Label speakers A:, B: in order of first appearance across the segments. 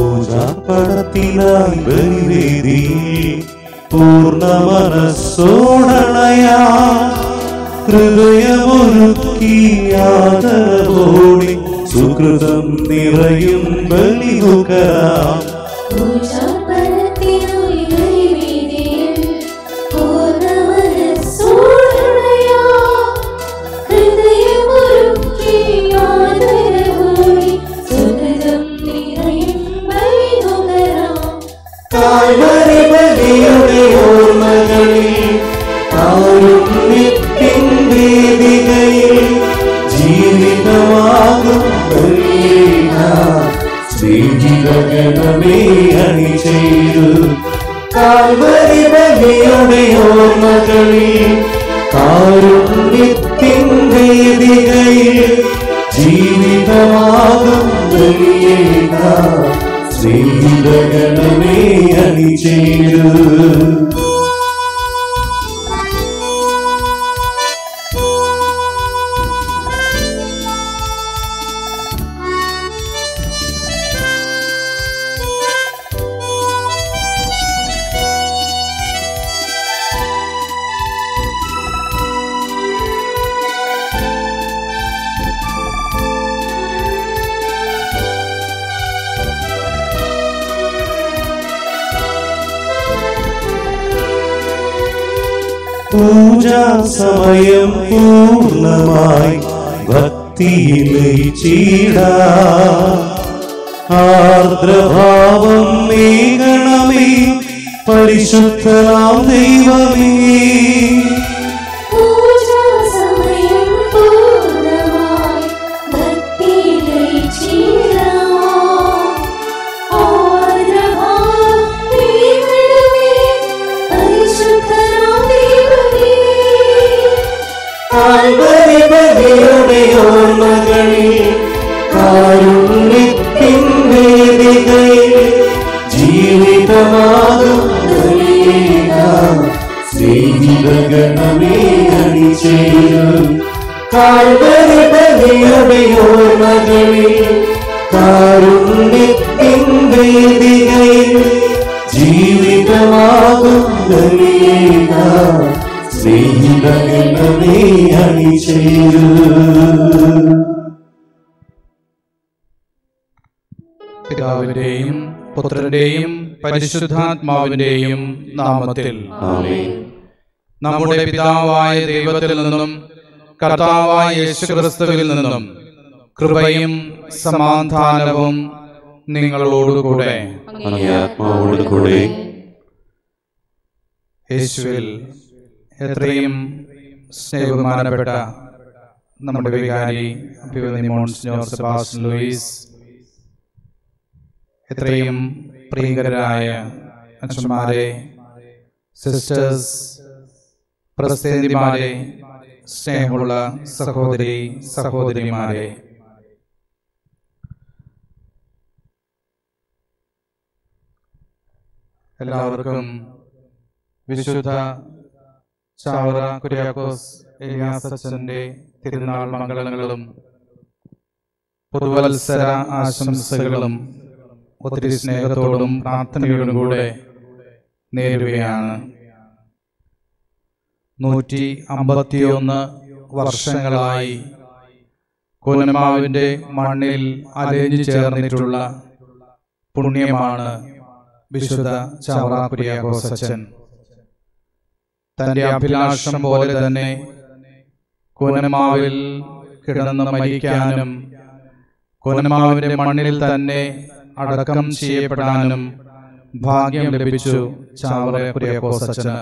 A: പൂജാപ്പടത്തിനായി ബലിവേദിയിൽ പൂർണ്ണ മനസ്സോടണയാ ഹൃദയമൊരുക്കി ആദരവോടെ സുഹൃതം നിറയും ബലിതുകരാം
B: പൂജാപ്പണത്തിനായി ബലിവേദിയിൽ പൂർണ്ണമനസ്സോടെയാ ഹൃദയമൊരുക്കി ആദരവോടെ സുഹൃതം നിറയും ബലിനുകരാം.
A: കാൽവരി ബലിയുടെ ഓർമ്മകളിൽ കാരുണ്യത്തിൻ വേദികയിൽ ജീവിതമാകും ബലിയേകാം. സ്നേഹിതഗണമേ അണിചേരു കാൽവരി ബലിയുടെ ഓർമ്മകളിൽ കാരുണ്യത്തിൻ വേദികയിൽ ജീവിതമാകും ബലിയേകാം. സ്നേഹിതഗണമേ അണിചേരു പൂജാ സമയം പൂർണ്ണമായി ഭക്തിയിൽ ലയിച്ചിട ആർദ്രഭാവം നീങ്ങണമേ പരിശുദ്ധനാം ദൈവമേ
B: പൂജാസമയം പൂർണ്ണമായി ഭക്തിയിൽ ലയിച്ചിടാമോ. ആർദ്രഭാവം നീങ്ങണമേ, പരിശുദ്ധനാം ദൈവമേ.
A: കാൽവരി ബലിയുടെ ഓർമ്മകളിൽ കാരുണ്യത്തിൻ വേദികയിൽ ജീവിതമാകും ബലിയേകാം. സ്നേഹിതഗണമേ അണിചേരും കാൽവരി ബലിയുടെ ഓർമ്മകളിൽ കാരുണ്യത്തിൻ വേദികയിൽ ജീവിതമാകും ബലിയേകാം. സ്നേഹിതഗണമേ അണിചേരും
C: പിതാവിന്റെയും പുത്രന്റെയും പരിശുദ്ധാത്മാവിന്റെയും നാമത്തിൽ
A: ആമേൻ
C: നമ്മുടെ പിതാവായ ദൈവത്തിൽ നിന്നും കർത്താവായ യേശുക്രിസ്തുവിൽ നിന്നും കൃപയും സമാധാനവും നിങ്ങളോടുകൂടെ
A: അങ്ങേ ആത്മാവോട് കൂടെ
C: യേശുവിൽ എത്രയും സ്നേഹബഹുമാനപ്പെട്ട നമ്മുടെ വികാരി അഭിവന്ദി മോൺസിനോർ സെബാസ്റ്റ്യൻ ലൂയിസ് എത്രയും പ്രിയങ്കരായ അച്ഛന്മാരെ സിസ്റ്റേഴ്സ് പ്രസിദ്ധിമാരെ സ്നേഹമുള്ള സഹോദരി സഹോദരിമാരെ എല്ലാവർക്കും വിശുദ്ധ ചാവറ കുര്യാക്കോസ് എലിയാസച്ചന്റെ തിരുനാൾ മംഗളങ്ങളും പുതുവത്സര ആശംസകളും ഒത്തിരി സ്നേഹത്തോടും പ്രാർത്ഥനയോടും കൂടെ നേരുകയാണ് നൂറ്റി അമ്പത്തിയൊന്ന് വർഷങ്ങളായി കുനമാവിൻ്റെ മണ്ണിൽ അലഞ്ഞു ചേർന്നിട്ടുള്ള പുണ്യമാണ് വിശുദ്ധ ചാവറ കുര്യാക്കോസച്ചൻ തന്റെ അഭിലാഷം പോലെ തന്നെ കൂനമാവിൽ കിടന്ന് മരിക്കാനും കൂനമാവിന്റെ മണ്ണിൽ തന്നെ അടക്കം ചെയ്യപ്പെടാനും ഭാഗ്യം ലഭിച്ചു ചാവറ കുര്യാക്കോസച്ചന്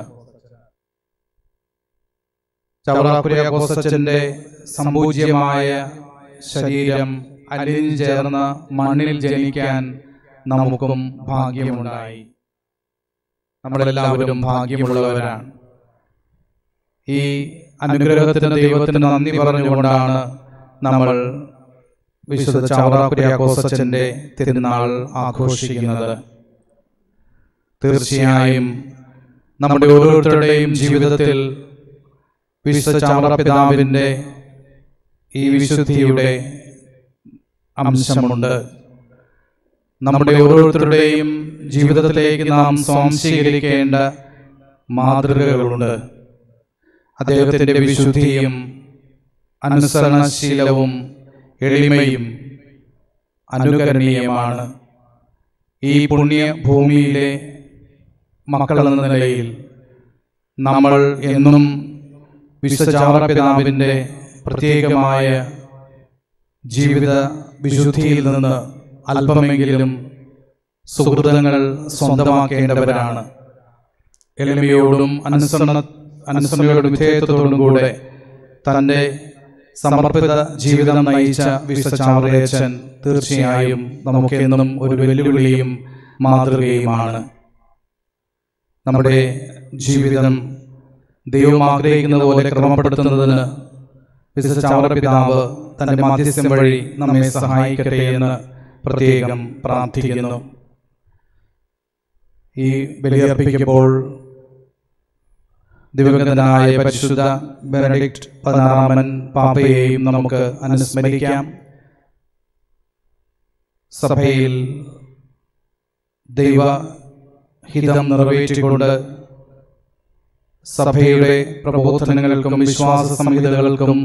C: ചാവറ കുര്യാക്കോസച്ചന്റെ സമ്പൂജ്യമായ ശരീരം അലിഞ്ഞു ചേർന്ന മണ്ണിൽ ജനിക്കാൻ നമുക്കും ഭാഗ്യമുണ്ടായി നമ്മളെല്ലാവരും ഭാഗ്യമുള്ളവരാണ് ഈ അനുഗ്രഹത്തിന് ദൈവത്തിന് നന്ദി പറഞ്ഞുകൊണ്ടാണ് നമ്മൾ വിശുദ്ധ ചാവറ കുര്യാക്കോസച്ചന്റെ തിരുനാൾ ആഘോഷിക്കുന്നത് തീർച്ചയായും നമ്മുടെ ഓരോരുത്തരുടെയും ജീവിതത്തിൽ വിശുദ്ധ ചാവറ പിതാവിൻ്റെ ഈ വിശുദ്ധിയുടെ അംശമുണ്ട് നമ്മുടെ ഓരോരുത്തരുടെയും ജീവിതത്തിലേക്ക് നാം സ്വാംശീകരിക്കേണ്ട മാതൃകകളുണ്ട് അദ്ദേഹത്തിൻ്റെ വിശുദ്ധിയും അനുസരണശീലവും എളിമയും അനുകരണീയമാണ് ഈ പുണ്യഭൂമിയിലെ മക്കൾ എന്ന നിലയിൽ നമ്മൾ എന്നും വിശ്വചാവറ പിതാവിൻ്റെ പ്രത്യേകമായ ജീവിത വിശുദ്ധിയിൽ നിന്ന് അല്പമെങ്കിലും സുഹൃതങ്ങൾ സ്വന്തമാക്കേണ്ടവരാണ് എളിമയോടും അനുസരണ അനുസരണയോടും വിധേയത്വത്തോടും കൂടെ തൻ്റെ സമർപ്പിത ജീവിതം നയിച്ച വിശ്വചാവറയച്ചൻ തീർച്ചയായും നമുക്കെന്നും ഒരു വെല്ലുവിളിയും മാതൃകയുമാണ് നമ്മുടെ ജീവിതം ദൈവം ആഗ്രഹിക്കുന്നത് പോലെ ക്രമപ്പെടുത്തുന്നതിന് വിശ്വചാവറ പിതാവ് തൻ്റെ മാധ്യസ്ഥം വഴി നമ്മെ സഹായിക്കട്ടെ എന്ന് പ്രത്യേകം പ്രാർത്ഥിക്കുന്നു ഈ ബലിയർപ്പിക്കുമ്പോൾ ദിവംഗതനായ പരിശുദ്ധ ബെനഡിക്ട് പതിനാറാമൻ പാപ്പയെയും നമുക്ക് അനുസ്മരിക്കാം സഭയിൽ ദൈവഹിതം നിറവേറ്റിക്കൊണ്ട് സഭയുടെ പ്രബോധനങ്ങൾക്കും വിശ്വാസ സംഹിതകൾക്കും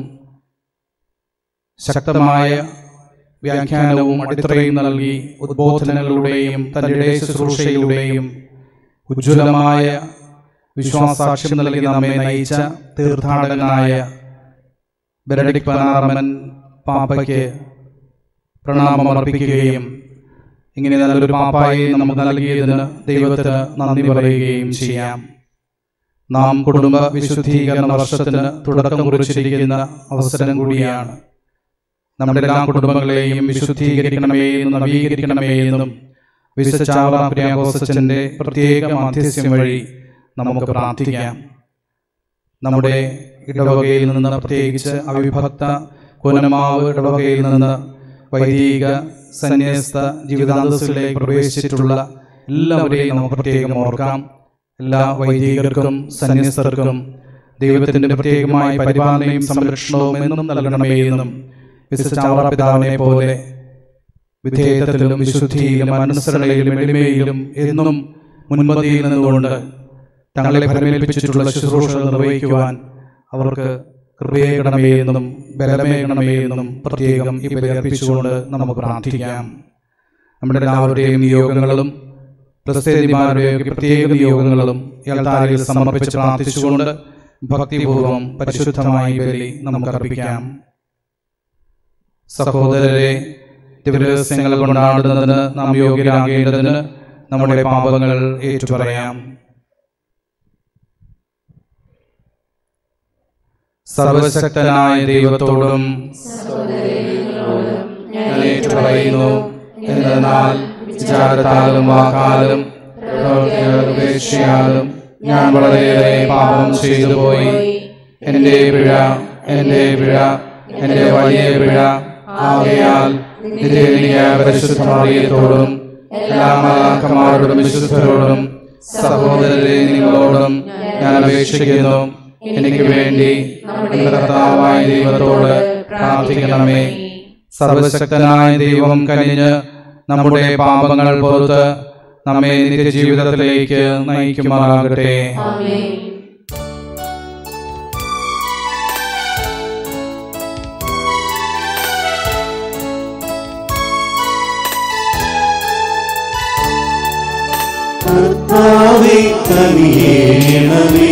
C: ശക്തമായ വ്യാഖ്യാനവും അടിത്തറയും നൽകി ഉദ്ബോധനങ്ങളിലൂടെയും തൻ്റെ ശുശ്രൂഷയിലൂടെയും ഉജ്ജ്വലമായ വിശ്വാസാക്ഷ്യം നൽകി നമ്മെ നയിച്ച തീർത്ഥാടകനായ ബെനഡിക് പനാറമൻ പാപ്പയ്ക്ക് പ്രണാമം അർപ്പിക്കുകയും ഇങ്ങനെ നല്ലൊരു പാപ്പായെ നമുക്ക് നൽകിയതിന് ദൈവത്തിന് നന്ദി പറയുകയും ചെയ്യാം നാം കുടുംബ വിശുദ്ധീകരണ വർഷത്തിന് തുടക്കം കുറിച്ചിരിക്കുന്ന അവസരം കൂടിയാണ് നമ്മുടെ എല്ലാ കുടുംബങ്ങളെയും വിശുദ്ധീകരിക്കണമേ എന്നും നവീകരിക്കണമേ എന്നും വിശുദ്ധ ചാവറ പ്രിയാഘോസച്ചൻ്റെ പ്രത്യേക മാധ്യസ്യം വഴി നമുക്ക് പ്രാർത്ഥിക്കാം നമ്മുടെ ഇടവകയിൽ നിന്ന് പ്രത്യേകിച്ച് അവിഭക്ത കുനമാവ് ഇടവകയിൽ നിന്ന് വൈദിക സന്യസ്ത ജീവിതാന്തസ്സിലേക്ക് പ്രവേശിച്ചിട്ടുള്ള എല്ലാവരെയും നമുക്ക് പ്രത്യേകം ഓർക്കാം എല്ലാ വൈദികർക്കും സന്യസ്തർക്കും ദൈവത്തിൻ്റെ പ്രത്യേകമായ പരിപാലനയും സംരക്ഷണവും എന്നും നൽകണമേ എന്നും വിശുദ്ധ ചാവറ പിതാവിനെ പോലെ വിധേയത്വത്തിലും വിശുദ്ധിയിലും അനുസരണയിലും എളിമയിലും എന്നും മുൻപതിയിൽ നിന്നുകൊണ്ട് തങ്ങളെ ഫലമേൽപ്പിച്ചിട്ടുള്ള ശുശ്രൂഷകൾ നിർവഹിക്കുവാൻ അവർക്ക് കൃപയേകണമേ എന്നും ബലമേകണമേ എന്നും പ്രത്യേകം ഈ ബലിയർപ്പിച്ചുകൊണ്ട് നമുക്ക് പ്രാർത്ഥിക്കാം നമ്മുടെ എല്ലാവരുടെയും നിയോഗങ്ങളും പ്രസിദ്ധിമാരുടെയും പ്രത്യേക നിയോഗങ്ങളും ഇയാൾത്താരിൽ സമർപ്പിച്ച് പ്രാർത്ഥിച്ചുകൊണ്ട് ഭക്തിപൂർവം പരിശുദ്ധമായി ബലി നമുക്ക് അർപ്പിക്കാം സഹോദരരെ ദിവരഹസ്യങ്ങൾ കൊണ്ടാടുന്നതിന് നാം യോഗ്യരാകേണ്ടതിന് നമ്മുടെ പാപങ്ങൾ ഏറ്റുപറയാം സർവശക്തനായ ദൈവത്തോടും ഞാൻ ഏറ്റുപറയുന്നു എന്നാൽ വിചാരത്താലും വാക്കാലും പ്രവൃത്തിയാലും ഉപേക്ഷയാലും ഞാൻ വളരെയേറെ പാപം ചെയ്തു പോയി എൻ്റെ പിഴ എൻ്റെ പിഴ എൻ്റെ വലിയ പിഴ ആകയാൽ നിരേനിയ പരിശുദ്ധമാറിയത്തോടും എല്ലാ മാലാക്കന്മാരോടും വിശുദ്ധരോടും സഹോദരരെ നിങ്ങളോടും ഞാൻ അപേക്ഷിക്കുന്നു എനിക്ക് വേണ്ടി എൻ്റെ കർത്താവായ ദൈവത്തോട് പ്രാർത്ഥിക്കണമേ സർവശക്തനായ ദൈവം കനിഞ്ഞ് നമ്മുടെ പാപങ്ങൾ പുറത്ത് നമ്മെ നിത്യജീവിതത്തിലേക്ക് നയിക്കുമാറാകട്ടെ
B: ആമേൻ
A: കർത്താവേ കനിയേണമേ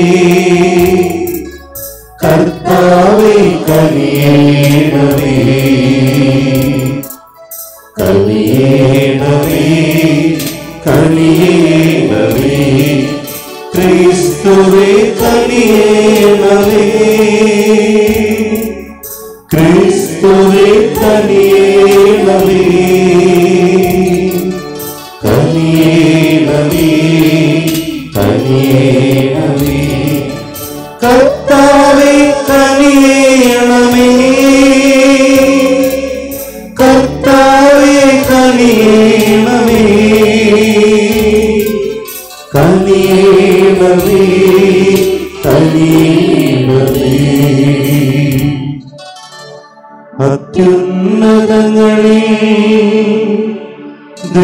A: കർത്താവേ കനിയേണമേ കനിയേണമേ കനിയേണമേ ക്രിസ്തുവേ കനിയേണമേ ക്രിസ്തുവേ കനിയേണമേ കനിയേണമേ കനിയേണമേ കർത്താവേ കനിയേണമേ കർത്താവേ കനിയേണമേ കനിയേണമേ കനിയേണമേ അത്യുന്നതങ്ങളിൽ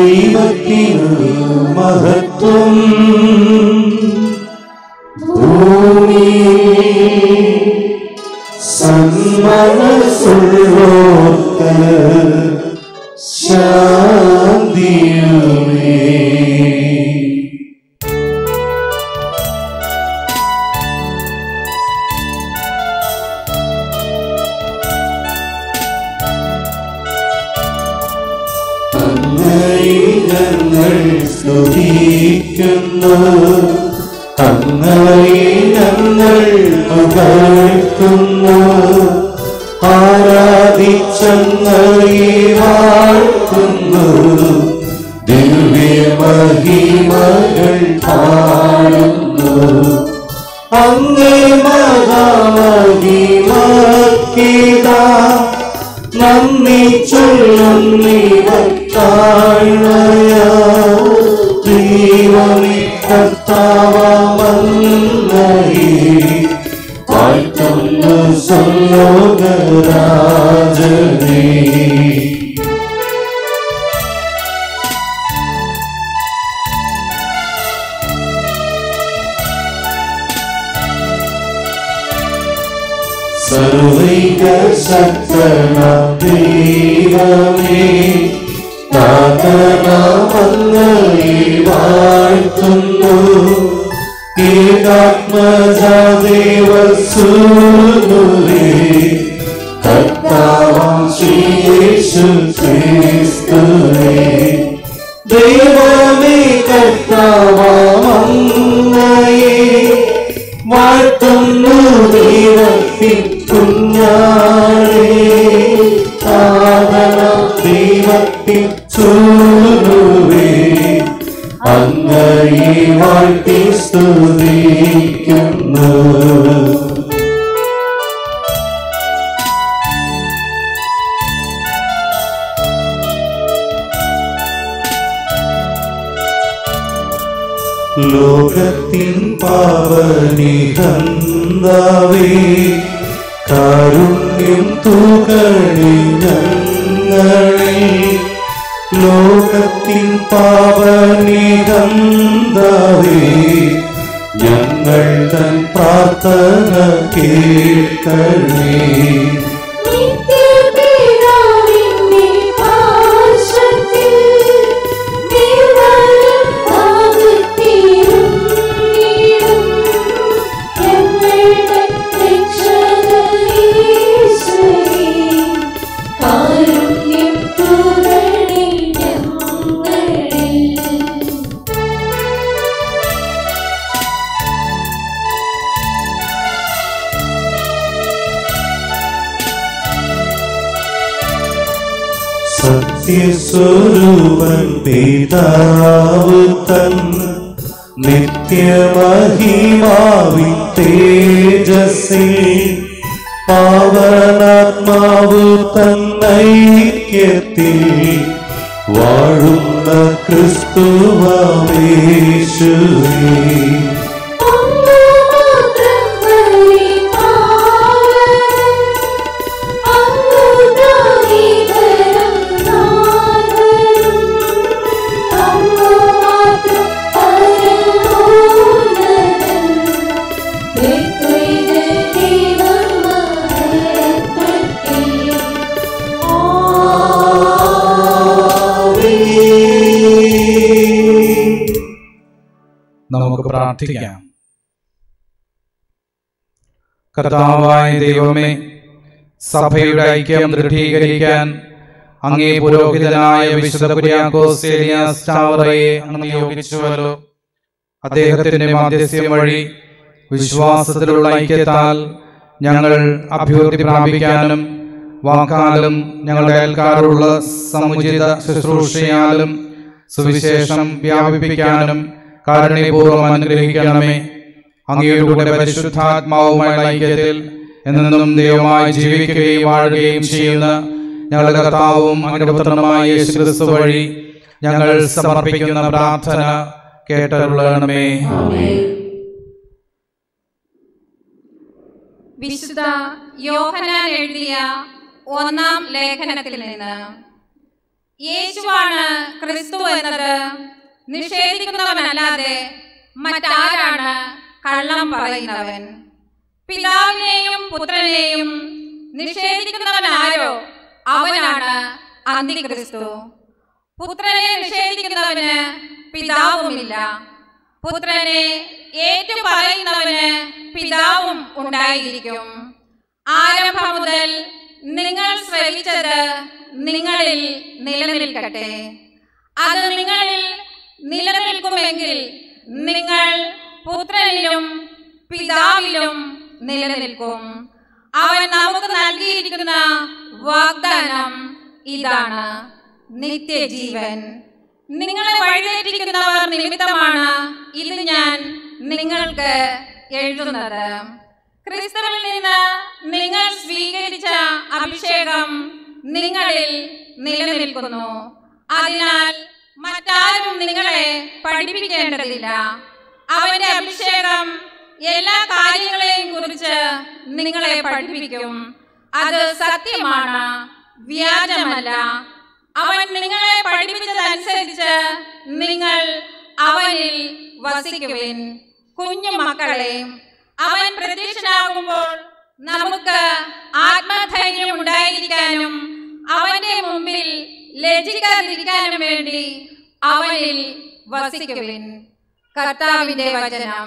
A: ലോകോർക്ക് ശാന്തിയുമേ അങ്ങയെ ഞങ്ങൾ സ്തുതിക്കുന്നു അങ്ങയെ ഞങ്ങൾ പുകഴ്ത്തുന്നു ആരാധിച്ചങ്ങയെ വാഴ്ത്തുന്നു ദിവ്യ മഹിമകൾ പാടുന്നു അങ്ങേ മഹാമഹിമക്കിതാ നന്ദി ചൊല്ലുന്നിവത്താഴ്മയ ദൈവമേ കർത്താവമന്നേ വാഴ്ത്തുന്നു സ്വലോകരാജനേ സർവൈക ശക്തന ദൈവമേ നാഥനാമങ്ങയെ വാഴ്ത്തുന്നു ഏകാത്മജാദേവസൂനുരേ കർത്താവാം ശ്രീയേശു ക്രിസ്തുവേ ദൈവമേ കർത്താവാമങ്ങയെ വാഴ്ത്തുന്നു ദൈവത്തിൻ കുഞ്ഞാളേ സാധന ദൈവത്തിൻ ചൂടുവേ അങ്ങയെ വാഴ്ത്തി സ്തുതിക്കുന്നു ലോകത്തിൻ പാവനിഹന്താവേ കാരുണ്യം തൂകണി ഞങ്ങളിൽ ലോകത്തിൻ പാവനിഹന്താവേ ഞങ്ങൾ തൻ പ്രാർത്ഥന കേൾക്കണേ
B: നിത്യപിതാവിന്റെ പാർശ്വത്തിൽ ദൈവം ഭാഗത്തിരുന്നിടും. ഞങ്ങളുടെ രക്ഷകനീശ്വരേ, കാരുണ്യം തൂകണേ ഞങ്ങളിൽ.
A: സത്യസ്വരൂപൻ പിതാവ് തൻ നിത്യമഹിമാവിൻ തേജസ്സിൽ പാവനാത്മാവ് തൻ ഐക്യത്തിൽ വാഴുന്ന ക്രിസ്തുവേശുവേ
B: അങ്ങ് മാത്രം പരിപാലകൻ, അങ്ങ് ദാനീകരം നാഥനും, അങ്ങ് മാത്രം പരമോന്നതൻ, ത്രിത്വൈക ദൈവം മഹത്വത്തിൽ.
C: നമുക്ക് പ്രാർത്ഥിക്കാം കർത്താവായ ദൈവമേ സഭയുടെ ഐക്യം ദൃഢീകരിക്കാൻ അങ്ങേ പുരോഹിതനായ വിശുദ്ധ കുര്യാക്കോസ് ഏലിയാസ് ചാവറയെ അങ്ങ് നിയോഗിച്ചുവല്ലോ അദ്ദേഹത്തിന്റെ മാധ്യസ്യം വഴി വിശ്വാസത്തിലുള്ള ഐക്യത്താൽ ഞങ്ങൾ അഭ്യുദ്ധി പ്രാപിക്കാനും വാക്കാലും ഞങ്ങളുടെ അയൽക്കാരുള്ള സമുചിത ശുശ്രൂഷയാലും സുവിശേഷം വ്യാപിപ്പിക്കാനും കാരുണ്യപൂർവ്വം അനുഗ്രഹിക്കണമേ അങ്ങയുടെ പരിശുദ്ധാത്മാവുമായുള്ള ഐക്യത്തിൽ എന്നെന്നും ദൈവമായി ജീവിക്കുകയും വാഴുകയും ചെയ്യുന്ന ഞങ്ങളുടെ കർത്താവും അങ്ങയുടെ പുത്രനുമായ യേശു ക്രിസ്തു വഴി ഞങ്ങൾ സമർപ്പിക്കുന്ന പ്രാർത്ഥന കേട്ടരുള്ളണമേ
D: വിശുദ്ധ യോഹനാൻ എഴുതിയ ഒന്നാം ലേഖനത്തിൽ നിന്ന് യേശുവാണ് ക്രിസ്തു എന്നത് നിഷേധിക്കുന്നവനല്ലാതെ മറ്റാരാണ് കള്ളം പറയുന്നവൻ പിതാവിനെയും പുത്രനെയും നിഷേധിക്കുന്നവനാരോ അവനാണ് അന്തിക്രിസ്തു പുത്രനെ നിഷേധിക്കുന്നവന് പിതാവുമില്ല പുത്രനെ ഏറ്റു പറയുന്നവന് പിതാവും ഉണ്ടായിരിക്കും ആരംഭം മുതൽ നിങ്ങൾ ശ്രവിച്ചത് നിങ്ങളിൽ നിലനിൽക്കട്ടെ അത് നിങ്ങളിൽ നിലനിൽക്കുമെങ്കിൽ നിങ്ങൾ പുത്രനിലും പിതാവിലും നിലനിൽക്കും അവൻ നമുക്ക് നൽകിയിരിക്കുന്ന വാഗ്ദാനം ഇതാണ് നിത്യജീവൻ നിങ്ങളെ വഴിതെറ്റിക്കുന്നവർ നിമിത്തമാണ് ഇത് ഞാൻ നിങ്ങൾക്ക് എഴുതുന്നത് ക്രിസ്തുവിൽ നിന്ന് നിങ്ങൾ സ്വീകരിച്ച അഭിഷേകം നിങ്ങളിൽ നിലനിൽക്കുന്നു അതിനാൽ മറ്റാരും നിങ്ങളെ പഠിപ്പിക്കേണ്ടതില്ല അവന്റെ അഭിഷേകം എല്ലാ കാര്യങ്ങളെയും കുറിച്ച് നിങ്ങളെ പഠിപ്പിക്കും അത് സത്യമാണ് വ്യാജമല്ല അവൻ നിങ്ങളെ പഠിപ്പിച്ചതനുസരിച്ച് നിങ്ങൾ അവനിൽ വസിക്കുവിൻ കുഞ്ഞു മക്കളെ അവൻ പ്രത്യക്ഷനാകുമ്പോൾ നമുക്ക് ആത്മധൈര്യം ഉണ്ടായിരിക്കാനും അവന്റെ മുമ്പിൽ ലജ്ജിക്കാതിരിക്കാനും വേണ്ടി അവനിൽ വസിക്കുവിൻ കർത്താവിന്റെ വചനം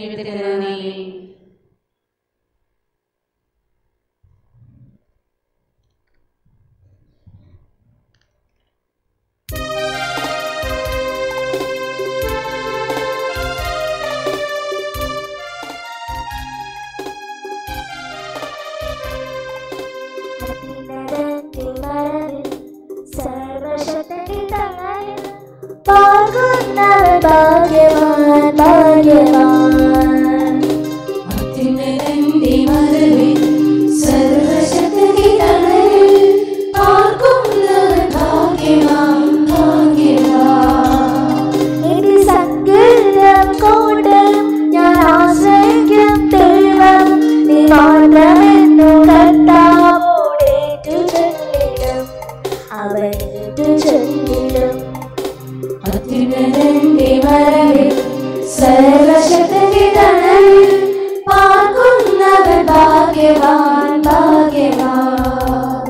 B: ഭാഗ്യവാൻ ഭാഗ്യവാൻ
E: അത്യുന്നതന്റെ മറവിൽ സർവശക്തി തണലിൽ പാർക്കുന്നവൻ ഭാഗ്യവാൻ ഭാഗ്യവാൻ
B: എന്റെ സങ്കീർണം കൊണ്ട് ഞാൻ ആശ്രയിക്കും ദൈവം നീ മാത്രമെന്നു കർത്താവോടേറ്റു ചൊല്ലിടും അവനേറ്റു ചൊല്ലിടും
E: അത്യുന്നതന്റെ മറവിൽ സർവശക്തി തണലിൽ പാർക്കുന്നവൻ ഭാഗ്യവാൻ ഭാഗ്യവാൻ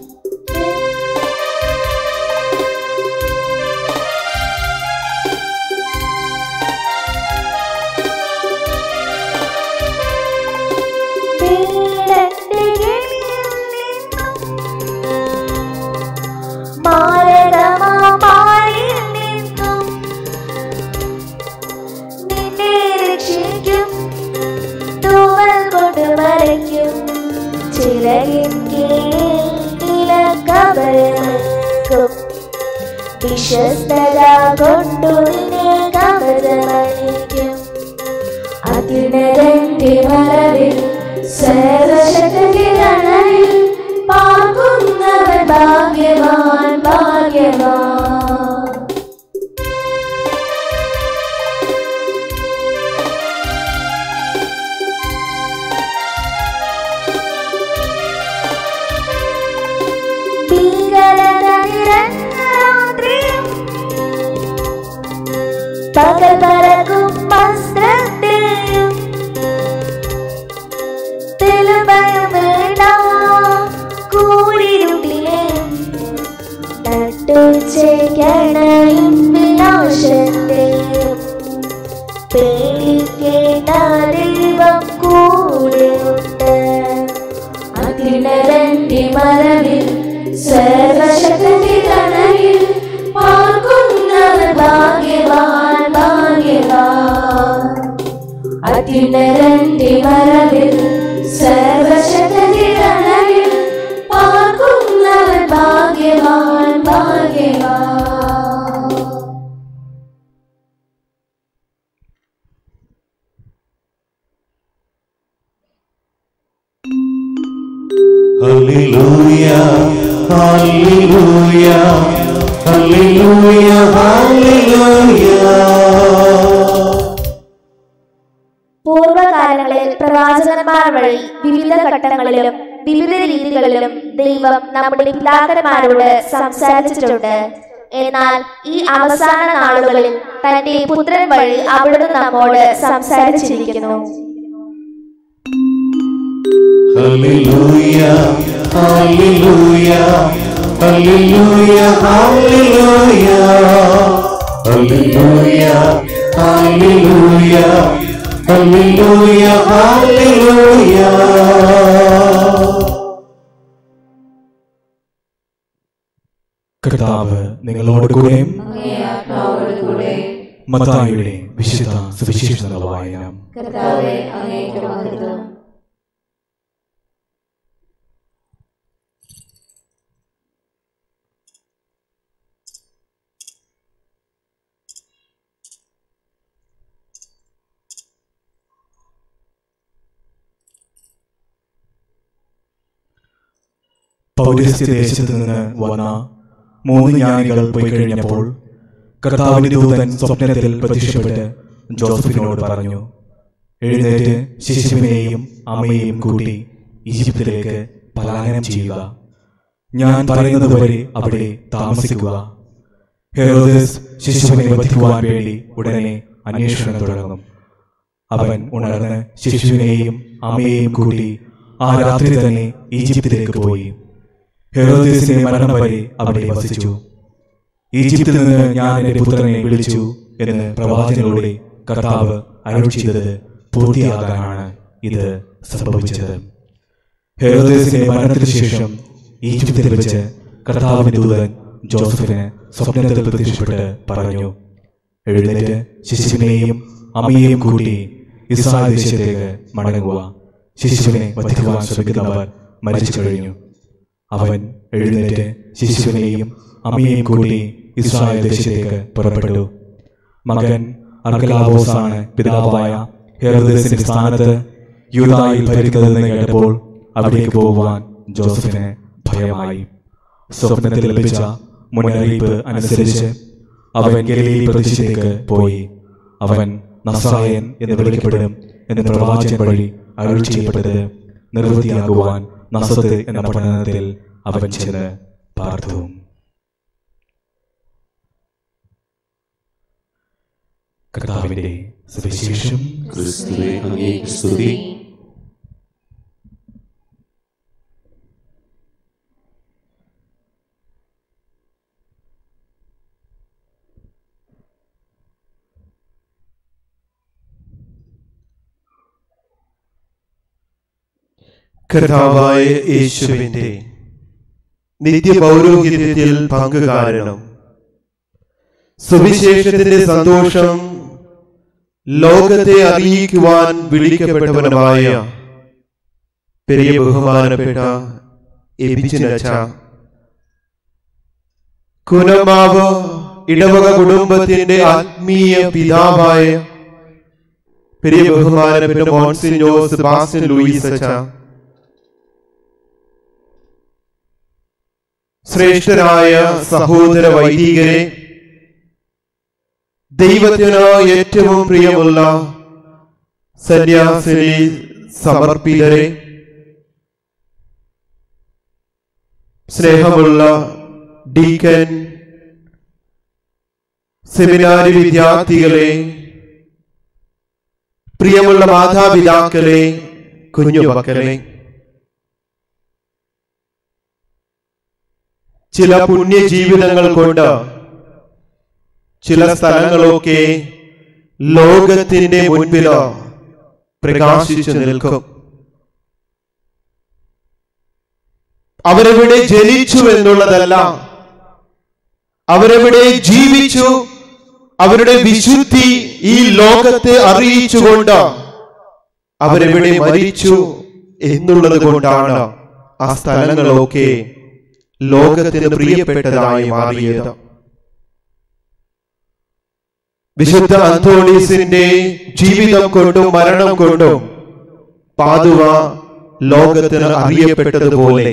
B: വീടന്റെ കീഴിൽ നിന്നും മാരകമാരിൽ നിന്നും നിന്നെ രക്ഷിക്കും തൂവൽ കൊണ്ട് മറയ്ക്കും ചിറകിൻ കീഴിൽ നിലക്കബരമേക്കും വിശ്വസ്തത കൊണ്ടു നിന്നെ കവചമണിക്കും
E: അത്യുന്നതന്റെ മറവിൽ സർവശക്തി തണലിൽ പാർക്കുന്നവൻ ഭാഗ്യവാൻ ഭാഗ്യവാൻ
B: ഭീകരത നിറഞ്ഞ രാത്രിയും പകൽ പറക്കും വസ്ത്രത്തെയും തെലുഭയം വേണ്ട കൂടിരുട്ടിലെയും നട്ടുച്ചയ്ക്കണയും വിനാശത്തെയും പേടിക്കേണ്ട ദൈവം കൂടെയുണ്ട്
E: അത്യുന്നതന്റെ മറവിൽ സർവശക്തി തണലിൽ പാർക്കുന്നവൻ ഭാഗ്യവാൻ ഭാഗ്യവാൻ അത്യുന്നതന്റെ മറവിൽ സർവശക്തി തണലിൽ പാർക്കുന്നവൻ ഭാഗ്യവാൻ ഭാഗ്യവാൻ
A: ഹല്ലേലൂയ ഹല്ലേലൂയ ഹല്ലേലൂയ ഹല്ലേലൂയ
B: പൂർവകാലങ്ങളിൽ പ്രവാചകന്മാർ വഴി വിവിധ ഘട്ടങ്ങളിലും വിവിധ രീതികളിലും ദൈവം നമ്മുടെ പിതാക്കന്മാരോട് സംസാരിച്ചിട്ടുണ്ട് എന്നാൽ ഈ അവസാന നാളുകളിൽ തന്റെ പുത്രൻ വഴി അവിടുന്ന് നമ്മോട് സംസാരിച്ചിരിക്കുന്നു
A: hallelujah hallelujah Hallelujah, hallelujah. Hallelujah, hallelujah. Hallelujah, hallelujah.
F: കർത്താവ് നിങ്ങളോട് കൂടെയും
E: അങ്ങേ ആത്മാവോട് കൂടെ
F: മത്തായിയുടെ വിശുദ്ധ സുവിശേഷ വായന
E: കർത്താവെ അങ്ങേക്ക് മഹത്വം
F: പൗരസ്ത്യ ദേശത്ത് നിന്ന് വന്ന മൂന്ന് ജ്ഞാനികൾ പോയി കഴിഞ്ഞപ്പോൾ കർത്താവിന്റെ ദൂതൻ സ്വപ്നത്തിൽ പ്രത്യക്ഷപ്പെട്ട് ജോസഫിനോട് പറഞ്ഞു എഴുന്നേറ്റ് ശിശുവിനെയും അമ്മയെയും കൂട്ടി ഈജിപ്തിലേക്ക് പലായനം ചെയ്യുക ഞാൻ പറയുന്നത് വരെ അവിടെ താമസിക്കുക ഹെറോദസ് ശിശുവിനെ വധിക്കുവാൻ വേണ്ടി ഉടനെ അന്വേഷണം തുടങ്ങും അവൻ ഉണർന്ന് ശിശുവിനെയും അമ്മയെയും കൂട്ടി ആ രാത്രി തന്നെ ഈജിപ്തിലേക്ക് പോയി ഹെറോദേസിന്റെ മരണം വരെ അവിടെ വസിച്ചു ഈജിപ്തിൽ നിന്ന് ഞാൻ എന്റെ പുത്രനെ വിളിച്ചു എന്ന് പ്രവാചകനിലൂടെ കർത്താവ് അരുൾ ചെയ്തത് പൂർത്തിയാകാനാണ് ഇത് സംഭവിച്ചത് ഹെറോദേസിന്റെ മരണത്തിന് ശേഷം ഈജിപ്തിൽ വെച്ച് കർത്താവിന്റെ ദൂതൻ ജോസഫിന് സ്വപ്നത്തിൽ പ്രത്യക്ഷപ്പെട്ട് പറഞ്ഞു എഴുന്നേറ്റ് ശിശുവിനെയും അമ്മയെയും കൂട്ടി ഇസ്രായേൽ ദേശത്തേക്ക് മടങ്ങുക ശിശുവിനെ വധിക്കുവാൻ ശ്രമിക്കുന്നവർ മരിച്ചു കഴിഞ്ഞു അവൻ എഴുന്നേറ്റ് ശിശുവിനെയും അമ്മയെയും കൂട്ടി ഇസ്രായേൽ ദേശത്തേക്ക് പുറപ്പെട്ടു മകൻ അർക്കലാബോസാണ് പിതാവായ ഹെറോദേസിന്റെ സ്ഥാനത്ത് യൂതായിൽ ഭരിക്കുന്നതെന്ന് കേട്ടപ്പോൾ അവിടേക്ക് പോകുവാൻ ജോസഫിന് ഭയമായി സ്വപ്നത്തിൽ ലഭിച്ച മുന്നറിയിപ്പ് അനുസരിച്ച് അവൻ ഗലീലി പ്രദേശത്തേക്ക് പോയി അവൻ നസായൻ എന്ന് വിളിക്കപ്പെടും എന്ന് പ്രവാചകൻ വഴി അരുൾ ചെയ്യപ്പെട്ടത് നിർവൃത്തിയാകുവാൻ നസത്ത് എന്ന പഠനത്തിൽ അവൻ ചെന്ന് പാർത്തു കർത്താവിന്റെ സുവിശേഷം
A: ക്രിസ്തുവേ അങ്ങേക്ക് സ്തുതി
G: കർത്താവായ യേശുവിന്റെ നിത്യപൗരോഹിത്യത്തിൽ പങ്കുകാരണം സുവിശേഷത്തിന്റെ സന്തോഷം ലോകത്തെ അറിയിക്കുവാൻ വിളിക്കപ്പെട്ടവനുമായ പെരിയ ബഹുമാനപ്പെട്ട എബിച്ചിനച്ച കുനമാവ് ഇടവക കുടുംബത്തിന്റെ ആത്മീയ പിതാവായ പെരിയ ബഹുമാനപ്പെട്ട മോൺസിനോ സെബാസ്റ്റ്യൻ ലൂയിസ് അച്ഛ ശ്രേഷ്ഠരായ സഹോദര വൈദികരെ ദൈവത്തിന് ഏറ്റവും പ്രിയമുള്ള സന്യാസിനി സമർപ്പിതരെ സ്നേഹമുള്ള ഡീക്കൻ സെമിനാരി വിദ്യാർത്ഥികളെ പ്രിയമുള്ള മാതാപിതാക്കളെ കുഞ്ഞുമക്കളെ ചില പുണ്യ ജീവിതങ്ങൾ കൊണ്ട് ചില സ്ഥലങ്ങളൊക്കെ ലോകത്തിന്റെ മുൻപിൽ പ്രകാശിച്ചു നിൽക്കും അവരെവിടെ ജനിച്ചു എന്നുള്ളതല്ല അവരെവിടെ ജീവിച്ചു അവരുടെ വിശുദ്ധി ഈ ലോകത്തെ അറിയിച്ചുകൊണ്ട് അവരെവിടെ മരിച്ചു എന്നുള്ളത് കൊണ്ടാണ് ആ സ്ഥലങ്ങളൊക്കെ ലോകത്തിന് പ്രിയപ്പെട്ടതായി മാറിയത് വിശുദ്ധ അന്തോണീസിന്റെ ജീവിതം കൊണ്ടും മരണം കൊണ്ടും പാതുവ ലോകത്തിന് അറിയപ്പെട്ടതുപോലെ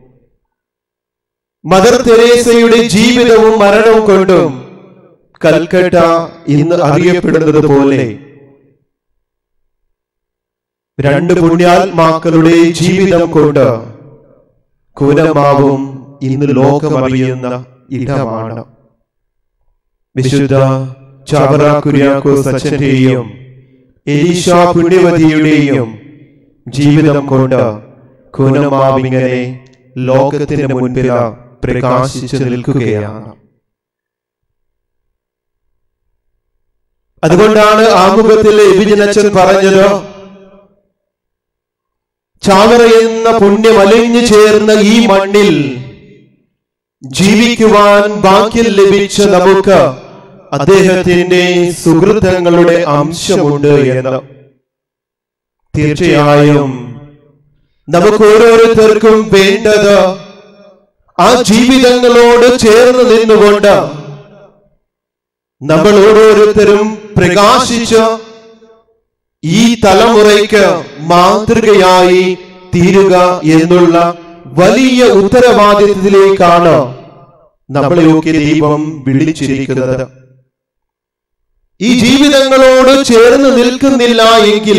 G: മദർ തെരേസയുടെ ജീവിതവും മരണവും കൊണ്ടും കൽക്കട്ട ഇന്ന് അറിയപ്പെടുന്നത് പോലെ രണ്ട് പുണ്യാത്മാക്കളുടെ ജീവിതം കൊണ്ട് കുലമാവും ഇന്ന് ലോകമറിയുന്ന ഇടമാണ് വിശുദ്ധ ചാവറ കുര്യാക്കോസ് അച്ഛന്റെയും എലീഷ പുണ്യവതിയുടെയും ജീവിതം കൊണ്ട് കുനമാവിങ്ങനെ ലോകത്തിന് മുൻപിൽ പ്രകാശിച്ചു നിൽക്കുകയാണ് അതുകൊണ്ടാണ് ആമുഖത്തിൽ എബിജനച്ചൻ പറഞ്ഞത് ചാവറ എന്ന പുണ്യം അലിഞ്ഞു ചേർന്ന ഈ മണ്ണിൽ ജീവിക്കുവാൻ ഭാഗ്യം ലഭിച്ച നമുക്ക് അദ്ദേഹത്തിന്റെ സുഹൃത്തങ്ങളുടെ അംശമുണ്ട് എന്ന് തീർച്ചയായും നമുക്ക് ഓരോരുത്തർക്കും വേണ്ടത് ആ ജീവിതങ്ങളോട് ചേർന്ന് നിന്നുകൊണ്ട് നമ്മൾ ഓരോരുത്തരും പ്രകാശിച്ച് ഈ തലമുറയ്ക്ക് മാതൃകയായി തീരുക എന്നുള്ള വലിയ ഉത്തരവാദിത്വത്തിലേക്കാണ് നമ്മളെയൊക്കെ ദൈവം വിളിച്ചിരിക്കുന്നത് ഈ ജീവിതങ്ങളോട് ചേർന്ന് നിൽക്കുന്നില്ല എങ്കിൽ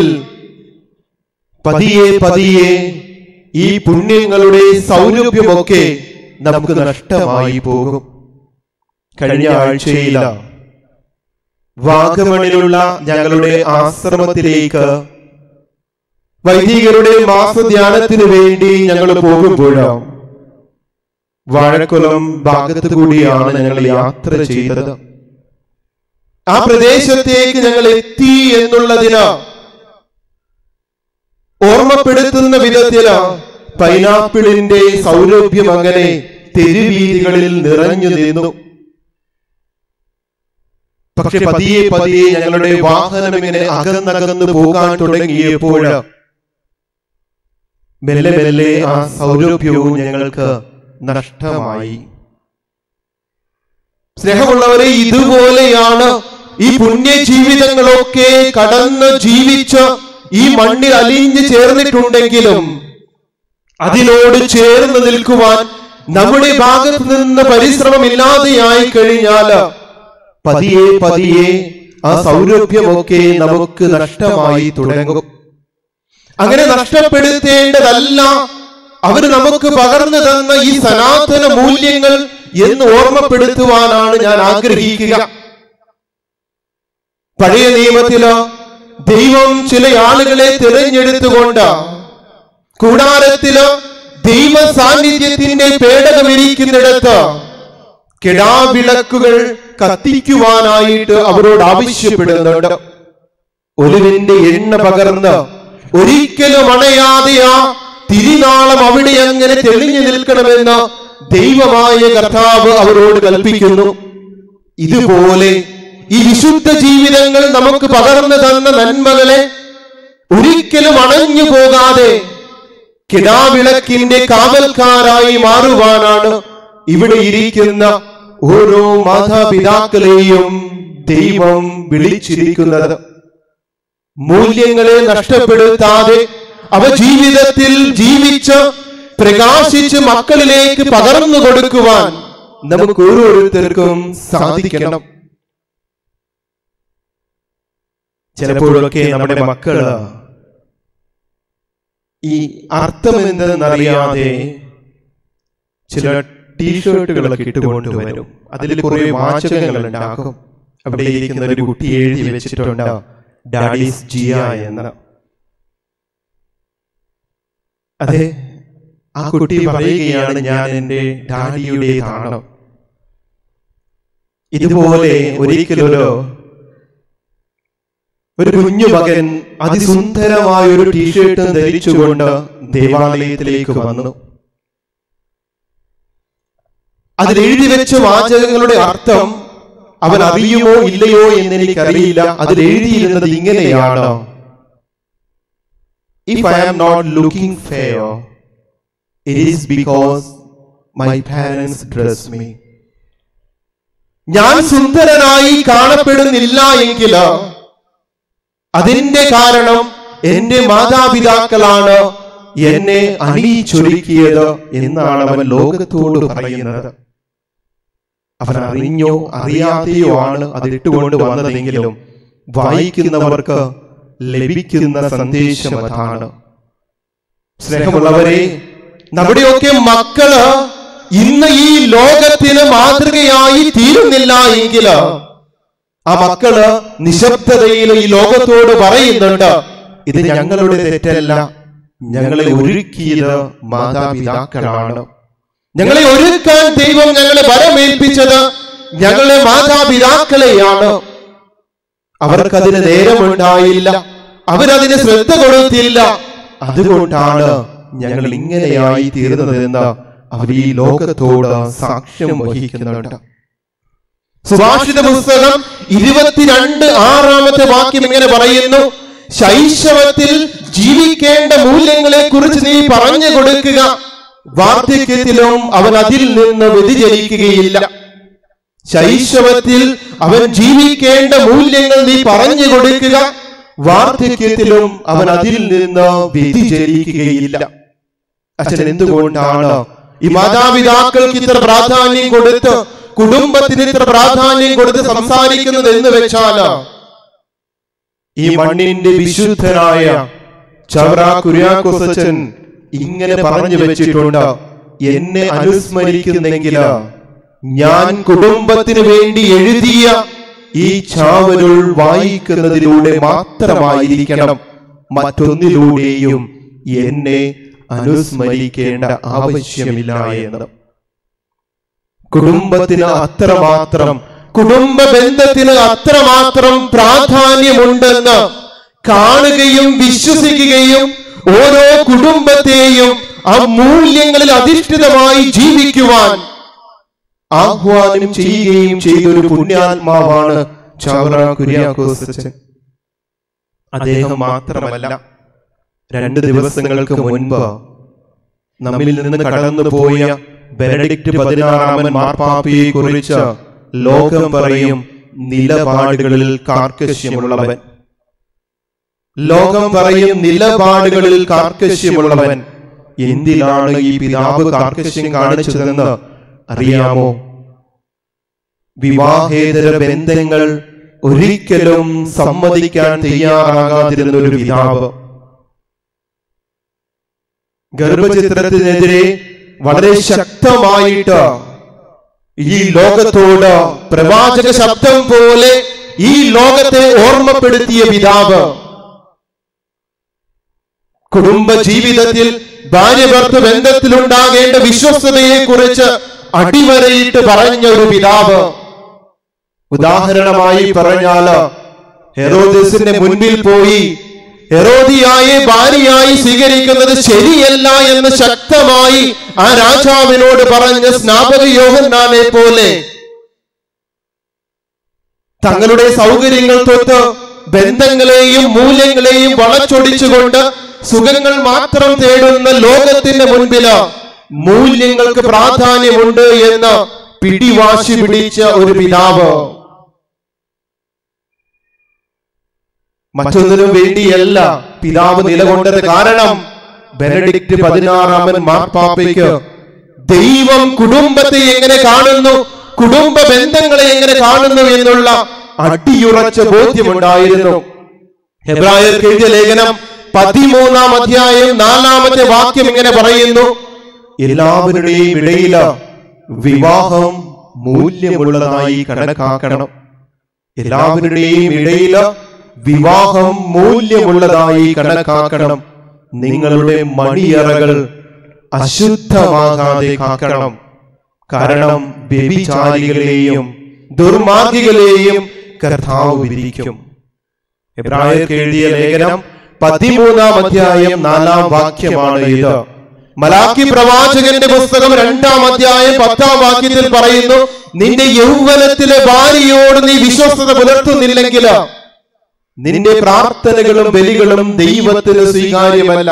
G: പതിയെ പതിയെ ഈ പുണ്യങ്ങളുടെ സൗരഭ്യമൊക്കെ നമുക്ക് നഷ്ടമായി പോകും കഴിഞ്ഞ ആഴ്ചയില വാഗമണിലുള്ള ഞങ്ങളുടെ ആശ്രമത്തിലേക്ക് വൈദികരുടെ മാസധ്യാനത്തിന് വേണ്ടി ഞങ്ങൾ പോകുമ്പോഴാണ് വാഴക്കുളം ഭാഗത്ത് കൂടിയാണ് ഞങ്ങൾ യാത്ര ചെയ്തത് ആ പ്രദേശത്തേക്ക് ഞങ്ങൾ എത്തി എന്നുള്ളതിന് ഓർമ്മപ്പെടുത്തുന്ന വിധത്തില് പൈനാപ്പിളിന്റെ സൗരഭ്യം അങ്ങനെ തെരുവീതികളിൽ നിറഞ്ഞു നിന്നു പക്ഷെ പതിയെ പതിയെ ഞങ്ങളുടെ വാഹനം ഇങ്ങനെ അകന്നകന്ന് പോകാൻ തുടങ്ങിയപ്പോൾ മെല്ലെ മെല്ലെ ആ സൗരഭ്യവും ഞങ്ങൾക്ക് നഷ്ടമായി സ്നേഹമുള്ളവരെ ഇതുപോലെയാണ് ഈ പുണ്യ ജീവിതങ്ങളൊക്കെ കടന്ന് ജീവിച്ച് ഈ മണ്ണിൽ അലിഞ്ഞു ചേർന്നിട്ടുണ്ടെങ്കിലും അതിനോട് ചേർന്ന് നിൽക്കുവാൻ നമ്മുടെ ഭാഗത്ത് നിന്ന് പരിശ്രമമില്ലാതെയായി കഴിഞ്ഞാൽ പതിയെ പതിയെ ആ സൗരഭ്യമൊക്കെ നമുക്ക് നഷ്ടമായി തുടങ്ങും അങ്ങനെ നഷ്ടപ്പെടുത്തേണ്ടതല്ല അവർ നമുക്ക് പകർന്നു തന്ന ഈ സനാതന മൂല്യങ്ങൾ എന്ന് ഓർമ്മപ്പെടുത്തുവാനാണ് ഞാൻ ആഗ്രഹിക്കുക പഴയ നിയമത്തിലോ ദൈവം ചില ആളുകളെ തിരഞ്ഞെടുത്തുകൊണ്ട് കൂടാരത്തിലോ ദൈവ സാന്നിധ്യത്തിന്റെ പേടകമിരിക്കുന്നിടത്ത് കിടാവിളക്കുകൾ കത്തിക്കുവാനായിട്ട് അവരോട് ആവശ്യപ്പെടുന്നുണ്ട് ഒലിവിന്റെ എണ്ണ പകർന്ന് ഒരിക്കലും അണയാതെ ആ തിരിനാളം അവിടെ അങ്ങനെ തെളിഞ്ഞു നിൽക്കണമെന്ന് ദൈവമായ കർത്താവ് അവരോട് കൽപ്പിക്കുന്നു ഇതുപോലെ ഈ വിശുദ്ധ ജീവിതങ്ങൾ നമുക്ക് പകർന്നു തന്ന നന്മകളെ ഒരിക്കലും അണഞ്ഞു പോകാതെ കിടാവിളക്കിന്റെ കാവൽക്കാരായി മാറുവാനാണ് ഇവിടെ ഇരിക്കുന്ന ഓരോ മാതാപിതാക്കളെയും ദൈവം വിളിച്ചിരിക്കുന്നത് മൂല്യങ്ങളെ നഷ്ടപ്പെടുത്താതെ അവ ജീവിതത്തിൽ ജീവിച്ച് പ്രകാശിച്ച് മക്കളിലേക്ക് പകർന്നു കൊടുക്കുവാൻ നമുക്ക് ഓരോരുത്തർക്കും സാധിക്കണം ചിലപ്പോഴൊക്കെ നമ്മുടെ മക്കള് ഈ അർത്ഥം എന്തെന്നറിയാതെ ചില ടീഷർട്ടുകളൊക്കെ ഇട്ടുകൊണ്ട് വരും അതിൽ കുറെ വാചകങ്ങൾ ഉണ്ടാക്കും അവിടെ ഇരിക്കുന്ന ഒരു കുട്ടി എഴുതി വെച്ചിട്ടുണ്ട് ഡാഡീസ് ജിയ എന്ന് അതെ ആ കുട്ടി പറയുകയാണ് ഞാൻ എൻ്റെ ഡാഡിയുടേതാണ് ഇതുപോലെ ഒരിക്കലൊരു ഒരു കുഞ്ഞു മകൻ അതിസുന്ദരമായ ഒരു ടീഷർട്ട് ധരിച്ചുകൊണ്ട് ദേവാലയത്തിലേക്ക് വന്നു അതിൽ എഴുതി വെച്ച വാചകങ്ങളുടെ അർത്ഥം അവൻ അറിയുമോ ഇല്ലയോ എന്ന് എനിക്കറിയില്ല അതിൽ എഴുതിയിരുന്നത് ഇങ്ങനെയാണ് if I am not looking fair it is because my parents dress me ഞാൻ സുന്ദരനായി കാണപ്പെടുന്നില്ല എങ്കിൽ അതിന്റെ കാരണം എന്റെ മാതാപിതാക്കളാണ് എന്നെ അണിയിച്ചൊരുക്കിയത് എന്നാണ് അവൻ ലോകത്തോട് പറയുന്നത് അവൻ അറിഞ്ഞോ അറിയാതെയോ ആണ് അത് ഇട്ടുകൊണ്ട് വന്നതെങ്കിലും വായിക്കുന്നവർക്ക് ലഭിക്കുന്ന സന്ദേശം അതാണ് സ്നേഹമുള്ളവരെ നമ്മുടെയൊക്കെ മക്കള് ഇന്ന് ഈ ലോകത്തിന് മാതൃകയായി തീരുന്നില്ല എങ്കിൽ ആ മക്കള് നിശബ്ദതയിൽ ഈ ലോകത്തോട് പറയുന്നുണ്ട് ഇത് ഞങ്ങളുടെ തെറ്റല്ല ഞങ്ങളെ ഒരുക്കിയത് മാതാപിതാക്കളാണ് ഞങ്ങളെ ഒരുക്കാൻ ദൈവം ഞങ്ങളെ വരമേൽപ്പിച്ചത് ഞങ്ങളെ മാതാപിതാക്കളെയാണ് അവർക്കതിന് നേരമുണ്ടായില്ല അവരതിന് ശ്രദ്ധ കൊടുത്തില്ല അതുകൊണ്ടാണ് ഞങ്ങൾ ഇങ്ങനെയായി തീർന്നതെന്ന് അവർ ഈ ലോകത്തോട് സാക്ഷ്യം വഹിക്കുന്നുണ്ട് സുഭാഷിത പുസ്തകം ഇരുപത്തിരണ്ട് ആറാമത്തെ വാക്യം ഇങ്ങനെ പറയുന്നു ശൈശവത്തിൽ ജീവിക്കേണ്ട മൂല്യങ്ങളെ കുറിച്ച് നീ പറഞ്ഞു കൊടുക്കുക വാർദ്ധക്യത്തിലും അവൻ അതിൽ നിന്ന് വ്യതിചലിക്കുകയില്ല ശൈശവത്തിൽ അവൻ ജീവിക്കേണ്ട മൂല്യങ്ങൾ നീ പറഞ്ഞു കൊടുക്കുക വാർദ്ധക്യത്തിലും അവൻ അതിൽ നിന്ന് വ്യതിചലിക്കുകയില്ല അച്ഛൻ എന്തുകൊണ്ടാണ് ഈ മാതാപിതാക്കൾക്ക് ഇത്ര പ്രാധാന്യം കൊടുത്ത് കുടുംബത്തിന് ഇത്ര പ്രാധാന്യം കൊടുത്ത് സംസാരിക്കുന്നത് എന്ന് വെച്ചാല് ഈ മണ്ണിന്റെ വിശുദ്ധനായ ചവറ കുര്യാക്കോസച്ചൻ ഇങ്ങനെ പറഞ്ഞു വെച്ചിട്ടുണ്ട് എന്നെ അനുസ്മരിക്കുന്നെങ്കിൽ ഞാൻ കുടുംബത്തിന് വേണ്ടി എഴുതിയ ഈ ചാവരുൾ വായിക്കുന്നതിലൂടെ മാത്രമായിരിക്കണം മറ്റൊന്നിലൂടെയും എന്നെ അനുസ്മരിക്കേണ്ട ആവശ്യമില്ല എന്ന് കുടുംബത്തിന് അത്രമാത്രം കുടുംബ ബന്ധത്തിന് അത്രമാത്രം പ്രാധാന്യമുണ്ടെന്ന് കാണുകയും വിശ്വസിക്കുകയും ഓരോ കുടുംബത്തെയും ആ മൂല്യങ്ങളിൽ അധിഷ്ഠിതമായി ജീവിക്കുവാൻ ആഹ്വാനം ചെയ്യുകയും ചെയ്ത ഒരു പുണ്യാത്മാവാണ് ചവറ കുര്യാക്കോസ് അച്ഛൻ. അദ്ദേഹം മാത്രമല്ല രണ്ട് ദിവസങ്ങൾക്ക് മുൻപ് നമ്മിൽ നിന്ന് കടന്നു പോയ ബെനഡിക്റ്റ് പതിനാറാമൻ മാർപ്പാപ്പയെ കുറിച്ച് ലോകം പറയും നിലപാടുകളിൽ കാർക്കശ്യമുള്ളവൻ ലോകം പറയും നിലപാടുകളിൽ കാർക്കശ്യമുള്ളവൻ എന്തിനാണ് ഈ പിതാവ് കാർക്കശ്യം കാണിച്ചതെന്ന് അറിയാമോ വിവാഹേതര ബന്ധങ്ങൾ ഒരിക്കലും സമ്മതിക്കാൻ തയ്യാറാകാതിരുന്ന ഒരു പിതാവ് ഗർഭചിത്രത്തിനെതിരെ വളരെ ശക്തമായിട്ട് ഈ ലോകത്തോട് പ്രവാചക ശബ്ദം പോലെ ഈ ലോകത്തെ ഓർമ്മപ്പെടുത്തിയ പിതാവ് കുടുംബ ജീവിതത്തിൽ ഭാര്യ ഭർത്തൃ ബന്ധത്തിലുണ്ടാകേണ്ട വിശ്വസ്തതയെ കുറിച്ച് അടിവരയിട്ട് പറഞ്ഞ ഒരു പിതാവ് ഉദാഹരണമായി പറഞ്ഞാല് ഹെറോദിസിന്റെ മുൻപിൽ പോയി ഹെറോദിയായെ ഭാര്യയായി സ്വീകരിക്കുന്നത് ശരിയല്ല എന്ന് ശക്തമായി ആ രാജാവിനോട് പറഞ്ഞ സ്നാപക യോഹന്നാനെ പോലെ തങ്ങളുടെ സൗകര്യങ്ങൾ തൊട്ട് ബന്ധങ്ങളെയും മൂല്യങ്ങളെയും വളച്ചൊടിച്ചുകൊണ്ട് സുഖങ്ങൾ മാത്രം തേടുന്ന ലോകത്തിന്റെ മുൻപില് മൂല്യങ്ങൾക്ക് പ്രാധാന്യമുണ്ട് എന്ന് പിടിവാശി പിടിച്ച ഒരു പിതാവ് മറ്റൊന്നിനും വേണ്ടിയല്ല പിതാവ് നിലകൊണ്ടത് കാരണം ബെനഡിക്റ്റ് പതിനാറാമൻ മാർപ്പാപ്പയ്ക്ക് ദൈവം കുടുംബത്തെ എങ്ങനെ കാണുന്നു കുടുംബ ബന്ധങ്ങളെ എങ്ങനെ കാണുന്നു എന്നുള്ള അടിയുറച്ച ബോധ്യമുണ്ടായിരുന്നു ഹെബ്രായർക്ക് എഴുതിയ ലേഖനം പതിമൂന്നാം അധ്യായം നാലാമത്തെ വാക്യം ഇങ്ങനെ പറയുന്നു എല്ലാവരുടെയും ഇടയില് വിവാഹം മൂല്യമുള്ളതായി കണക്കാക്കണം എല്ലാവരുടെയും ഇടയില് വിവാഹം മൂല്യമുള്ളതായി കണക്കാക്കണം നിങ്ങളുടെ മണിയറകൾ അശുദ്ധമാകാതെ കാക്കണം കാരണം വ്യഭിചാരികളെയും ദുർമാർഗികളെയും കർത്താവ് വിധിക്കും എബ്രായർക്ക് എഴുതിയ ലേഖനം പതിമൂന്നാം അധ്യായം നാലാം വാക്യമാണ് ഇത് മലാക്കി പ്രവാചകന്റെ പുസ്തകം രണ്ടാം അധ്യായം പത്താം വാക്യത്തിൽ പറയുന്നു നിന്റെ യൗവനത്തിലെ ഭാര്യയോട് നീ വിശ്വസ്തത പുലർത്തുന്നില്ലെങ്കിൽ നിന്റെ പ്രാർത്ഥനകളും ബലികളും ദൈവത്തിന് സ്വീകാര്യമല്ല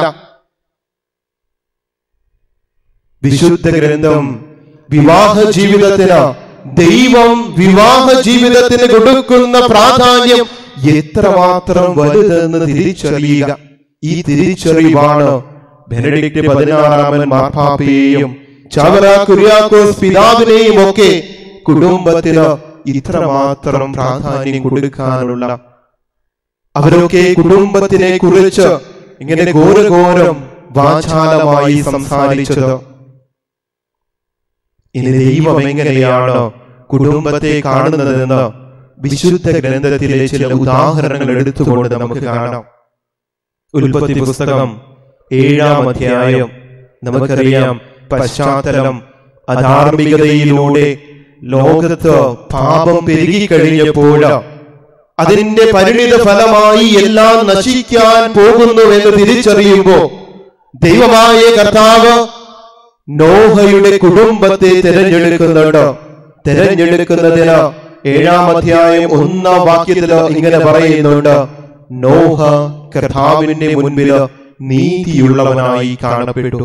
G: വിശുദ്ധ ഗ്രന്ഥം വിവാഹ ജീവിതത്തിന് ദൈവം വിവാഹ ജീവിതത്തിന് കൊടുക്കുന്ന പ്രാധാന്യം എത്രമാത്രം വലുതെന്ന് തിരിച്ചറിയുക ഈ തിരിച്ചറിവാണ് ബെനഡിക്റ്റ് പതിനാറാമൻ മാർപ്പാപ്പയെയും ചവറ കുര്യാക്കോസ് പിതാവിനെയും ഒക്കെ കുടുംബത്തിന് ഇത്രമാത്രം പ്രാധാന്യം കൊടുക്കാനുള്ള അവരൊക്കെ കുടുംബത്തിനെ കുറിച്ച് ഇങ്ങനെ ഘോരഘോരം വാചാലമായി സംസാരിച്ചത് ഇനി ദൈവം എങ്ങനെയാണ് കുടുംബത്തെ കാണുന്നതെന്ന് വിശുദ്ധ ഗ്രന്ഥത്തിലെ ചില ഉദാഹരണങ്ങൾ എടുത്തുകൊണ്ട് നമുക്ക് കാണാം ഉൽപ്പത്തി പുസ്തകം ഏഴാം അധ്യായം നമുക്കറിയാം പശ്ചാത്തലം അധാർമികതയിലൂടെ ലോകത്ത് പാപം പെരുകിക്കഴിഞ്ഞപ്പോൾ അതിന്റെ പരിണിത ഫലമായി എല്ലാം നശിക്കാൻ പോകുന്നുവെന്ന് തിരിച്ചറിയുമ്പോ ദൈവമായ കർത്താവ് നോഹയുടെ കുടുംബത്തെ തിരഞ്ഞെടുക്കുന്നുണ്ട് തിരഞ്ഞെടുക്കുന്നതിന് ഏഴാം അധ്യായം ഒന്നാം വാക്യത്തില് ഇങ്ങനെ പറയുന്നുണ്ട് നോഹ കർത്താവിന്റെ മുൻപില് നീതിയുള്ളവനായി കാണപ്പെട്ടു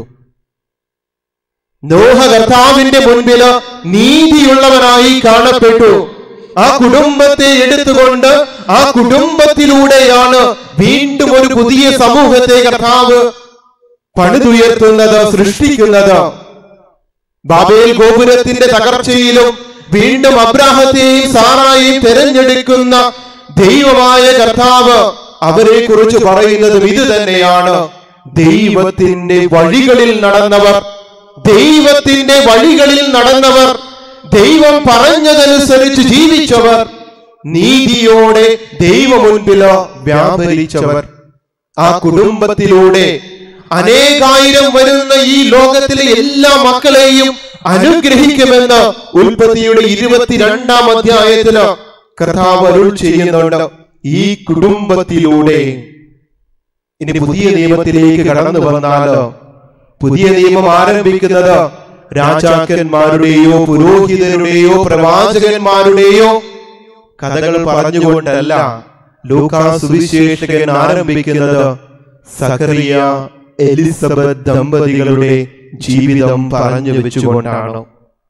G: നോഹ കർത്താവിന്റെ മുൻപില് നീതിയുള്ളവനായി കാണപ്പെട്ടു ആ കുടുംബത്തെ എടുത്തുകൊണ്ട് ആ കുടുംബത്തിലൂടെയാണ് വീണ്ടും ഒരു പുതിയ സമൂഹത്തെ കർത്താവ് പണിതുയർത്തുന്നത് സൃഷ്ടിക്കുന്നത് ബാബേൽ ഗോപുരത്തിന്റെ തകർച്ചയിലും വീണ്ടും അബ്രാഹത്തെയും സാറായെയും തിരഞ്ഞെടുക്കുന്ന ദൈവമായ കർത്താവ് അവരെ കുറിച്ച് പറയുന്നതും ഇത് തന്നെയാണ് ദൈവത്തിന്റെ വഴികളിൽ നടന്നവർ ദൈവത്തിന്റെ വഴികളിൽ നടന്നവർ ദൈവം പറഞ്ഞതനുസരിച്ച് ജീവിച്ചവർ നീതിയോടെ ദൈവ മുൻപില് വ്യാപരിച്ചവർ ആ കുടുംബത്തിലൂടെ അനേകായിരം വരുന്ന ഈ ലോകത്തിലെ എല്ലാ മക്കളെയും അനുഗ്രഹിക്കുമെന്ന് ഉൽപ്പത്തിയുടെ ഇരുപത്തിരണ്ടാം അധ്യായത്തില് കർത്താവ് അരുൾ ചെയ്യുന്നുണ്ട് ഈ കുടുംബത്തിലൂടെ ഇനി പുതിയ നിയമത്തിലേക്ക് കടന്നു വന്നാല് പുതിയ നിയമം ആരംഭിക്കുന്നത് രാജാക്കന്മാരുടെയോ പുരോഹിതരുടെയോ പ്രവാചകന്മാരുടെയോ കഥകൾ പറഞ്ഞുകൊണ്ടല്ല ലൂക്കാ സുവിശേഷകൻ ആരംഭിക്കുന്നത് സക്കറിയ എലിസബത്ത് ദമ്പതികളുടെ ജീവിതം പറഞ്ഞു വെച്ചുകൊണ്ടാണ്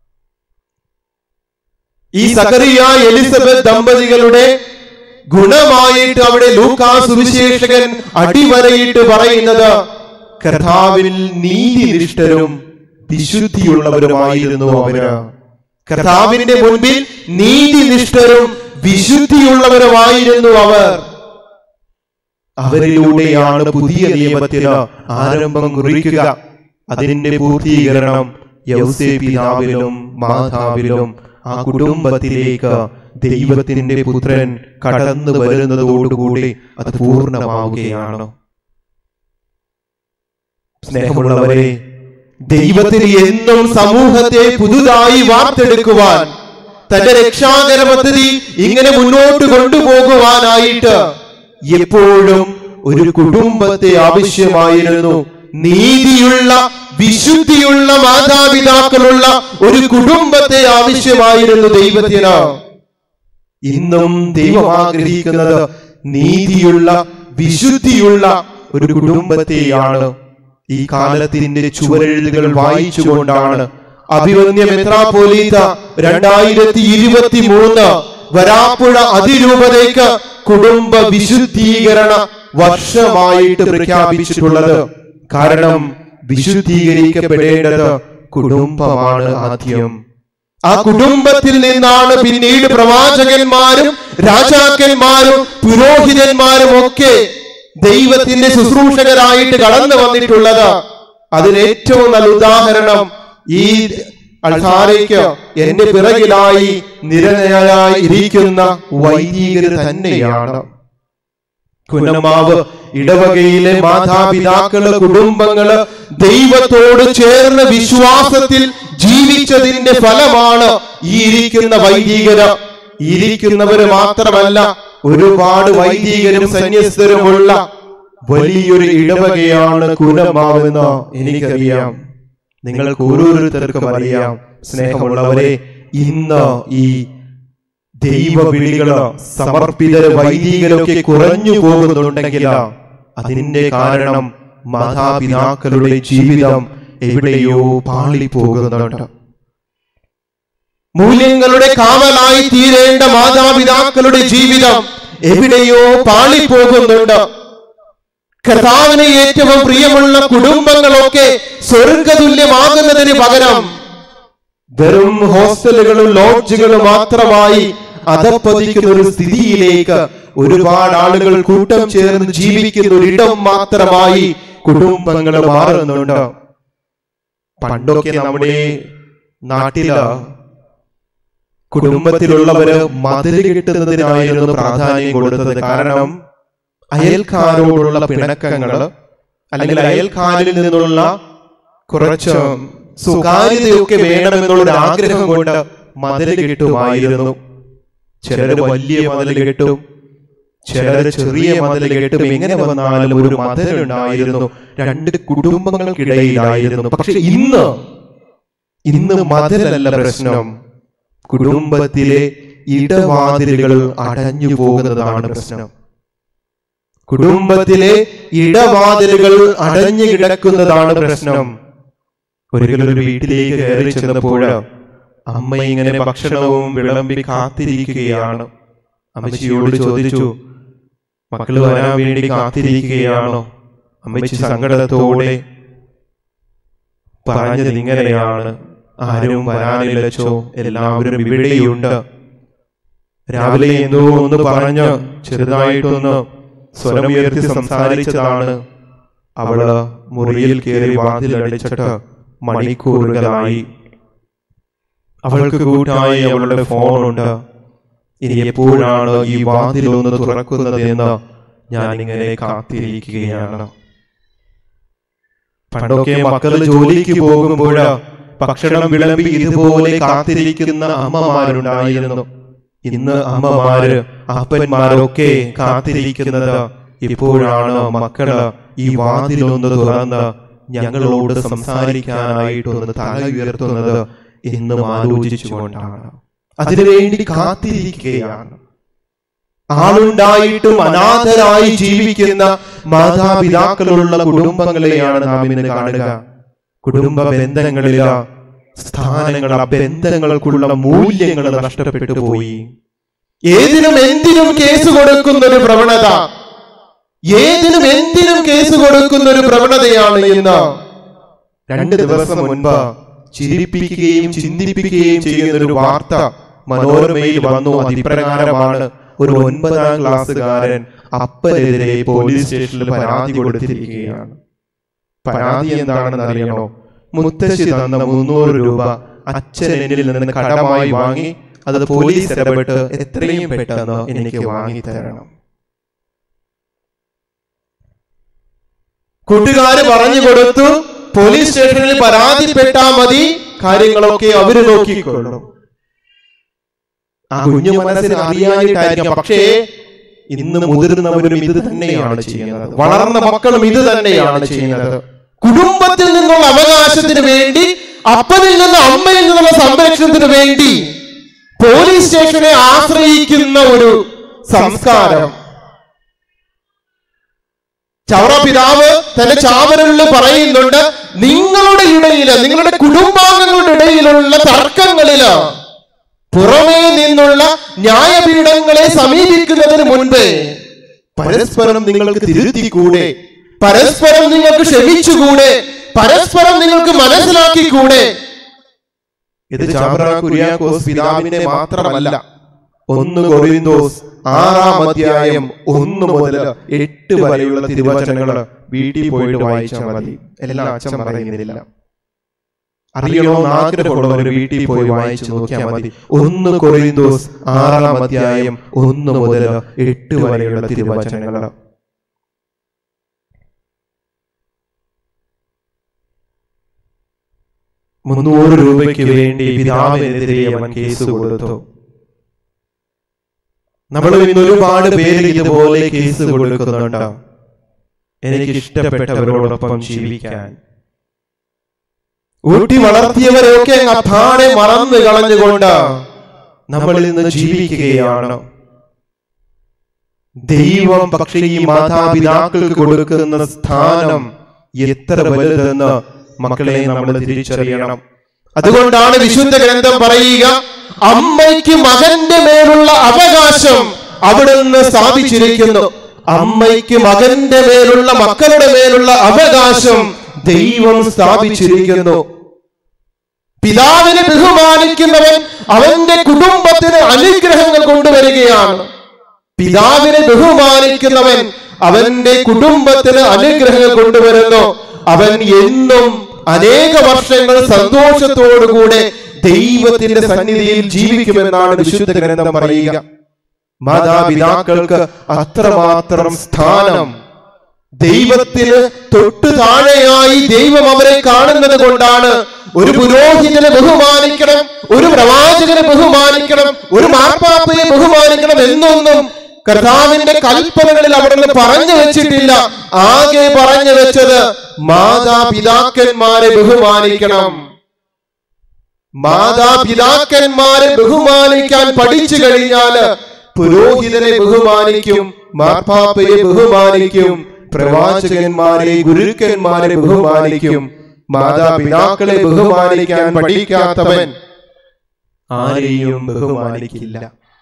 G: ഈ സക്കറിയ എലിസബത്ത് ദമ്പതികളുടെ ഗുണമായിട്ട് അവിടെ ലൂക്കാ സുവിശേഷകൻ അടിവരയിട്ട് പറയുന്നത് കർത്താവിൽ നീതിനിഷ്ഠരും വിശുദ്ധിയുള്ളവരുമായിരുന്നു അവര് കർത്താവിന്റെ മുൻപിൽ നീതിനിഷ്ഠരും വിശുദ്ധിയുള്ളവരുമായിരുന്നു അവർ അവരിലൂടെയാണ് പുതിയ നിയമത്തിന് ആരംഭം കുറിക്കുക അതിന്റെ പൂർത്തീകരണം യൗസേ പിതാവിലും മാതാവിലും ആ കുടുംബത്തിലേക്ക് ദൈവത്തിന്റെ പുത്രൻ കടന്നു വരുന്നതോടുകൂടി അത് പൂർണ്ണമാവുകയാണ് സ്നേഹമുള്ളവരെ ദൈവത്തിന് എന്നും സമൂഹത്തെ പുതുതായി വാർത്തെടുക്കുവാൻ തന്റെ രക്ഷാകര പദ്ധതി ഇങ്ങനെ മുന്നോട്ട് കൊണ്ടുപോകുവാനായിട്ട് എപ്പോഴും ഒരു കുടുംബത്തെ ആവശ്യമായിരുന്നു നീതിയുള്ള വിശുദ്ധിയുള്ള മാതാപിതാക്കളുള്ള ഒരു കുടുംബത്തെ ആവശ്യമായിരുന്നു ദൈവത്തിന് ഇന്നും ദൈവം ആഗ്രഹിക്കുന്നത് നീതിയുള്ള വിശുദ്ധിയുള്ള ഒരു കുടുംബത്തെയാണ് ഈ കാലത്തിന്റെ ചുവരെഴുതുകൾ വായിച്ചുകൊണ്ടാണ് അഭിമന്യ മെത്രാപോലീത്ത രണ്ടായിരത്തി ഇരുപത്തി മൂന്ന് വരാപ്പുഴ അതിരൂപതയ്ക്ക് കുടുംബ വിശുദ്ധീകരണ വർഷമായിട്ട് പ്രഖ്യാപിച്ചിട്ടുള്ളത് കാരണം വിശുദ്ധീകരിക്കപ്പെടേണ്ടത് കുടുംബമാണ് ആദ്യം ആ കുടുംബത്തിൽ നിന്നാണ് പിന്നീട് പ്രവാചകന്മാരും രാജാക്കന്മാരും പുരോഹിതന്മാരും ഒക്കെ ദൈവത്തിന്റെ ശുശ്രൂഷകരായിട്ട് കടന്നു വന്നിട്ടുള്ളത് അതിന് ഏറ്റവും നല്ല ഉദാഹരണം ഈ അൾത്താരയ്ക്ക് എന്റെ പിറകിലായി നിരനിരയായി ഇരിക്കുന്ന വൈദികർ തന്നെയാണ് കുന്നമാവ് ഇടവകയിലെ മാതാപിതാക്കള് കുടുംബങ്ങള് ദൈവത്തോട് ചേർന്ന് വിശ്വാസത്തിൽ ജീവിച്ചതിന്റെ ഫലമാണ് ഈ ഇരിക്കുന്ന വൈദികര് ഇരിക്കുന്നവര് മാത്രമല്ല ഒരുപാട് വൈദികരും സന്യസ്തരുമുള്ള വലിയൊരു ഇടവകയാണ് കുലമാവെന്ന് എനിക്കറിയാം നിങ്ങൾക്ക് ഓരോരുത്തർക്കും അറിയാം സ്നേഹമുള്ളവരെ ഇന്ന് ഈ ദൈവവിളികള് സമർപ്പിതര് വൈദികരൊക്കെ കുറഞ്ഞു പോകുന്നുണ്ടെങ്കിൽ അതിന്റെ കാരണം മാതാപിതാക്കളുടെ ജീവിതം എവിടെയോ പാളിപ്പോകുന്നുണ്ട് മൂല്യങ്ങളുടെ കാവലായി തീരേണ്ട മാതാപിതാക്കളുടെ ജീവിതം എവിടെയോ പാളിപ്പോകുന്നുണ്ട് കർത്താവിന് ഏറ്റവും പ്രിയമുള്ള കുടുംബങ്ങളൊക്കെ സ്വർഗതുല്യമാകുന്നതിന് പകരം വെറും ഹോസ്റ്റലുകളും ലോഡ്ജുകളും മാത്രമായി അധപ്പതിക്കുന്ന ഒരു സ്ഥിതിയിലേക്ക് ഒരുപാട് ആളുകൾ കൂട്ടം ചേർന്ന് ജീവിക്കുന്ന ഒരിടം മാത്രമായി കുടുംബങ്ങൾ മാറുന്നുണ്ട് പണ്ടൊക്കെ നമ്മുടെ നാട്ടില് കുടുംബത്തിലുള്ളവര് മതില് കെട്ടുന്നതിനായിരുന്നു പ്രാധാന്യം കൊടുത്തത് കാരണം അയൽക്കാരോടുള്ള പിണക്കങ്ങള് അല്ലെങ്കിൽ അയൽക്കാരിൽ നിന്നുള്ള കുറച്ച് സ്വകാര്യതയൊക്കെ വേണമെന്നുള്ള ആഗ്രഹം കൊണ്ട് മതിൽ കെട്ടുമായിരുന്നു ചിലർ വലിയ മതിൽ കെട്ടും ചിലർ ചെറിയ മതിൽ കെട്ടും എങ്ങനെ വന്നാലും ഒരു മതിലുണ്ടായിരുന്നു രണ്ട് കുടുംബങ്ങൾക്കിടയിലായിരുന്നു പക്ഷെ ഇന്ന് ഇന്ന് മതിലല്ല പ്രശ്നം കുടുംബത്തിലെ ഇടവാതിലുകൾ അടഞ്ഞു പോകുന്നതാണ് പ്രശ്നം കുടുംബത്തിലെ ഇടവാതിലുകൾ അടഞ്ഞു കിടക്കുന്നതാണ് പ്രശ്നം ഒരിക്കലും ഒരു വീട്ടിലേക്ക് കയറി ചെന്നപ്പോൾ അമ്മ ഇങ്ങനെ ഭക്ഷണവും വിളമ്പി കാത്തിരിക്കുകയാണ് അമ്മച്ചിയോട് ചോദിച്ചു മക്കള് വരാൻ വേണ്ടി കാത്തിരിക്കുകയാണോ അമ്മച്ചി സങ്കടത്തോടെ പറഞ്ഞത് ഇങ്ങനെയാണ് ആരും വരാനില്ലച്ചോ എല്ലാവരും ഇവിടെയുണ്ട് രാവിലെ എന്തോ ഒന്ന് പറഞ്ഞ് ചെറുതായിട്ടൊന്ന് സ്വരമുയർത്തി സംസാരിച്ചതാണ് അവള് മുറിയിൽ കയറി വാതിലടിച്ചിട്ട് മണിക്കൂറുകളായി അവൾക്ക് കൂട്ടായി അവളുടെ ഫോണുണ്ട് ഇനി എപ്പോഴാണ് ഈ വാതിലൊന്ന് തുറക്കുന്നത് എന്ന് ഞാൻ ഇങ്ങനെ കാത്തിരിക്കുകയാണ് പണ്ടൊക്കെ മക്കള് ജോലിക്ക് പോകുമ്പോൾ ഭക്ഷണം വിളമ്പി ഇതുപോലെ കാത്തിരിക്കുന്ന അമ്മമാരുണ്ടായിരുന്നു ഇന്ന് അമ്മമാര് അപ്പന്മാരൊക്കെ കാത്തിരിക്കുന്നത് ഇപ്പോഴാണ് മക്കള് ഈ വാതിലൊന്ന് തുറന്ന് ഞങ്ങളോട് സംസാരിക്കാനായിട്ടൊന്ന് തല ഉയർത്തുന്നത് എന്നും ആലോചിച്ചുകൊണ്ടാണ് അതിനുവേണ്ടി കാത്തിരിക്കുകയാണ് ആളുണ്ടായിട്ടും അനാഥരായി ജീവിക്കുന്ന മാതാപിതാക്കളുള്ള കുടുംബങ്ങളെയാണ് നാം ഇന്ന് കാണുക കുടുംബ ബന്ധങ്ങളില സ്ഥാനങ്ങൾ ആ ബന്ധങ്ങൾക്കുള്ള മൂല്യങ്ങൾ നഷ്ടപ്പെട്ടു പോയി ഏതിനും എന്തിനും കേസ് കൊടുക്കുന്ന ഒരു പ്രവണത ഏതിനും എന്തിനും കേസ് കൊടുക്കുന്ന ഒരു പ്രവണതയാണ് ഇന്ന് രണ്ട് ദിവസം മുൻപ് ചിരിപ്പിക്കുകയും ചിന്തിപ്പിക്കുകയും ചെയ്യുന്ന ഒരു വാർത്ത മനോരമയിൽ വന്നു അതിപ്രകാരമാണ് ഒരു ഒൻപതാം ക്ലാസ്സുകാരൻ അപ്പനെതിരെ പോലീസ് സ്റ്റേഷനിൽ പരാതി കൊടുത്തിരിക്കുകയാണ് പരാതി എന്താണെന്ന് അറിയണോ മുത്തശ്ശി തന്ന മുന്നൂറ് രൂപ അച്ഛൻ എന്നിൽ നിന്ന് കടമായി വാങ്ങി അത് പോലീസ് ഇടപെട്ട് എത്രയും പെട്ടെന്ന് എനിക്ക് വാങ്ങി തരണം കൂട്ടുകാര് പറഞ്ഞു കൊടുത്തു പോലീസ് സ്റ്റേഷനിൽ പരാതിപ്പെട്ടാ മതി കാര്യങ്ങളൊക്കെ അവര് നോക്കിക്കൊള്ളും ആ കുഞ്ഞു മനസ്സിന് അറിയാനായിട്ടായിരിക്കാം പക്ഷേ ഇന്ന് മുതിർന്നവരും ഇത് തന്നെയാണ് ചെയ്യുന്നത് വളർന്ന മക്കളും ഇത് തന്നെയാണ് ചെയ്യുന്നത് കുടുംബത്തിൽ നിന്നുള്ള അവകാശത്തിന് വേണ്ടി അപ്പനിൽ നിന്ന് അമ്മയിൽ നിന്നുള്ള സംരക്ഷണത്തിന് വേണ്ടി പോലീസ് സ്റ്റേഷനെ ആശ്രയിക്കുന്ന ഒരു സംസ്കാരം ചവറ പിതാവ് തന്റെ ചാവരലിൽ പറയുന്നുണ്ട് നിങ്ങളുടെ ഇടയില് നിങ്ങളുടെ കുടുംബാംഗങ്ങളുടെ ഇടയിലുള്ള തർക്കങ്ങളില് പുറമേ നിന്നുള്ള ന്യായപീഠങ്ങളെ സമീപിക്കുന്നതിന് മുൻപ് പരസ്പരം നിങ്ങൾക്ക് തിരുത്തിക്കൂടെ പരസ്പരം നിങ്ങൾക്ക് ക്ഷമിച്ചുകൂടെ പരസ്പരം നിങ്ങൾക്ക് മനസ്സിലാക്കിക്കൂടെ ഇത് ചാബ്ര കുര്യാക്കോസ് പിതാവിനെ മാത്രമല്ല ഒന്ന് കൊറിന്തോസ് ആറാം അധ്യായം ഒന്ന് മുതൽ എട്ട് വരെയുള്ള തിരുവചനങ്ങൾ വീട്ടിൽ പോയിട്ട് വായിച്ചാൽ മതി എല്ലാം അച്ഛൻ പറയുന്നില്ല അറിയണമെന്ന് ആഗ്രഹമുള്ളവർ വീട്ടിൽ പോയി വായിച്ചു നോക്കിയാൽ മതി ഒന്ന് കൊറിന്തോസ് ആറാം അധ്യായം ഒന്ന് മുതൽ എട്ട് വരെയുള്ള തിരുവചനങ്ങൾ മുന്നൂറ് രൂപയ്ക്ക് വേണ്ടി പിതാവിനെതിരെ അവൻ കേസ് കൊടുത്തു നമ്മൾ ഇന്ന് ഒരുപാട് പേര് ഇതുപോലെ കേസ് കൊടുക്കുന്നുണ്ട് എനിക്ക് ഇഷ്ടപ്പെട്ടവരോടൊപ്പം ജീവിക്കാൻ ഊട്ടി വളർത്തിയവരെയൊക്കെ അങ്ങ് അപ്പാടെ മറന്നു കളഞ്ഞുകൊണ്ട് നമ്മൾ ഇന്ന് ജീവിക്കുകയാണ് ദൈവം പക്ഷേ ഈ മാതാപിതാക്കൾക്ക് കൊടുക്കുന്ന സ്ഥാനം എത്ര വലുതെന്ന് മക്കളെ നമ്മൾ തിരിച്ചറിയണം അതുകൊണ്ടാണ് വിശുദ്ധ ഗ്രന്ഥം പറയുക അമ്മയ്ക്ക് മകന്റെ മേലുള്ള അവകാശം അവിടുന്ന് സ്ഥാപിച്ചിരിക്കുന്നു അമ്മയ്ക്ക് മകന്റെ മേലുള്ള മക്കളുടെ മേലുള്ള അവകാശം ദൈവം സ്ഥാപിച്ചിരിക്കുന്നു പിതാവിനെ ബഹുമാനിക്കുന്നവൻ അവന്റെ കുടുംബത്തിന് അനുഗ്രഹങ്ങൾ കൊണ്ടുവരികയാണ് പിതാവിനെ ബഹുമാനിക്കുന്നവൻ അവന്റെ കുടുംബത്തിന് അനുഗ്രഹങ്ങൾ കൊണ്ടുവരുന്നു അവൻ എന്നും അനേക വർഷങ്ങൾ സന്തോഷത്തോടുകൂടെ ദൈവത്തിന്റെ സന്നിധിയിൽ ജീവിക്കുമെന്നാണ് വിശുദ്ധ ഗ്രന്ഥം പറയുക മാതാപിതാക്കൾക്ക് അത്രമാത്രം സ്ഥാനം ദൈവത്തിന് തൊട്ടു താഴെയായി ദൈവം അവരെ കാണുന്നത് കൊണ്ടാണ് ഒരു പുരോഹിതനെ ബഹുമാനിക്കണം ഒരു പ്രവാചകനെ ബഹുമാനിക്കണം ഒരു മാർപ്പാപ്പയെ ബഹുമാനിക്കണം എന്നൊന്നും കർത്താവിന്റെ കൽപ്പനകളിൽ അവിടുന്ന് പറഞ്ഞു വെച്ചിട്ടില്ല ആകെ പറഞ്ഞു വെച്ചത് മാതാപിതാക്കന്മാരെ ബഹുമാനിക്കണം മാതാപിതാക്കന്മാരെ ബഹുമാനിക്കാൻ പഠിച്ചു കഴിഞ്ഞാല് പുരോഹിതനെ ബഹുമാനിക്കും മാർപ്പാപ്പയെ ബഹുമാനിക്കും പ്രവാചകന്മാരെ ഗുരുക്കന്മാരെ ബഹുമാനിക്കും മാതാപിതാക്കളെ ബഹുമാനിക്കാൻ പഠിക്കാത്തവൻ ആരെയും ബഹുമാനിക്കില്ല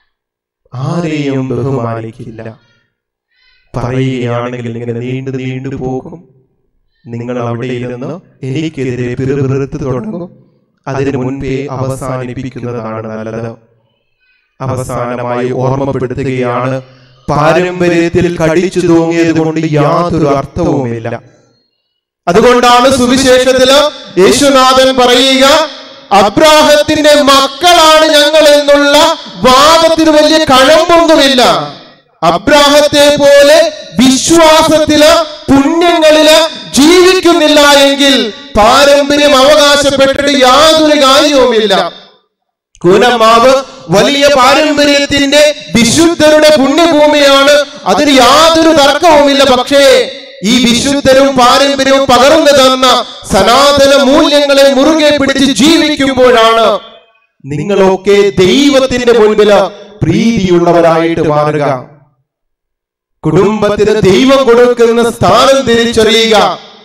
G: ആരെയും ബഹുമാനിക്കില്ല പറയുകയാണെങ്കിൽ ഇങ്ങനെ നീണ്ടു നീണ്ടു പോകും നിങ്ങൾ അവിടെ ഇരുന്ന് എനിക്കെതിരെ പിറുപിറുത്ത് തുടങ്ങും അതിനു മുൻപേ അവസാനിപ്പിക്കുന്നതാണ് നല്ലത് അവസാനമായി ഓർമ്മപ്പെടുത്തുകയാണ് പാരമ്പര്യത്തിൽ കടിച്ചു തൂങ്ങിയത് കൊണ്ട് യാതൊരു അർത്ഥവുമില്ല അതുകൊണ്ടാണ് സുവിശേഷത്തില് യേശുനാഥൻ പറയുക അബ്രാഹത്തിന്റെ മക്കളാണ് ഞങ്ങൾ എന്നുള്ള വാദത്തിന് വലിയ കഴമ്പൊന്നുമില്ല അബ്രാഹത്തെ പോലെ വിശ്വാസത്തില് പുണ്യങ്ങളില് ജീവിക്കുന്നില്ല എങ്കിൽ പാരമ്പര്യം അവകാശപ്പെട്ടിട്ട് യാതൊരു കാര്യവുമില്ല കൂനമാവ് വലിയ പാരമ്പര്യത്തിന്റെ വിശുദ്ധരുടെ പുണ്യഭൂമിയാണ് അതിന് യാതൊരു തർക്കവുമില്ല പക്ഷേ ഈ വിശുദ്ധരും പാരമ്പര്യവും പകർന്നു തന്ന സനാതന മൂല്യങ്ങളെ മുറുകെ പിടിച്ച് ജീവിക്കുമ്പോഴാണ് നിങ്ങളൊക്കെ ദൈവത്തിന്റെ മുൻപില് പ്രീതിയുള്ളവരായിട്ട് മാറുക കുടുംബത്തിന് ദൈവം കൊടുക്കുന്ന സ്ഥാനം തിരിച്ചറിയുക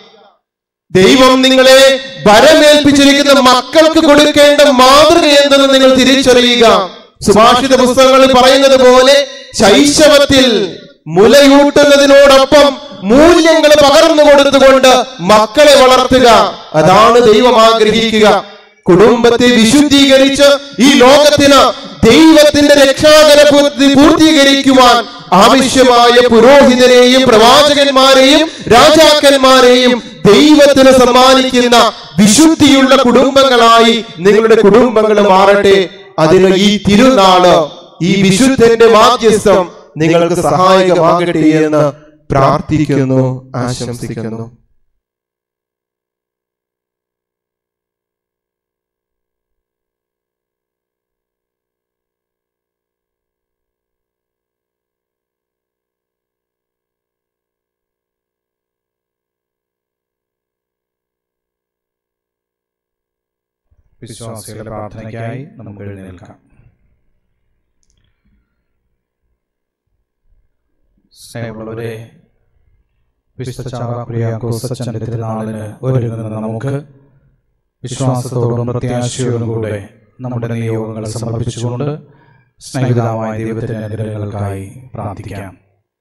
G: ദൈവം നിങ്ങളെ വരമേൽപ്പിച്ചിരിക്കുന്ന മക്കൾക്ക് കൊടുക്കേണ്ട മാതൃക എന്തെന്ന് നിങ്ങൾ തിരിച്ചറിയുക സുഭാഷിത പുസ്തകങ്ങളിൽ പറയുന്നത് പോലെ ശൈശവത്തിൽ മുലയൂട്ടുന്നതിനോടൊപ്പം മൂല്യങ്ങൾ പകർന്നു കൊടുത്തുകൊണ്ട് മക്കളെ വളർത്തുക അതാണ് ദൈവം ആഗ്രഹിക്കുക കുടുംബത്തെ വിശുദ്ധീകരിച്ച് ഈ ലോകത്തിന് ദൈവത്തിന്റെ രക്ഷാകര പൂർത്തി പൂർത്തീകരിക്കുവാൻ ആവശ്യമായ പുരോഹിതരെയും പ്രവാചകന്മാരെയും രാജാക്കന്മാരെയും ദൈവത്തിന് സമ്മാനിക്കുന്ന വിശുദ്ധിയുള്ള കുടുംബങ്ങളായി നിങ്ങളുടെ കുടുംബങ്ങൾ മാറട്ടെ അതിന് ഈ തിരുനാള് ഈ വിശുദ്ധന്റെ മാധ്യസ്ഥം നിങ്ങൾക്ക് സഹായകമാകട്ടെ എന്ന് പ്രാർത്ഥിക്കുന്നു ആശംസിക്കുന്നു
C: വിശ്വാസികളുടെ പ്രാർത്ഥനയ്ക്കായി നമുക്ക് എഴുന്നേൽക്കാം സ്നേഹമുള്ളവരെ വിശുദ്ധ ചാവാക്കുരിയാക്കോസച്ചന്റെ തിരുനാളിന് ഒരുങ്ങുന്ന നമുക്ക് വിശ്വാസത്തോടും പ്രത്യാശയോടും കൂടെ നമ്മുടെ നിയോഗങ്ങൾ സമർപ്പിച്ചുകൊണ്ട് സ്നേഹിതാവായ ദൈവത്തിന്റെ അനുഗ്രഹങ്ങൾക്കായി പ്രാർത്ഥിക്കാം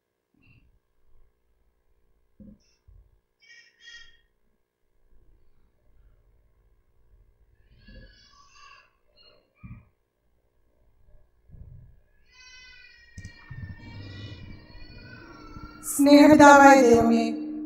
H: സ്നേഹപിതാവായ ദൈവമേ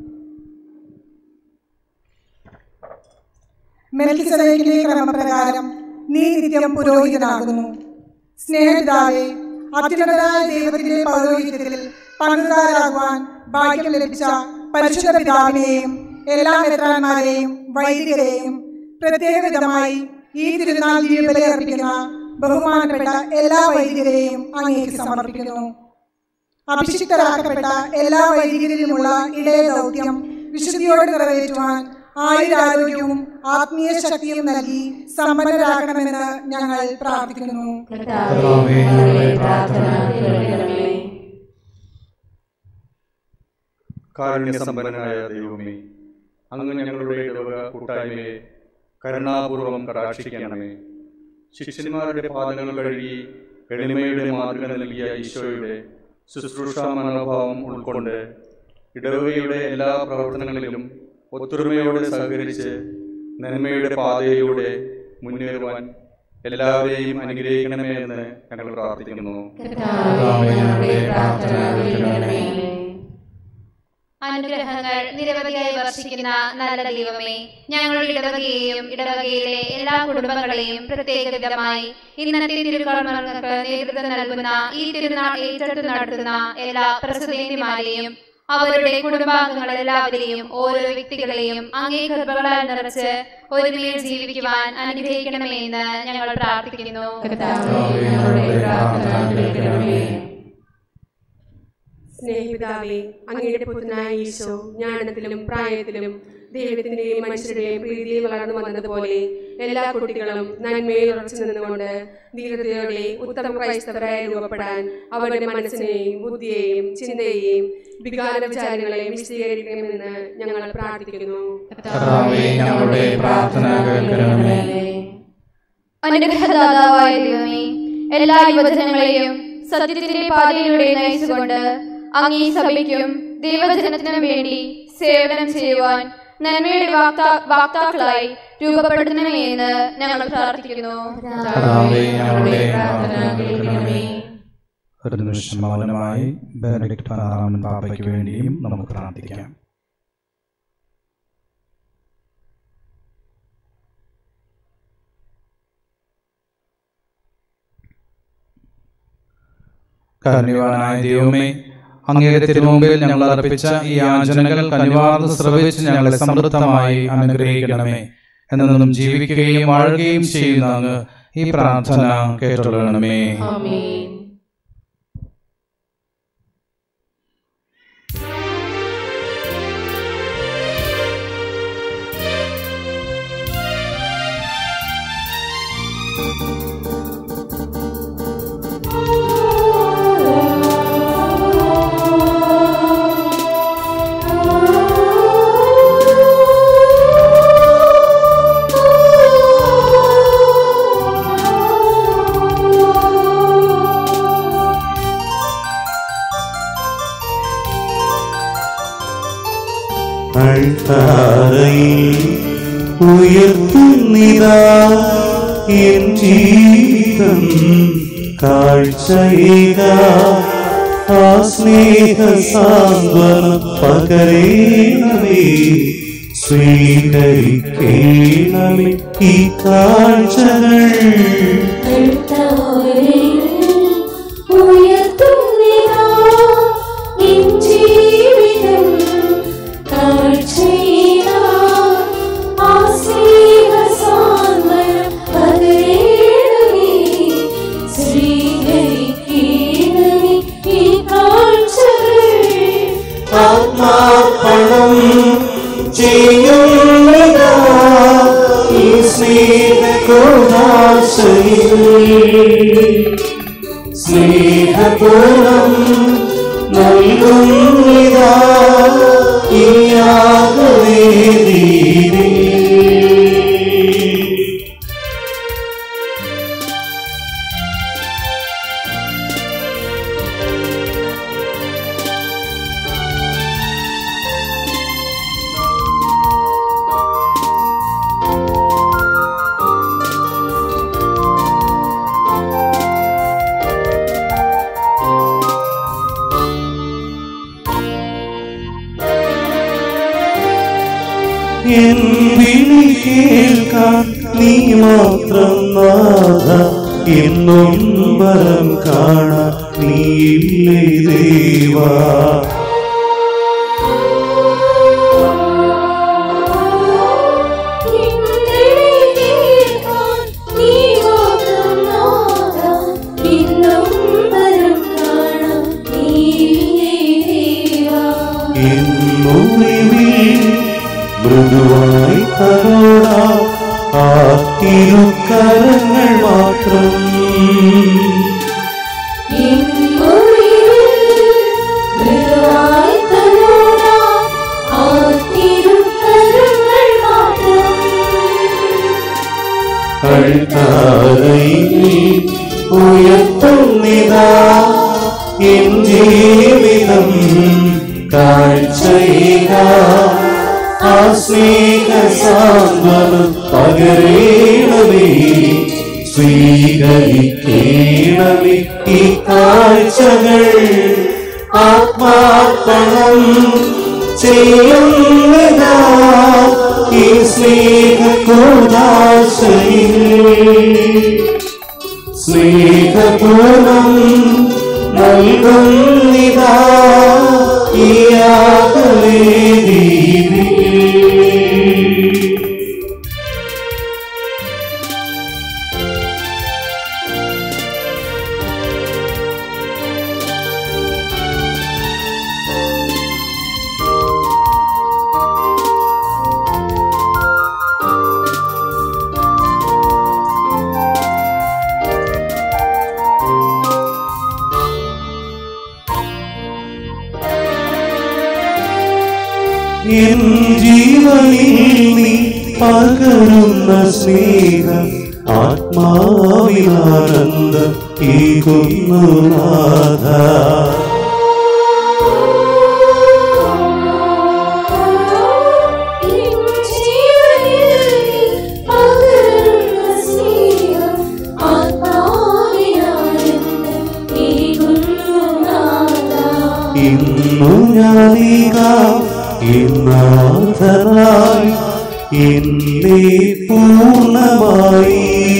H: മെൽക്കിസദേക്കിന്റെ ക്രമപ്രകാരം നീ നിത്യം പുരോഹിതനാകുന്നു സ്നേഹപിതാവേ അത്യുന്നതനായ ദൈവത്തിന്റെ പൗരോഹിത്യത്തിൽ പങ്കുകാരാകുവാൻ ഭാഗ്യം ലഭിച്ച പരിശുദ്ധ പിതാവിനെയും എല്ലാ മെത്രാന്മാരെയും വൈദികരെയും പ്രത്യേക വിധമായി ഈ തിരുനാൾ ജീവിതത്തെ അർപ്പിക്കുന്ന ബഹുമാനപ്പെട്ട എല്ലാ വൈദികരെയും അങ്ങേക്ക് സമർപ്പിക്കുന്നു അഭിഷിക്തരാക്കപ്പെട്ട എല്ലാ വൈദികരിലുമുള്ള ഇടയ ദൗത്യം വിശുദ്ധിയോടെ നിറവേറ്റുവാൻ ആയുരാരോഗ്യവും ആത്മീയ ശക്തിയും നൽകി സമ്പന്നരാക്കണമെന്ന് ഞങ്ങൾ പ്രാർത്ഥിക്കുന്നു
E: കർത്താവേ ഞങ്ങളുടെ പ്രാർത്ഥന കേൾക്കണമേ
I: കാരുണ്യസമ്പന്നനായ ദൈവമേ അങ്ങ് ഞങ്ങളുടെ ഇടവക കൂട്ടായ്മയെ കരുണാപൂർവം കടാക്ഷിക്കണമേ ശിഷ്യന്മാരുടെ പാദങ്ങൾ കഴുകി എളിമയുടെ മാതൃക നൽകിയ ഈശോയുടെ ശുശ്രൂഷ മനോഭാവം ഉൾക്കൊണ്ട് ഇടവകയുടെ എല്ലാ പ്രവർത്തനങ്ങളിലും ഒത്തൊരുമയോടെ സഹകരിച്ച് നന്മയുടെ പാതയിലൂടെ മുന്നേറുവാൻ എല്ലാവരെയും അനുഗ്രഹിക്കണമേ എന്ന് ഞങ്ങൾ പ്രാർത്ഥിക്കുന്നു
E: കർത്താവേ ഞങ്ങളുടെ പ്രാർത്ഥന കേൾക്കണമേ
B: അനുഗ്രഹങ്ങൾ നിരവധിയായി വർഷിക്കുന്ന നല്ല ദൈവമേ ഞങ്ങളുടെ ഇടവകയെയും ഇടവകയിലെ എല്ലാ കുടുംബങ്ങളെയും പ്രത്യേക വിധമായി ഇന്നത്തെ തിരുക്കർമ്മങ്ങൾക്ക് നേതൃത്വം നൽകുന്ന ഈ തിരുനാൾ ഏറ്റെടുത്ത് നടത്തുന്ന എല്ലാ പ്രസിദ്ധേന്മാരെയും അവരുടെ കുടുംബാംഗങ്ങൾ എല്ലാവരെയും ഓരോ വ്യക്തികളെയും അങ്ങേ കൃപകളാൽ നിറച്ച് ഒരുമയിൽ ജീവിക്കുവാൻ അനുഗ്രഹിക്കണമേ എന്ന് ഞങ്ങൾ പ്രാർത്ഥിക്കുന്നു
E: സ്നേഹിതാവേ അങ്ങയുടെ പുത്രനായ ഈശോ ജ്ഞാനത്തിലും പ്രായത്തിലും ദൈവത്തിന്റെയും മനുഷ്യരുടെയും പ്രീതിയിൽ വളർന്നു വന്നതുപോലെ എല്ലാ കുട്ടികളും നന്മയിൽ ഉറച്ചു നിന്നുകൊണ്ട് ധീരതയോടെ ഉത്തമ ക്രൈസ്തവരായി രൂപപ്പെടാൻ അവരുടെ മനസ്സിനെയും ബുദ്ധിയെയും ചിന്തയെയും വികാര വിചാരങ്ങളെയും വിശദീകരിക്കണമെന്ന് ഞങ്ങൾ പ്രാർത്ഥിക്കുന്നു
C: കർത്താവേ ഞങ്ങളുടെ പ്രാർത്ഥന കേൾക്കണമേ
J: അനുഗ്രഹദാതാവായ ദൈവമേ എല്ലാ യുവജനങ്ങളെയും സത്യത്തിന്റെ പാതയിലൂടെ നയിച്ചുകൊണ്ട് അങ്ങീ സഭയ്ക്കും ദൈവജനത്തിനും വേണ്ടി സേവനം ചെയ്യുവാൻ നന്മയുടെ വാക്താ വാക്താക്കളായി രൂപപ്പെടുത്തണമേ എന്ന് ഞങ്ങൾ പ്രാർത്ഥിക്കുന്നു
C: കർത്താവേ ഞങ്ങളുടെ പ്രാർത്ഥന കേൾക്കണമേ ഒരു നിമിഷം മൗനമായി ബെനഡിക്ട് പതിനാറാമൻ പാപ്പയ്ക്ക് വേണ്ടിയും നമുക്ക് പ്രാർത്ഥിക്കാം കരുണിവാനായ ദൈവമേ അങ്ങേ തിരുമുമ്പിൽ ഞങ്ങൾ അർപ്പിച്ച ഈ യാചനകൾ കനിവാർന്ന് ശ്രവിച്ച് ഞങ്ങളെ സമൃദ്ധമായി അനുഗ്രഹിക്കണമേ എന്നും ജീവിക്കുകയും വാഴുകയും ചെയ്യുന്ന അങ്ങ് ഈ പ്രാർത്ഥന കേട്ടുള്ളണമേ
A: അൾത്താരയിൽ ഉയർത്തുന്നിതാ എൻ ജീവിതം കാഴ്ചയിക ആ സ്നേഹ സാന്ത്വനം പകരേണമേ സ്വീകരിക്കേണമേ ഈ കാഴ്ചകൾ ആത്മാർപ്പണം ചെയ്യുന്നതാ ഈ സ്നേഹകോടാശയിൽ സ്നേഹപൂർണം നൽകുന്നിതാ ഈ യാഗവേദിയിൽ എൻ വിളി കേൾക്കാൻ നീ മാത്രം നാഥ എന്നും വരം കാണാൻ നീയില്ലേ ദേവാ എൻ മുറിവിൽ മൃദുവായി കരോട ആ തിരുക്കരങ്ങൾ മാത്രം അഴുത്താകയിൽ ഉയർത്തുന്നിതാ എൻ ജീവിതം കാഴ്ചയിക ആ സ്നേഹ സാന്ത്വനം പകരേണമേ സ്വീകരിക്കേണമേ ഈ കാഴ്ചകൾ ആത്മാർപ്പണം ചെയ്യുന്നതാ ഈ സ്നേഹ സ്നേഹപൂർണം നൽകുന്നിതാ ഈ എൻ ജീവനിൽ നീ പകരുന്ന സ്നേഹം ആത്മാവിനാനന്ദം ഈകുന്നു നാഥ ഇന്നു ഞാനീക ഇന്നാഥനായി എന്നെ പൂർണ്ണമായി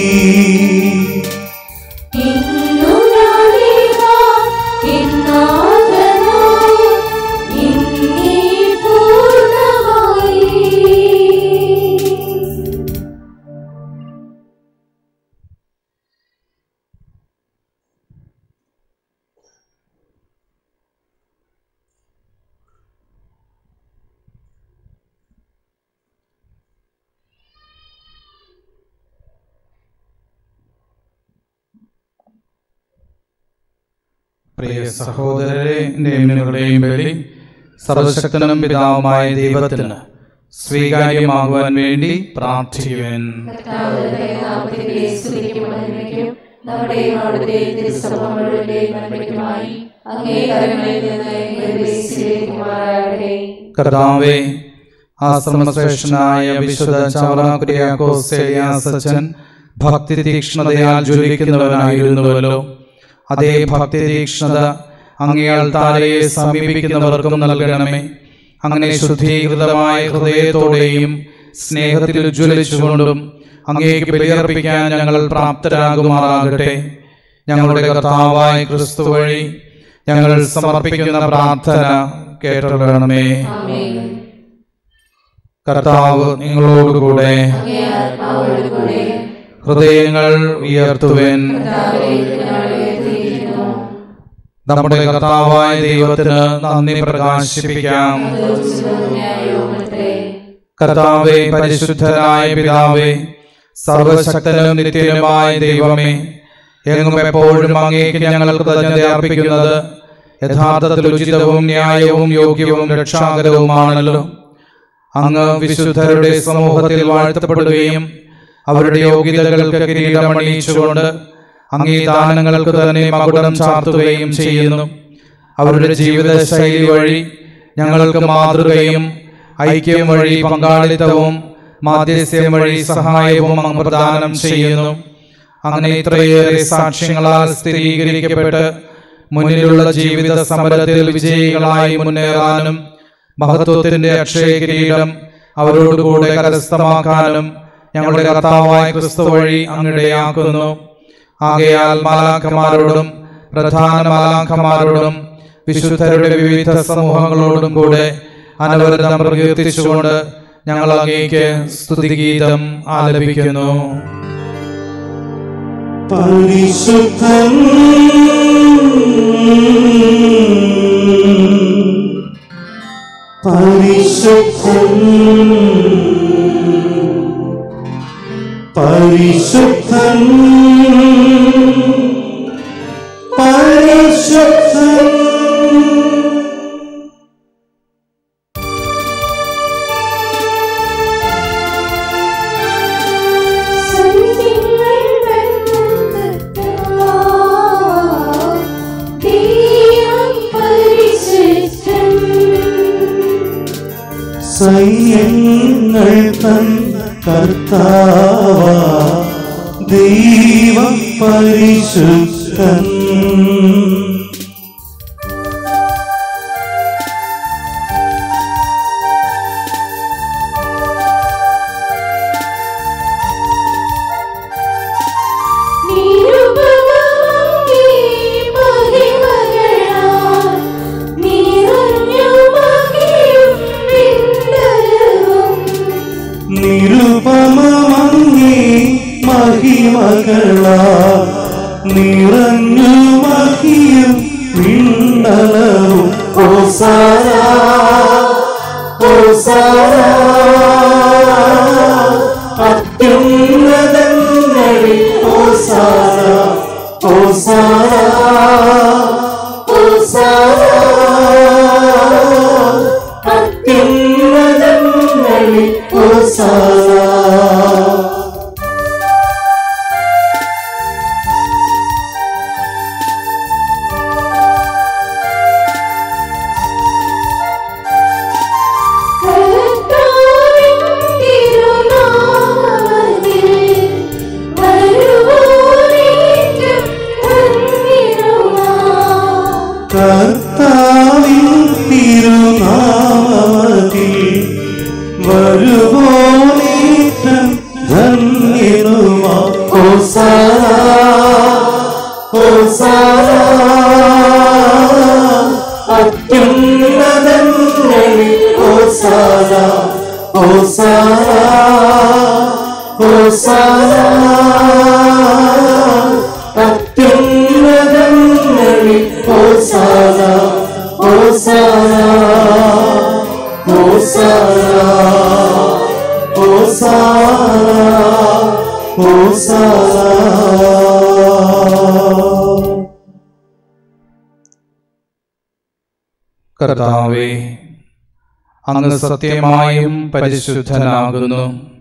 C: പ്രിയ സഹോദരരെ നിങ്ങളുടെയും ബലി സർവശക്തനും പിതാവുമായ ദൈവത്തിന് സ്വീകാര്യമാകുവാൻ വേണ്ടി പ്രാർത്ഥിക്കുവാൻ
K: നമ്മുടെയും അവിടുത്തെ തിരുസഭ മുഴുവന്റെയും നന്മയ്ക്കുമായി അങ്ങേ കരങ്ങളിൽ നിന്ന് നിർദ്ദേശിക്കുമാറാകട്ടെ
C: കർത്താവെ ആശ്രമശ്രേഷ്ഠനായ വിശുദ്ധ ചവറാകുര്യാക്കോസേയാസച്ചൻ ഭക്തി തീക്ഷ്ണതയാൽ ജ്വലിക്കുന്നവനായിരുന്നുവല്ലോ അതേ ഭക്തി തീക്ഷ്ണത അങ്ങയാൽ താരയെ സമീപിക്കുന്നവർക്കും നൽകണമേ അങ്ങനെ ശുദ്ധീകൃതമായ ഹൃദയത്തോടെയും സ്നേഹത്തിൽ ഉജ്ജ്വലിച്ചുകൊണ്ടും അങ്ങേക്ക് ബലിയർപ്പിക്കാൻ ഞങ്ങൾ പ്രാപ്തരാകുമാറാകട്ടെ ഞങ്ങളുടെ കർത്താവായ ക്രിസ്തു വഴി ഞങ്ങൾ സമർപ്പിക്കുന്ന പ്രാർത്ഥന കേട്ടറിയണമേ കർത്താവ് നിങ്ങളോടുകൂടെ ഹൃദയങ്ങൾ ഉയർത്തുവൻ നമ്മുടെ കർത്താവായ ദൈവത്തിന് നന്ദി പ്രകാശിപ്പിക്കാം കർത്താവെ പരിശുദ്ധനായ പിതാവേ സർവശക്തനും നിത്യനുമായ ദൈവമേ എങ്ങും എപ്പോഴും അങ്ങേക്ക് ഞങ്ങൾ കൃതജ്ഞത അർപ്പിക്കുന്നത് യഥാർത്ഥത്തിൽ ഉചിതവും ന്യായവും യോഗ്യവും രക്ഷാകരവുമാണല്ലോ അങ്ങ് വിശുദ്ധരുടെ സമൂഹത്തിൽ വാഴ്ത്തപ്പെടുകയും അവരുടെ യോഗ്യതകൾക്ക് കിരീടമണിയിച്ചുകൊണ്ട് അങ്ങേ ദാനങ്ങൾക്ക് തന്നെ മകുടം ചാർത്തുകയും ചെയ്യുന്നു അവരുടെ ജീവിത ശൈലി വഴി ഞങ്ങൾക്ക് മാതൃകയും ഐക്യം വഴി പങ്കാളിത്തവും മാധ്യസ്യം വഴി സഹായവും അങ്ങ് പ്രദാനം ചെയ്യുന്നു അങ്ങനെ ഇത്രയേറെ സാക്ഷ്യങ്ങളാൽ സ്ഥിരീകരിക്കപ്പെട്ട് മുന്നിലുള്ള ജീവിത സമരത്തിൽ വിജയികളായി മുന്നേറാനും മഹത്വത്തിന്റെ അക്ഷയ കിരീടം അവരോടുകൂടെ കരസ്ഥമാക്കാനും ഞങ്ങളുടെ കർത്താവായ ക്രിസ്തു വഴി അങ്ങിടയാക്കുന്നു ആകയാൽ മാലാഖമാരോടും പ്രധാന മാലാഖമാരോടും വിശുദ്ധരുടെ വിവിധ സമൂഹങ്ങളോടും കൂടെ അനവരതം പ്രകീർത്തിച്ചുകൊണ്ട് ഞങ്ങൾ അങ്ങേക്ക് സ്തുതിഗീതം ആലപിക്കുന്നു
A: പരിശുദ്ധൻ പരിശുദ്ധൻ പരിശുദ്ധൻ പരിശുദ്ധൻ സൈന്യങ്ങൾ തൻ കർത്താവ ദൈവം പരിശുദ്ധൻ
K: നിരുപമങ്ങേ മഹിമകളാൽ നിറഞ്ഞു
A: മഹിമകളാ നിറഞ്ഞു മഹിയും വിണ്ണലവും ഓസാര ഓസാര അത്യുന്നതങ്ങളിൽ ഓസാര ഓസാര ഓസാര അത്യുന്നതങ്ങളിൽ ഓസാര കർത്താവിൻ തിരുനാമത്തിൽ വരുവോനേറ്റം ധന്യനുമാ ഓസാര ഓസാര അത്യുന്നതങ്ങളിൽ ഓസാര ഓസാര ഓസാര അത്യുന്നതങ്ങളിൽ ഓസാര ഓസാര ഓസാര ഓസാര ഓസാര
C: കർത്താവേ അങ്ങ് സത്യമായും പരിശുദ്ധനാകുന്നു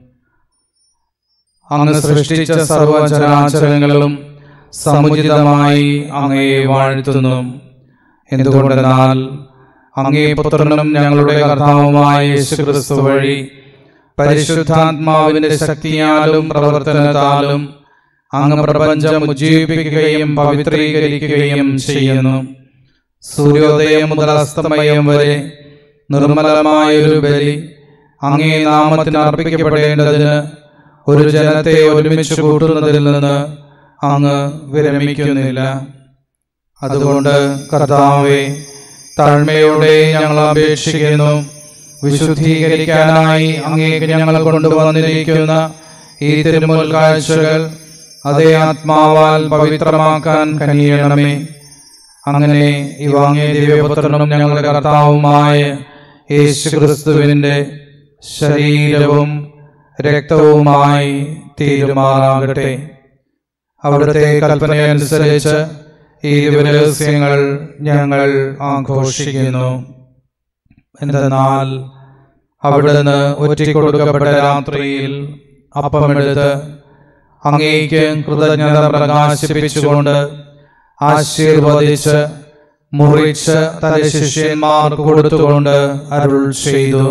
C: അങ്ങ് സൃഷ്ടിച്ച സർവചരാചരങ്ങളും സമുചിതമായി അങ്ങയെ വാഴ്ത്തുന്നു എന്തുകൊണ്ടെന്നാൽ അങ്ങേ പുത്രനും ഞങ്ങളുടെ കർത്താവുമായ യേശുക്രിസ്തു വഴി പരിശുദ്ധാത്മാവിന്റെ ശക്തിയാലും പ്രവർത്തനത്താലും അങ്ങ് പ്രപഞ്ചം ഉജ്ജീവിപ്പിക്കുകയും പവിത്രീകരിക്കുകയും ചെയ്യുന്നു സൂര്യോദയം മുതൽ അസ്തമയം വരെ നിർമ്മലമായൊരു ബലി അങ്ങേ നാമത്തിന് അർപ്പിക്കപ്പെടേണ്ടതിന് ഒരു ജനത്തെ ഒരുമിച്ച് കൂട്ടുന്നതിൽ നിന്ന് അങ്ങ് വിരമിക്കുന്നില്ല അതുകൊണ്ട് കർത്താവെ താഴ്മയോടെ ഞങ്ങൾ അപേക്ഷിക്കുന്നു വിശുദ്ധീകരിക്കാനായി അങ്ങേക്ക് ഞങ്ങൾ കൊണ്ടുവന്നിരിക്കുന്ന ഈ തിരുമുൽ കാഴ്ചകൾ അതേ ആത്മാവാൽ പവിത്രമാക്കാൻ കനിയണമേ അങ്ങനെ ഈ വാങ്ങിയ ദിവ്യപുത്രനും ഞങ്ങളുടെ കർത്താവുമായ യേശു ക്രിസ്തുവിൻ്റെ ശരീരവും രക്തവുമായി തീരുമാറാകട്ടെ അവിടുത്തെ കൽപ്പനയനുസരിച്ച് ഈ ദിവരഹസ്യങ്ങൾ ഞങ്ങൾ ആഘോഷിക്കുന്നു എന്തെന്നാൽ അവിടുന്ന് ഒറ്റിക്കൊടുക്കപ്പെട്ട രാത്രിയിൽ അപ്പമെടുത്ത് അങ്ങേക്ക് കൃതജ്ഞത പ്രകാശിപ്പിച്ചുകൊണ്ട് ആശീർവദിച്ച് മുറിച്ച് തന്റെ ശിഷ്യന്മാർക്ക് കൊടുത്തുകൊണ്ട് അരുൾ ചെയ്തു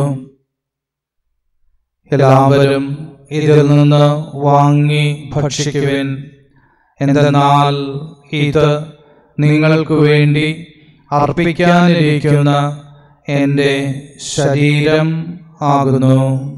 C: എല്ലാവരും ഇതിൽ നിന്ന് വാങ്ങി ഭക്ഷിക്കുവിൻ എന്തെന്നാൽ ഇത് നിങ്ങൾക്ക് വേണ്ടി അർപ്പിക്കാനിരിക്കുന്ന എൻ്റെ ശരീരം ആകുന്നു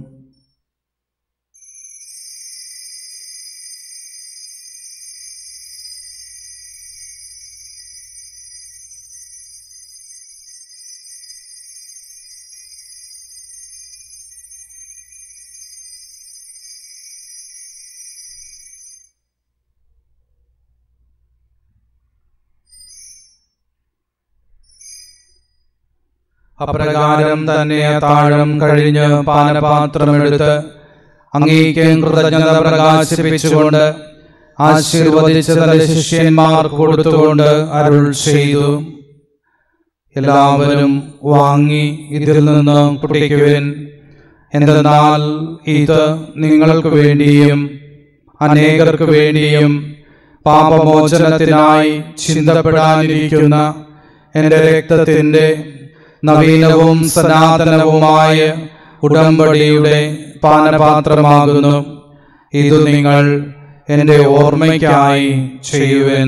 C: അപ്രകാരം തന്നെ താഴം കഴിഞ്ഞ് പാനപാത്രമെടുത്ത് അങ്ങേക്ക് കൃതജ്ഞത പ്രകാശിപ്പിച്ചുകൊണ്ട് ആശീർവദിച്ച് തന്റെ ശിഷ്യന്മാർക്ക് കൊടുത്തുകൊണ്ട് അരുൾ ചെയ്തു എല്ലാവരും വാങ്ങി ഇതിൽ നിന്ന് കുടിക്കുവിൻ എന്തെന്നാൽ ഇത് നിങ്ങൾക്ക് വേണ്ടിയും അനേകർക്ക് വേണ്ടിയും പാപമോചനത്തിനായി ചിന്തപ്പെടാനിരിക്കുന്ന എൻ്റെ രക്തത്തിൻ്റെ നവീനവും സനാതനവുമായ ഉടമ്പടിയുടെ പാനപാത്രമാകുന്നു ഇത് നിങ്ങൾ എൻ്റെ ഓർമ്മയ്ക്കായി ചെയ്യുവൻ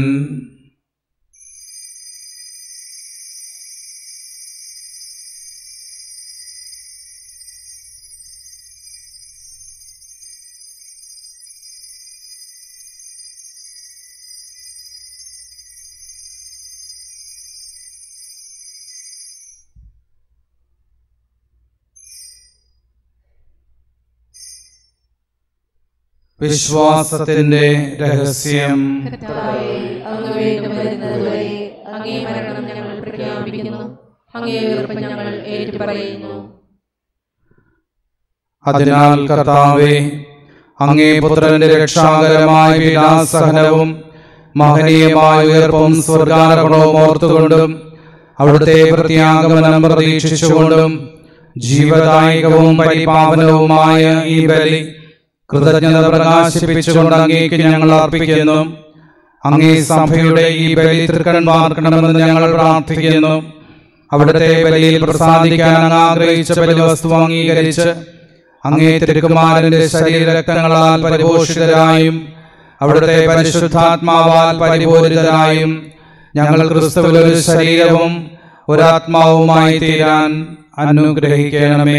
C: വിശ്വാസത്തിന്റെ രഹസ്യം
K: കർത്താവേ, അങ്ങ് വീണ്ടും വരുന്നതുവരെ അങ്ങേ മരണം ഞങ്ങൾ പ്രഖ്യാപിക്കുന്നു അങ്ങേ ഉയർപ്പ് ഞങ്ങൾ ഏറ്റുപറയുന്നു
C: അതിനാൽ കർത്താവെ അങ്ങേ പുത്രന്റെ രക്ഷാകരമായ പീഡാസഹനവും മഹനീയമായ ഉയർപ്പും സ്വർഗാരോഹണവും ഓർത്തുകൊണ്ടും അവിടുത്തെ പ്രത്യാഗമനം പ്രതീക്ഷിച്ചുകൊണ്ടും ജീവദായകവും പരിപാവനവുമായ ഈ ബലി കൃതജ്ഞത പ്രകാശിപ്പിച്ചുകൊണ്ട് അങ്ങേക്ക് ഞങ്ങൾ അർപ്പിക്കുന്നു അങ്ങേ സഭയുടെ ഈ ബലി തൃക്കൺമാർക്കണമെന്ന് ഞങ്ങൾ പ്രാർത്ഥിക്കുന്നു അവിടുത്തെ ബലിയിൽ പ്രസാദിക്കാൻ അങ്ങ് ആഗ്രഹിച്ച ബലി വസ്തു അംഗീകരിച്ച് അങ്ങേ തിരുക്കുമാരന്റെ ശരീരരക്തങ്ങളാൽ പരിപോഷിതരായും അവിടുത്തെ പരിശുദ്ധാത്മാവാൽ പരിപൂരിതരായും ഞങ്ങൾ ക്രിസ്തുവിൽ ഒരു ശരീരവും ഒരാത്മാവുമായി തീരാൻ അനുഗ്രഹിക്കണമേ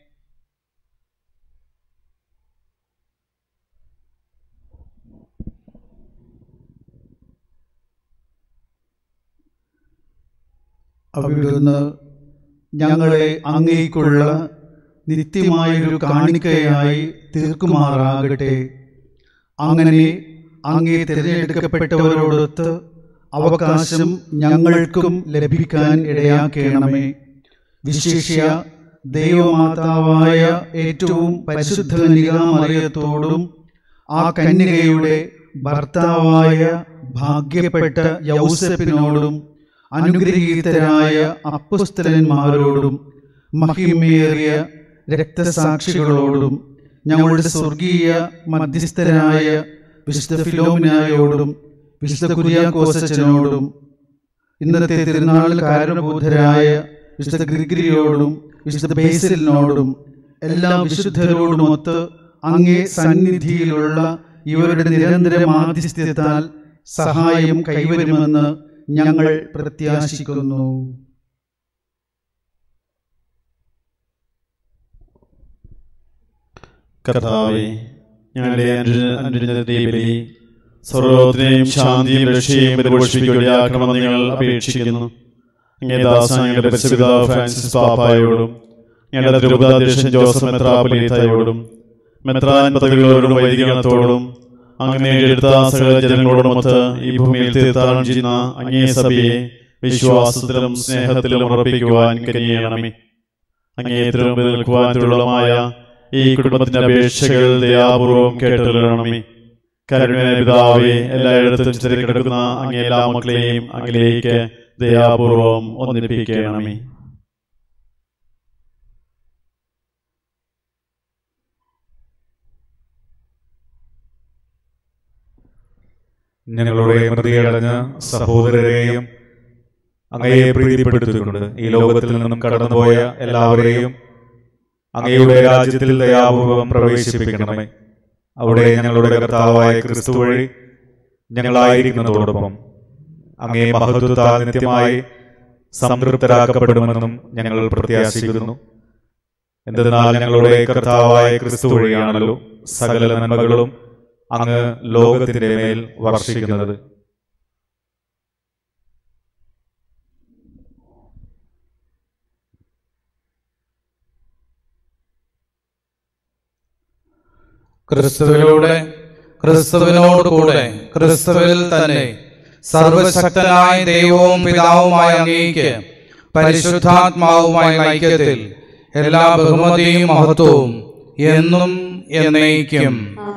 L: അവിടുന്ന് ഞങ്ങളെ അങ്ങേക്കുള്ള നിത്യമായൊരു കാണിക്കയായി തീർക്കുമാറാകട്ടെ അങ്ങനെ അങ്ങേ തിരഞ്ഞെടുക്കപ്പെട്ടവരോടൊത്ത് അവകാശം ഞങ്ങൾക്കും ലഭിക്കാൻ ഇടയാക്കണമേ വിശേഷ്യ ദൈവമാതാവായ ഏറ്റവും പരിശുദ്ധ നികാമറിയത്തോടും ആ കന്യകയുടെ ഭർത്താവായ ഭാഗ്യപ്പെട്ട യൗസപ്പിനോടും അനുഗ്രഹീതരായ അപ്പുസ്തലന്മാരോടും മഹിമേറിയ രക്തസാക്ഷികളോടും ഞങ്ങളുടെ സ്വർഗീയ മധ്യസ്ഥരായ വിശുദ്ധ ഫിലോമിനായോടും വിശുദ്ധ കുര്യാക്കോസച്ചനോടും ഇന്നത്തെ തിരുനാളിൽ കാരണബോധരായ വിശുദ്ധ ഗ്രിഗരിയോടും വിശുദ്ധ ബേസിലിനോടും എല്ലാ വിശുദ്ധരോടുമൊത്ത് അങ്ങേ സന്നിധിയിലുള്ള ഇവരുടെ നിരന്തര മാധ്യസ്ഥ്യത്താൽ സഹായം കൈവരുമെന്ന് ഞങ്ങൾ പ്രത്യാശിക്കുന്നു
M: കർത്താവെ ഞങ്ങളുടെ അനുരഞ്ജനബലി സർവത്തിനെയും ശാന്തിയും രക്ഷയും പരിപോഷിപ്പിക്കുകയാക്കണമെന്ന് ഞങ്ങൾ അപേക്ഷിക്കുന്നു അങ്ങേ ദാസ ഞങ്ങളുടെ പരിശുപിതാവ് ഫ്രാൻസിസ് പാപ്പായോടും ഞങ്ങളുടെ തിരുപതാധ്യക്ഷൻ ജോസഫ് മെത്രാപൊലീത്തയോടും മെത്രാൻ പദവികളോടും വൈദികണത്തോടും അങ്ങനെ എടുത്ത സകല ജനങ്ങളോടുമൊത്ത് ഈ ഭൂമിയിൽ തീർത്ഥാടനം ചെയ്യുന്ന അങ്ങേ സഭയെ വിശ്വാസത്തിലും സ്നേഹത്തിലും ഉറപ്പിക്കുവാൻ കനിയണമേ അങ്ങേ തിരുമുമ്പിൽ നിൽക്കുവാൻ തുള്ളമായ ഈ കുടുംബത്തിന്റെ അപേക്ഷകൾ ദയാപൂർവം കേട്ടുകൊള്ളണമേ കരുണ പിതാവെ എല്ലായിടത്തും ചിതറിക്കിടക്കുന്ന അങ്ങേ എല്ലാ മക്കളെയും അങ്ങിലേക്ക് ദയാപൂർവം ഒന്നിപ്പിക്കണമേ
F: ഞങ്ങളുടെ മൃതിയടഞ്ഞ സഹോദരരെയും അങ്ങയെ പ്രീതിപ്പെടുത്തിക്കൊണ്ട് ഈ ലോകത്തിൽ നിന്നും കടന്നുപോയ എല്ലാവരെയും അങ്ങയുടെ രാജ്യത്തിൽ ദയാപൂർവം പ്രവേശിപ്പിക്കണമേ അവിടെ ഞങ്ങളുടെ കർത്താവായ ക്രിസ്തു വഴി ഞങ്ങളായിരിക്കുന്നതോടൊപ്പം അങ്ങേ മഹത്വത്താൽ നിത്യമായി സംതൃപ്തരാക്കപ്പെടുമെന്നും ഞങ്ങൾ പ്രത്യാശിക്കുന്നു എന്തെന്നാൽ ഞങ്ങളുടെ കർത്താവായ ക്രിസ്തു വഴിയാണല്ലോ സകല നന്മകളും അങ്ങ് ലോകത്തിന്റെ മേൽ വർഷിക്കുന്നത്
C: ക്രിസ്തുവിലൂടെ ക്രിസ്തുവിനോട് കൂടെ ക്രിസ്തുവിൽ തന്നെ സർവശക്തനായ ദൈവവും പിതാവുമായ അങ്ങേക്ക് പരിശുദ്ധാത്മാവുമായ ഐക്യത്തിൽ എല്ലാ ബഹുമതിയും മഹത്വവും എന്നും എന്നേക്കും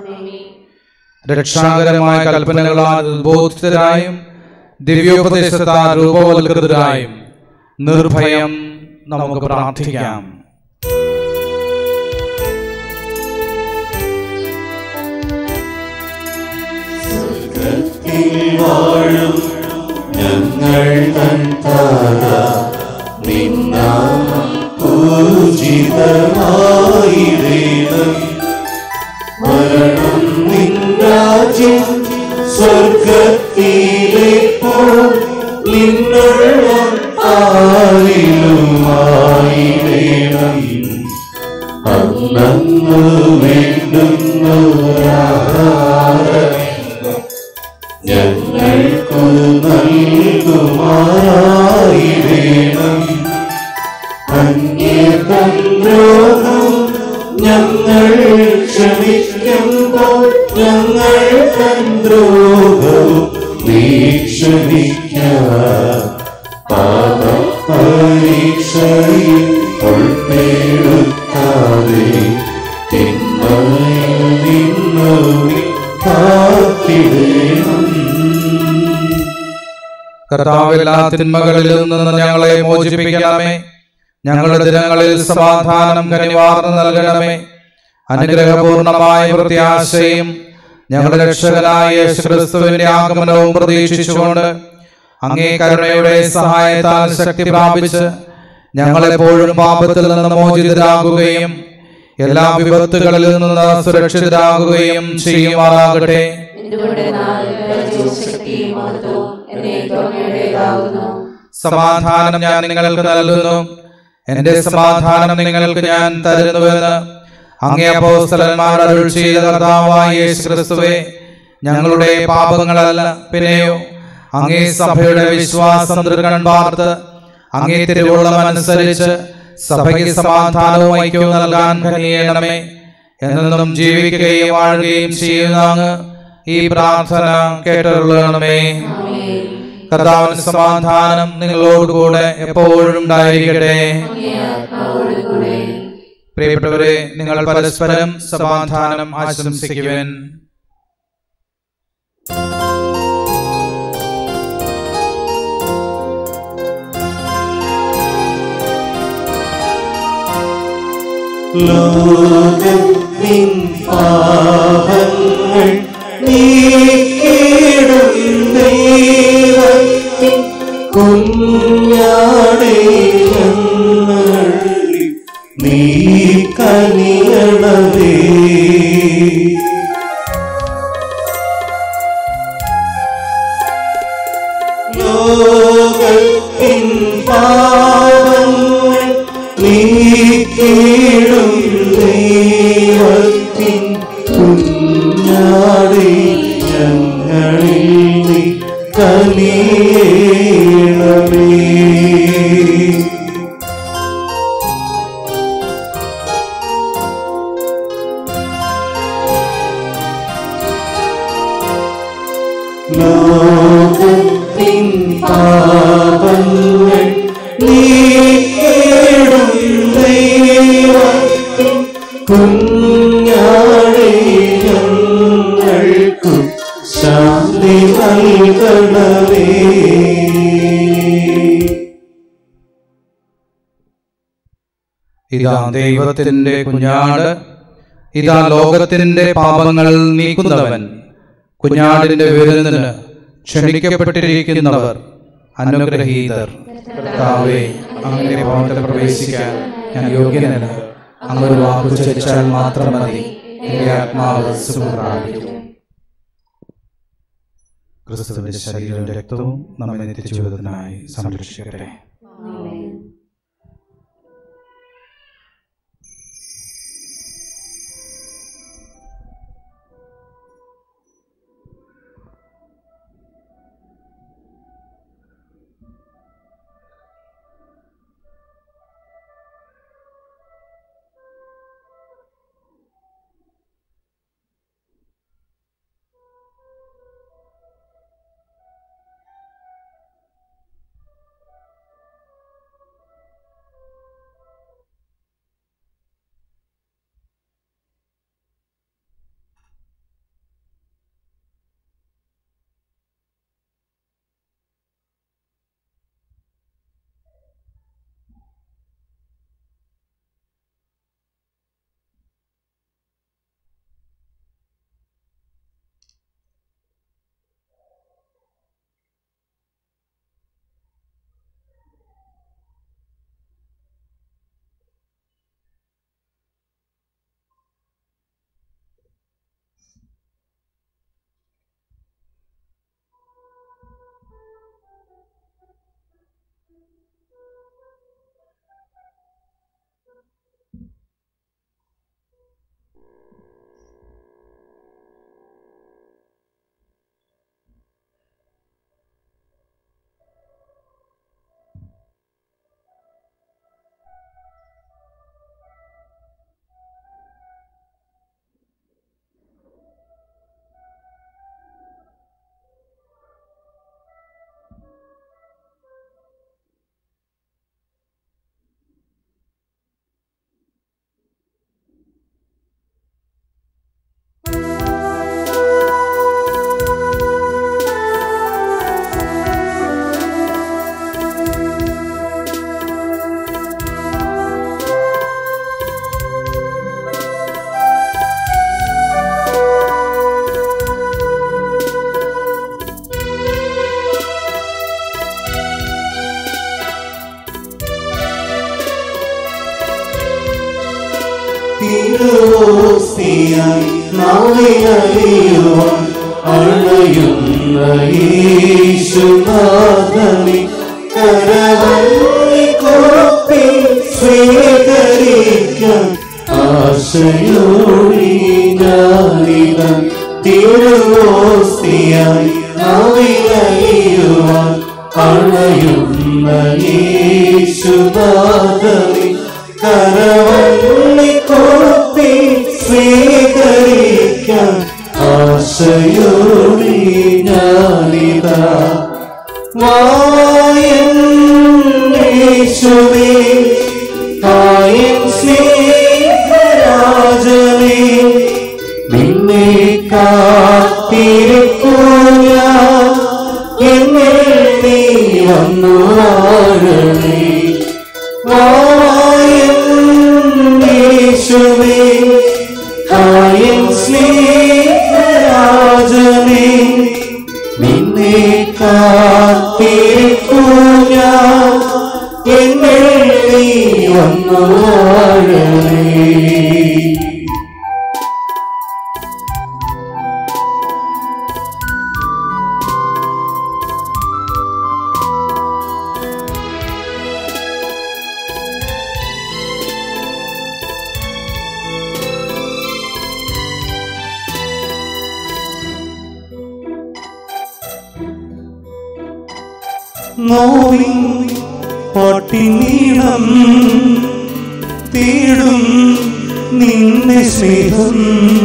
C: രക്ഷാകരമായ കൽപ്പനകളാൽ ഉദ്ബോധിതരായും ദിവ്യോപദേശത്താൽ രൂപവൽകൃതരായും നിർഭയം നമുക്ക് പ്രാർത്ഥിക്കാം
A: വാഴും ഞങ്ങൾ തൻ താര നിന്നാമം പൂജിതമായിടേണം മരണം നിന്നാജ്യം സ്വർഗത്തിലെ പോ നിന്നുള്ള ആരിലുമായിടേണം അന്നു വേണ്ടുന്നൊരാഹാരം ഞങ്ങൾക്കു നൽകുമാറായിടേണം അന്യതന്ത്രോഹം ഞങ്ങൾ ക്ഷമിക്കുമ്പോൾ ഞങ്ങൾ ദ്രോഹവും വീക്ഷണിക്കാൻ പാപ പരീക്ഷയിൽ ഉൾപ്പെടുത്താതെ തിന്മയിൽ നിന്നു കാത്തിടേണം
C: കർത്താവ് എല്ലാ തിന്മകളിൽ നിന്ന് ഞങ്ങളെ മോചിപ്പിക്കണമേ ഞങ്ങളുടെ ദിനങ്ങളിൽ സമാധാനം കനിവാർന്ന് നൽകണമേ അനുഗ്രഹപൂർണമായ പ്രത്യാശയും ഞങ്ങളുടെ രക്ഷകനായ യേശുക്രിസ്തുവിന്റെ ആഗമനവും പ്രതീക്ഷിച്ചുകൊണ്ട് അങ്ങേ കരുണയുടെ സഹായത്താൽ ശക്തി പ്രാപിച്ച് ഞങ്ങളെപ്പോഴും പാപത്തിൽ നിന്ന് മോചിതരാകുകയും എല്ലാ വിപത്തുകളിൽ നിന്ന് സുരക്ഷിതരാകുകയും ചെയ്യുമാറാകട്ടെ
K: എന്തുകൊണ്ട് നാൾ ബലവും ശക്തിയും മഹത്വവും എന്നേക്കും അങ്ങയുടേതാകുന്നു
C: സമാധാനം ഞാൻ നിങ്ങൾക്ക് നൽകുന്നു എന്റെ സമാധാനം നിങ്ങൾക്ക് ഞാൻ തരുന്നുവെന്ന് അങ്ങേ അപ്പോസ്തലന്മാർ അരുൾ ചെയ്ത കർത്താവായ യേശു ക്രിസ്തുവേ ഞങ്ങളുടെ പാപങ്ങളല്ല പിന്നെയോ അങ്ങേ സഭയുടെ വിശ്വാസം ദൃഢൻ പാർത്ത് അങ്ങേ തിരുവുള്ളമനുസരിച്ച് സഭയ്ക്ക് സമാധാനവും ഐക്യവും നൽകാൻ കനിയണമേ എന്നെന്നും ജീവിക്കുകയും വാഴുകയും ചെയ്യുന്ന അങ്ങ് ഈ പ്രാർത്ഥന കേട്ടുള്ളണമേ കർത്താവിന് സമാധാനം നിങ്ങളോടുകൂടെ എപ്പോഴും ഉണ്ടായിരിക്കട്ടെ പ്രിയപ്പെട്ടവരെ നിങ്ങൾ പരസ്പരം സമാധാനം ആശംസിക്കുവൻ
A: ലോകത്തിൻ പാപങ്ങൾ നീക്കിടും ദൈവത്തിൻ കുഞ്ഞാടേ ഞങ്ങളിൽ നീ കനിയണമേ ലോകത്തിൻ പാപങ്ങൾ നീക്കിടും ദൈവത്തിൻ കുഞ്ഞാടേ ഞങ്ങളിൽ നീ കനിയണമേ ലോകത്തിൻ പാപങ്ങൾ നീക്കിടും ദൈവത്തിൻ കുഞ്ഞാടേ ഞങ്ങൾക്കു ശാന്തി നൽകണമേ
C: ഇതാ ദൈവത്തിന്റെ കുഞ്ഞാട് ഇതാ ലോകത്തിന്റെ പാപങ്ങൾ നീക്കുന്നവൻ കുഞ്ഞാടിന്റെ വിരുന്നിന് ക്ഷണിക്കപ്പെട്ടിരിക്കുന്നവർ അനുഗ്രഹീതർ കർത്താവേ അങ്ങനെ ഭവനത്തിൽ പ്രവേശിക്കാൻ ഞാൻ യോഗ്യനല്ല അങ്ങ് ഒരു വാക്കു ചരിച്ചാൽ മാത്രം മതി എന്റെ ആത്മാവ് സുഖം പ്രാപിക്കും ക്രിസ്തുവിന്റെ ശരീരവും രക്തവും നമ്മെ നിത്യജീവിതത്തിനായി സംരക്ഷിക്കട്ടെ
A: തിരുവോസ്തിയായി നാവിലറിയുവാൻ അണയുന്ന യേശുനാഥനെ കരവള്ളി കോപ്പി സ്വീകരിക്കാൻ ആശയോടി ഞാനിത തിരുവോസ്തിയായി നാവിലറിയുവാൻ അണയുന്ന യേശുനാഥനെ കരവള്ളി കോപ്പി സ്വീകരിക്കാൻ ആശയോടി ഞാനിതാ വായന്നേശുവേ ആയൻ സ്നേഹരാജനേ നിന്നെ കാത്തിരിക്കൂ ഞാൻ എന്നിൽ നീ വന്നു വാഴണേ വായന്നേശുവേ ആയൻ സ്നേഹരാജനേ നിന്നെ കാത്തിരിക്കൂ ഞാൻ എന്നിൽ നീ വന്നു വാഴണേ നോവിൻ പട്ടിനീളം തേടും നിന്നെ സ്നേഹം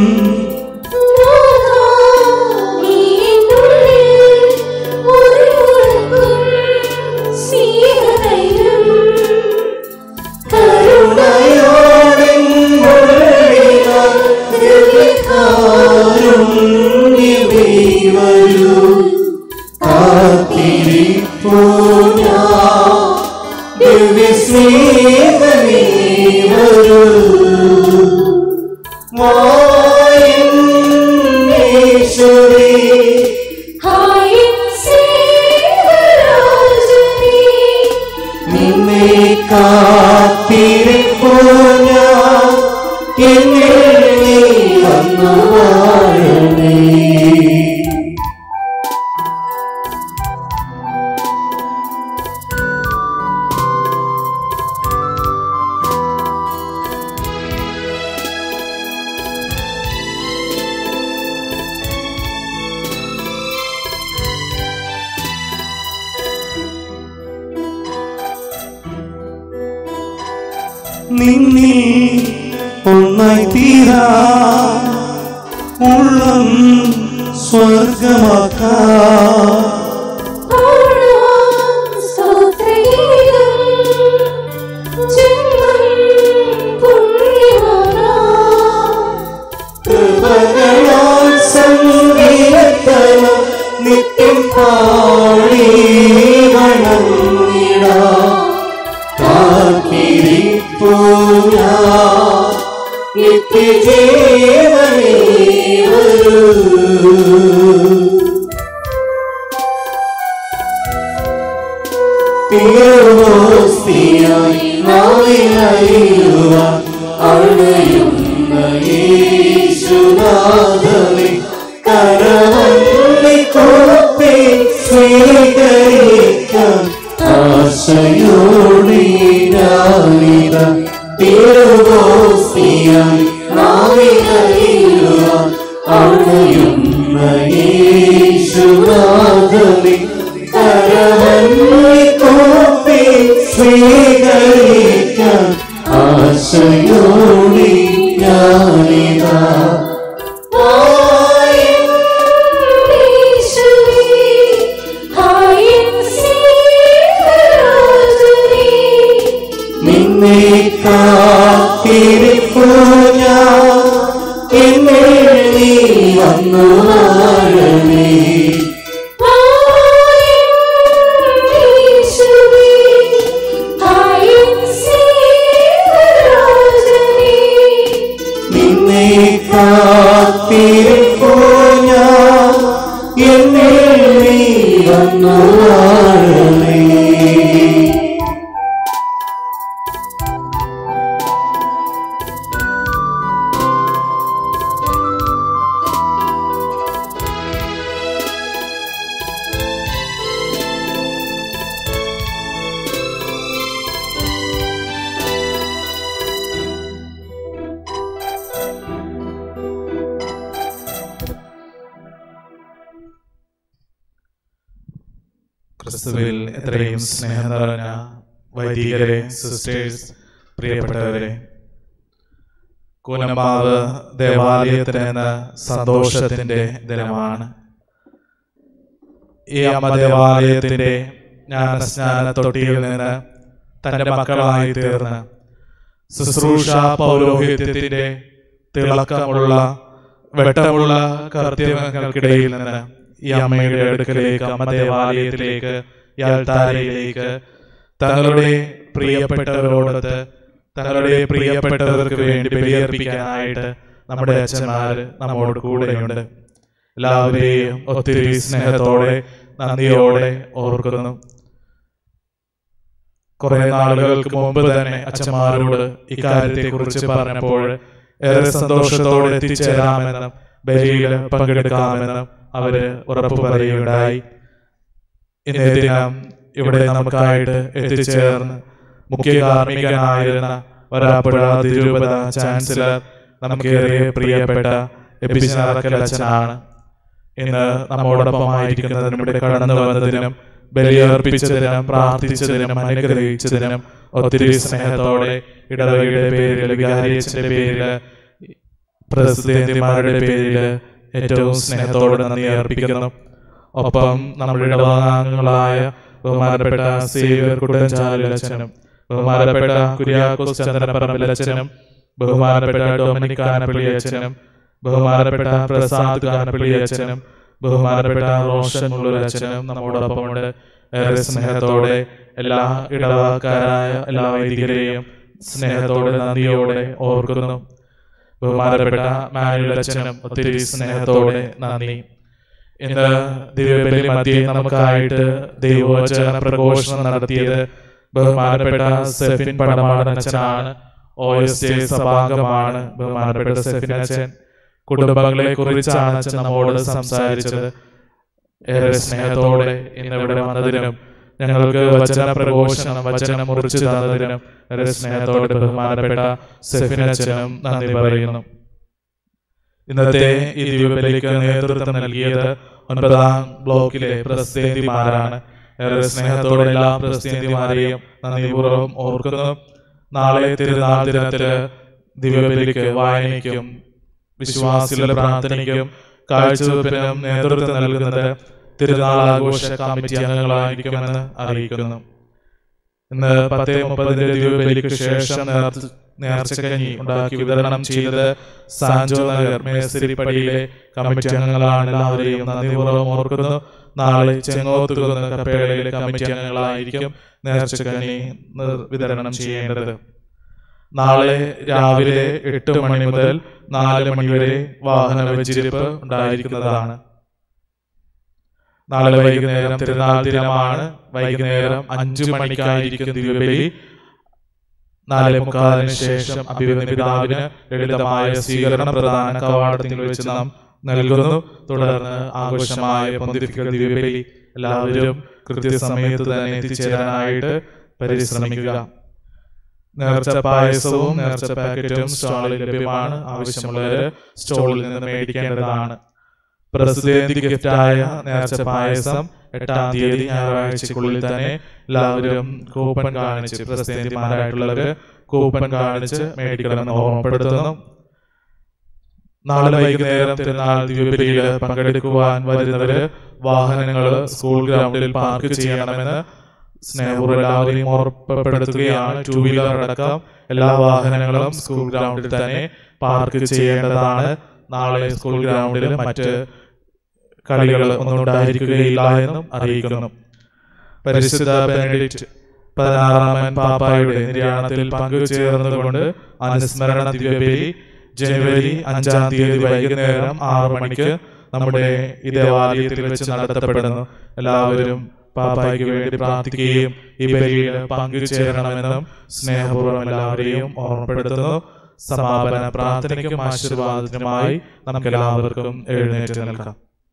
A: നിന്നെ കാത്തിരിപ്പൂ ഞാൻ എന്നിൽ നീ വന്നു വാഴണേ നിന്നിൽ ഒന്നായി തീരാ ഉള്ളം സ്വർഗമാക്കാ കൃപകളാൽ സംഗീതത്തലം നിത്യം പാടി വണങ്ങിടാ കാത്തിരിപ്പൂ ഞാൻ നിത്യജീവനേ വരൂ തിരുവോസ്തിയായി നാവിലറിയുവാൻ അണയുന്ന യേശുനാഥനെ കരവള്ളി കോപ്പി സ്വീകരിക്കാൻ ആശയോടെ ഞാനിത തിരുവോസ്തിയായി നാവിലറിയുവാൻ അണയുന്ന യേശുനാഥനെ കരവള്ളി കോപ്പി സ്വീകരിക്കാൻ ആശയോടെ ഞാനിതാ നിന്നെ കാത്തിരിപ്പൂ ഞാൻ എന്നിൽ നീ വന്നു വാഴണേ നിന്നെ കാത്തിരിപ്പൂ ഞാൻ എന്നിൽ നീ വന്നു വാഴണേ
N: ക്രിസ്തുവിൽ എത്രയും സ്നേഹം നിറഞ്ഞ വൈദികരെ സിസ്റ്റേഴ്സ് പ്രിയപ്പെട്ടവരെ കൂനമാവ് ദേവാലയത്തിന് ഇന്ന് സന്തോഷത്തിൻ്റെ ദിനമാണ് ഈ അമ്മ ദേവാലയത്തിൻ്റെ ജ്ഞാനസ്നാന തൊട്ടിയിൽ നിന്ന് തൻ്റെ മക്കളായി തീർന്ന് ശുശ്രൂഷ പൗരോഹിത്യത്തിൻ്റെ തിളക്കമുള്ള വെട്ടമുള്ള കർത്തവ്യങ്ങൾക്കിടയിൽ നിന്ന് ഈ അമ്മയുടെ അടുക്കലേക്ക് അമ്മ ദേവാലയത്തിലേക്ക് ഈ അൾത്താരയിലേക്ക് തങ്ങളുടെ പ്രിയപ്പെട്ടവരോടൊത്ത് തങ്ങളുടെ പ്രിയപ്പെട്ടവർക്ക് വേണ്ടി ബലിയർപ്പിക്കാനായിട്ട് നമ്മുടെ അച്ഛന്മാർ നമ്മോട് കൂടെയുണ്ട് എല്ലാവരെയും ഒത്തിരി സ്നേഹത്തോടെ നന്ദിയോടെ ഓർക്കുന്നു കുറെ നാളുകൾക്ക് മുമ്പ് തന്നെ അച്ഛന്മാരോട് ഇക്കാര്യത്തെ കുറിച്ച് പറഞ്ഞപ്പോൾ ഏറെ സന്തോഷത്തോടെ എത്തിച്ചേരാമെന്നും ബലിയിൽ പങ്കെടുക്കാമെന്നും അവര് ഉറപ്പ് പറയുകയുണ്ടായി ഇന്നേ ദിനം ഇവിടെ നമുക്കായിട്ട് എത്തിച്ചേർന്ന് മുഖ്യ കാർമ്മികനായിരുന്ന വരാപ്പുഴ തിരുപത ചാൻസലർ നമുക്കേറെ പ്രിയപ്പെട്ട എപ്പിച്ചാറക്കൽ അച്ഛനാണ് ഇന്ന് നമ്മോടൊപ്പമായിരിക്കുന്നതിനും ഇവിടെ കടന്നു വന്നതിനും ബലിയർപ്പിച്ചതിനും പ്രാർത്ഥിച്ചതിനും അനുഗ്രഹിച്ചതിനും ഒത്തിരി സ്നേഹത്തോടെ ഇടവകയുടെ പേരിൽ വികാരിയച്ഛന്റെ പേരില് പ്രസിദ്ധന്തിമാരുടെ പേരില് ഏറ്റവും സ്നേഹത്തോടെ നന്ദി അർപ്പിക്കുന്നു ഒപ്പം നമ്മുടെ ഇടവകാംഗങ്ങളായ ബഹുമാനപ്പെട്ട സേവ്യർ കുട്ടൻചാലച്ചനും ബഹുമാനപ്പെട്ട കുര്യാക്കോസ് ചന്ദ്രപറമ്പിൽ അച്ഛനും ബഹുമാനപ്പെട്ട ഡൊമിനിക് കാനപ്പള്ളി അച്ഛനും ബഹുമാനപ്പെട്ട പ്രസാദ് കാനപ്പള്ളി അച്ഛനും ബഹുമാനപ്പെട്ട റോഷൻ ഉള്ളൂർ അച്ഛനും നമ്മോടൊപ്പമുണ്ട് ഏറെ സ്നേഹത്തോടെ എല്ലാ ഇടവക്കാരായ എല്ലാ വൈദികരെയും സ്നേഹത്തോടെ നന്ദിയോടെ ഓർക്കുന്നു ബഹുമാനപ്പെട്ട മാനുവൽ അച്ഛനും ഒത്തിരി സ്നേഹത്തോടെ നന്ദി ഇന്ന് ദിവ്യബലി മധ്യേ നമുക്കായിട്ട് ദൈവവചന പ്രഘോഷണം നടത്തിയത് ബഹുമാനപ്പെട്ട സെഫിൻ പടമാടൻ അച്ഛനാണ് ഒ എസ് ജെ സഭാംഗമാണ് ബഹുമാനപ്പെട്ട സെഫിൻ അച്ഛൻ കുടുംബങ്ങളെ കുറിച്ചാണ് അച്ഛൻ നമ്മോട് സംസാരിച്ചത് ഏറെ സ്നേഹത്തോടെ ഇന്ന് ഇവിടെ വന്നതിനും ഞങ്ങൾക്ക് വചന പ്രഘോഷണം വചനം മുറിച്ചു തന്നതിനും ഏറെ സ്നേഹത്തോടെ ബഹുമാനപ്പെട്ട സെഫിൻ അച്ഛനും നന്ദി പറയുന്നു ഇന്നത്തെ ഈ ദിവ്യബലിക്ക് നേതൃത്വം നൽകിയത് ഒൻപതാം ബ്ലോക്കിലെ പ്രസിദ്ധന്തിമാരാണ് ഏറെ സ്നേഹത്തോടെ എല്ലാ പ്രസിദ്ധന്തിമാരെയും നന്ദിപൂർവ്വം ഓർക്കുന്നു നാളെ തിരുനാൾ ദിനത്തില് ദിവ്യബലിക്ക് വായനയ്ക്കും വിശ്വാസികളുടെ പ്രാർത്ഥനയ്ക്കും കാഴ്ചവെപ്പിനും നേതൃത്വം നൽകുന്നത് തിരുനാൾ ആഘോഷ കമ്മിറ്റി അംഗങ്ങളായിരിക്കുമെന്ന് അറിയിക്കുന്നു ഇന്ന് പത്തേ മുപ്പതിന്റെ ദിവ്യബലിക്ക് ശേഷം നേർച്ച നേർച്ചക്കഞ്ഞി ഉണ്ടാക്കി വിതരണം ചെയ്തത് സാൻജോ നഗർ മേസരിപ്പടിയിലെ കമ്മിറ്റി അംഗങ്ങളാണ് എല്ലാവരെയും നന്ദിപൂർവ്വം ഓർക്കുന്നു നാളെ ചെങ്ങോത്തുകുന്ന് കപ്പേളയിലെ കമ്മിറ്റി അംഗങ്ങളായിരിക്കും നേർച്ചക്കഞ്ഞി നിർ- വിതരണം ചെയ്യേണ്ടത് നാളെ രാവിലെ എട്ട് മണി മുതൽ നാല് മണി വരെ വാഹന വെച്ചിരിപ്പ് ഉണ്ടായിരിക്കുന്നതാണ് നാളെ വൈകുന്നേരം തിരുനാൾ ദിനമാണ് വൈകുന്നേരം അഞ്ചു മണിക്കായിരിക്കും ദിവ്യബലി നാല് മുക്കാലിന് ശേഷം അഭിവന്ദ പിതാവിന് ലളിതമായ സ്വീകരണ പ്രധാന കവാടത്തിൽ വെച്ച് നാം നൽകുന്നു തുടർന്ന് ആഘോഷമായ പൊന്തിരിക്കൽ ദിവ്യബലി എല്ലാവരും കൃത്യസമയത്ത് തന്നെ എത്തിച്ചേരാനായിട്ട് പരിശ്രമിക്കുക നേർച്ച പായസവും നേർച്ച പാക്കറ്റും സ്റ്റാളിൽ ലഭ്യമാണ് ആവശ്യമുള്ളവര് സ്റ്റോളിൽ നിന്ന് മേടിക്കേണ്ടതാണ് പ്രസിദ്ധി ഗിഫ്റ്റായ നേർച്ച പായസം എട്ടാം തീയതി ഞായറാഴ്ചക്കുള്ളിൽ തന്നെ എല്ലാവരും കൂപ്പൺ കാണിച്ച് പ്രസിദ്ധന്തിമാരായിട്ടുള്ളവര് കൂപ്പൺ കാണിച്ച് മേടിക്കണമെന്ന് ഓർമ്മപ്പെടുത്തുന്നു നാളെ വൈകുന്നേരം തിരുനാൾ ദിവ്യബലിയിൽ പങ്കെടുക്കുവാൻ വരുന്നവര് വാഹനങ്ങൾ സ്കൂൾ ഗ്രൗണ്ടിൽ പാർക്ക് ചെയ്യണമെന്ന് സ്നേഹപൂർവ്വം എല്ലാവരെയും ഓർമ്മപ്പെടുത്തുകയാണ് ടൂ വീലർ അടക്കം എല്ലാ വാഹനങ്ങളും സ്കൂൾ ഗ്രൗണ്ടിൽ തന്നെ പാർക്ക് ചെയ്യേണ്ടതാണ് നാളെ സ്കൂൾ ഗ്രൗണ്ടിൽ മറ്റ് കളികൾ ഒന്നും ഉണ്ടായിരിക്കുകയില്ല എന്നും അറിയിക്കുന്നു പരിശുദ്ധ ബെനഡിക്റ്റ് പതിനാറാമൻ പാപ്പായുടെ നിര്യാണത്തിൽ പങ്കുചേർന്നുകൊണ്ട് അനുസ്മരണ ദിവ്യബലി ജനുവരി അഞ്ചാം തീയതി വൈകുന്നേരം ആറു മണിക്ക് നമ്മുടെ ഈ ദേവാലയത്തിൽ വെച്ച് നടത്തപ്പെടുന്നു എല്ലാവരും പാപ്പായ്ക്ക് വേണ്ടി പ്രാർത്ഥിക്കുകയും ഈ ബലിയിൽ പങ്കുചേരണമെന്നും സ്നേഹപൂർവ്വം എല്ലാവരെയും ഓർമ്മപ്പെടുത്തുന്നു സമാപന പ്രാർത്ഥനയ്ക്കും ആശീർവാദത്തിനുമായി നമുക്ക് എല്ലാവർക്കും എഴുന്നേറ്റ് നിൽക്കാം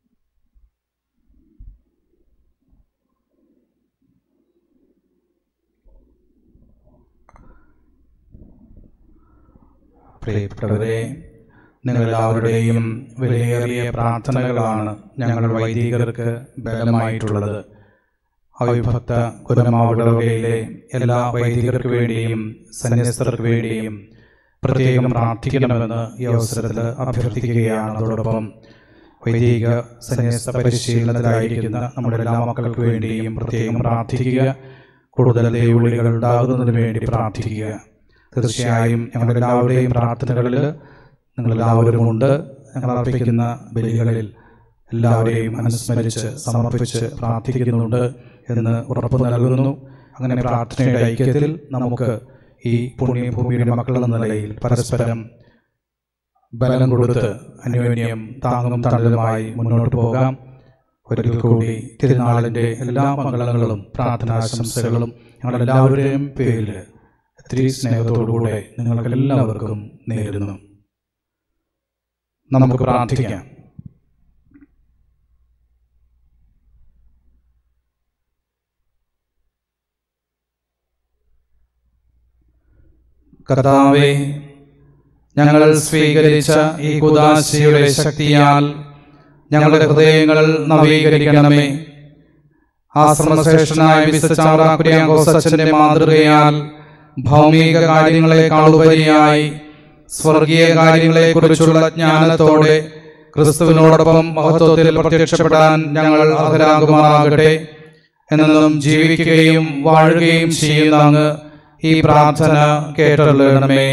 C: പ്രിയപ്പെട്ടവരെ നിങ്ങളെല്ലാവരുടെയും വിലയേറിയ പ്രാർത്ഥനകളാണ് ഞങ്ങൾ വൈദികർക്ക് ബലമായിട്ടുള്ളത് അവിഭക്ത കുലമാവിടവകയിലെ എല്ലാ വൈദികർക്ക് വേണ്ടിയും സന്യസ്തർക്ക് വേണ്ടിയും പ്രത്യേകം പ്രാർത്ഥിക്കണമെന്ന് ഈ അവസരത്തിൽ അഭ്യർത്ഥിക്കുകയാണ് അതോടൊപ്പം വൈദിക സന്യസ്ത പരിശീലനത്തിലായിരിക്കുന്ന നമ്മുടെ എല്ലാ മക്കൾക്ക് വേണ്ടിയും പ്രത്യേകം പ്രാർത്ഥിക്കുക കൂടുതൽ ദൈവവിളികൾ ഉണ്ടാകുന്നതിന് വേണ്ടി പ്രാർത്ഥിക്കുക തീർച്ചയായും ഞങ്ങളുടെ എല്ലാവരുടെയും പ്രാർത്ഥനകളിൽ നിങ്ങളെല്ലാവരും ഉണ്ട് ഞങ്ങൾ അർപ്പിക്കുന്ന ബലികളിൽ എല്ലാവരെയും അനുസ്മരിച്ച് സമർപ്പിച്ച് പ്രാർത്ഥിക്കുന്നുണ്ട് എന്ന് ഉറപ്പ് നൽകുന്നു അങ്ങനെ പ്രാർത്ഥനയുടെ ഐക്യത്തിൽ നമുക്ക് ഈ പുണ്യഭൂമിയുടെ മക്കൾ എന്ന നിലയിൽ പരസ്പരം ബലം കൊടുത്ത് അന്യോന്യം താങ്ങും തണലുമായി മുന്നോട്ട് പോകാം ഒരിക്കൽ കൂടി തിരുനാളിൻ്റെ എല്ലാ മംഗളങ്ങളും പ്രാർത്ഥനാശംസകളും ഞങ്ങളെല്ലാവരുടെയും പേരിൽ ഒത്തിരി സ്നേഹത്തോടുകൂടെ നിങ്ങൾക്ക് എല്ലാവർക്കും നേരുന്നു നമുക്ക് പ്രാർത്ഥിക്കാം കർത്താവെ ഞങ്ങൾ സ്വീകരിച്ച ഈ കുദാശയുടെ ശക്തിയാൽ ഞങ്ങളുടെ ഹൃദയങ്ങൾ നവീകരിക്കണമേ ആശ്രമശ്രേഷ്ഠനായ വിസച്ചാറാക്കുര്യാഘോസച്ചന്റെ മാതൃകയാൽ ഭൗമിക കാര്യങ്ങളെക്കാളുപരിയായി സ്വർഗീയ കാര്യങ്ങളെക്കുറിച്ചുള്ള ജ്ഞാനത്തോടെ ക്രിസ്തുവിനോടൊപ്പം മഹത്വത്തിൽ പ്രത്യക്ഷപ്പെടാൻ ഞങ്ങൾ അർഹരാകുമാറാകട്ടെ എന്നും ജീവിക്കുകയും വാഴുകയും ചെയ്യുന്ന അങ്ങ് ഈ പ്രാർത്ഥന കേട്ടറിയണമേ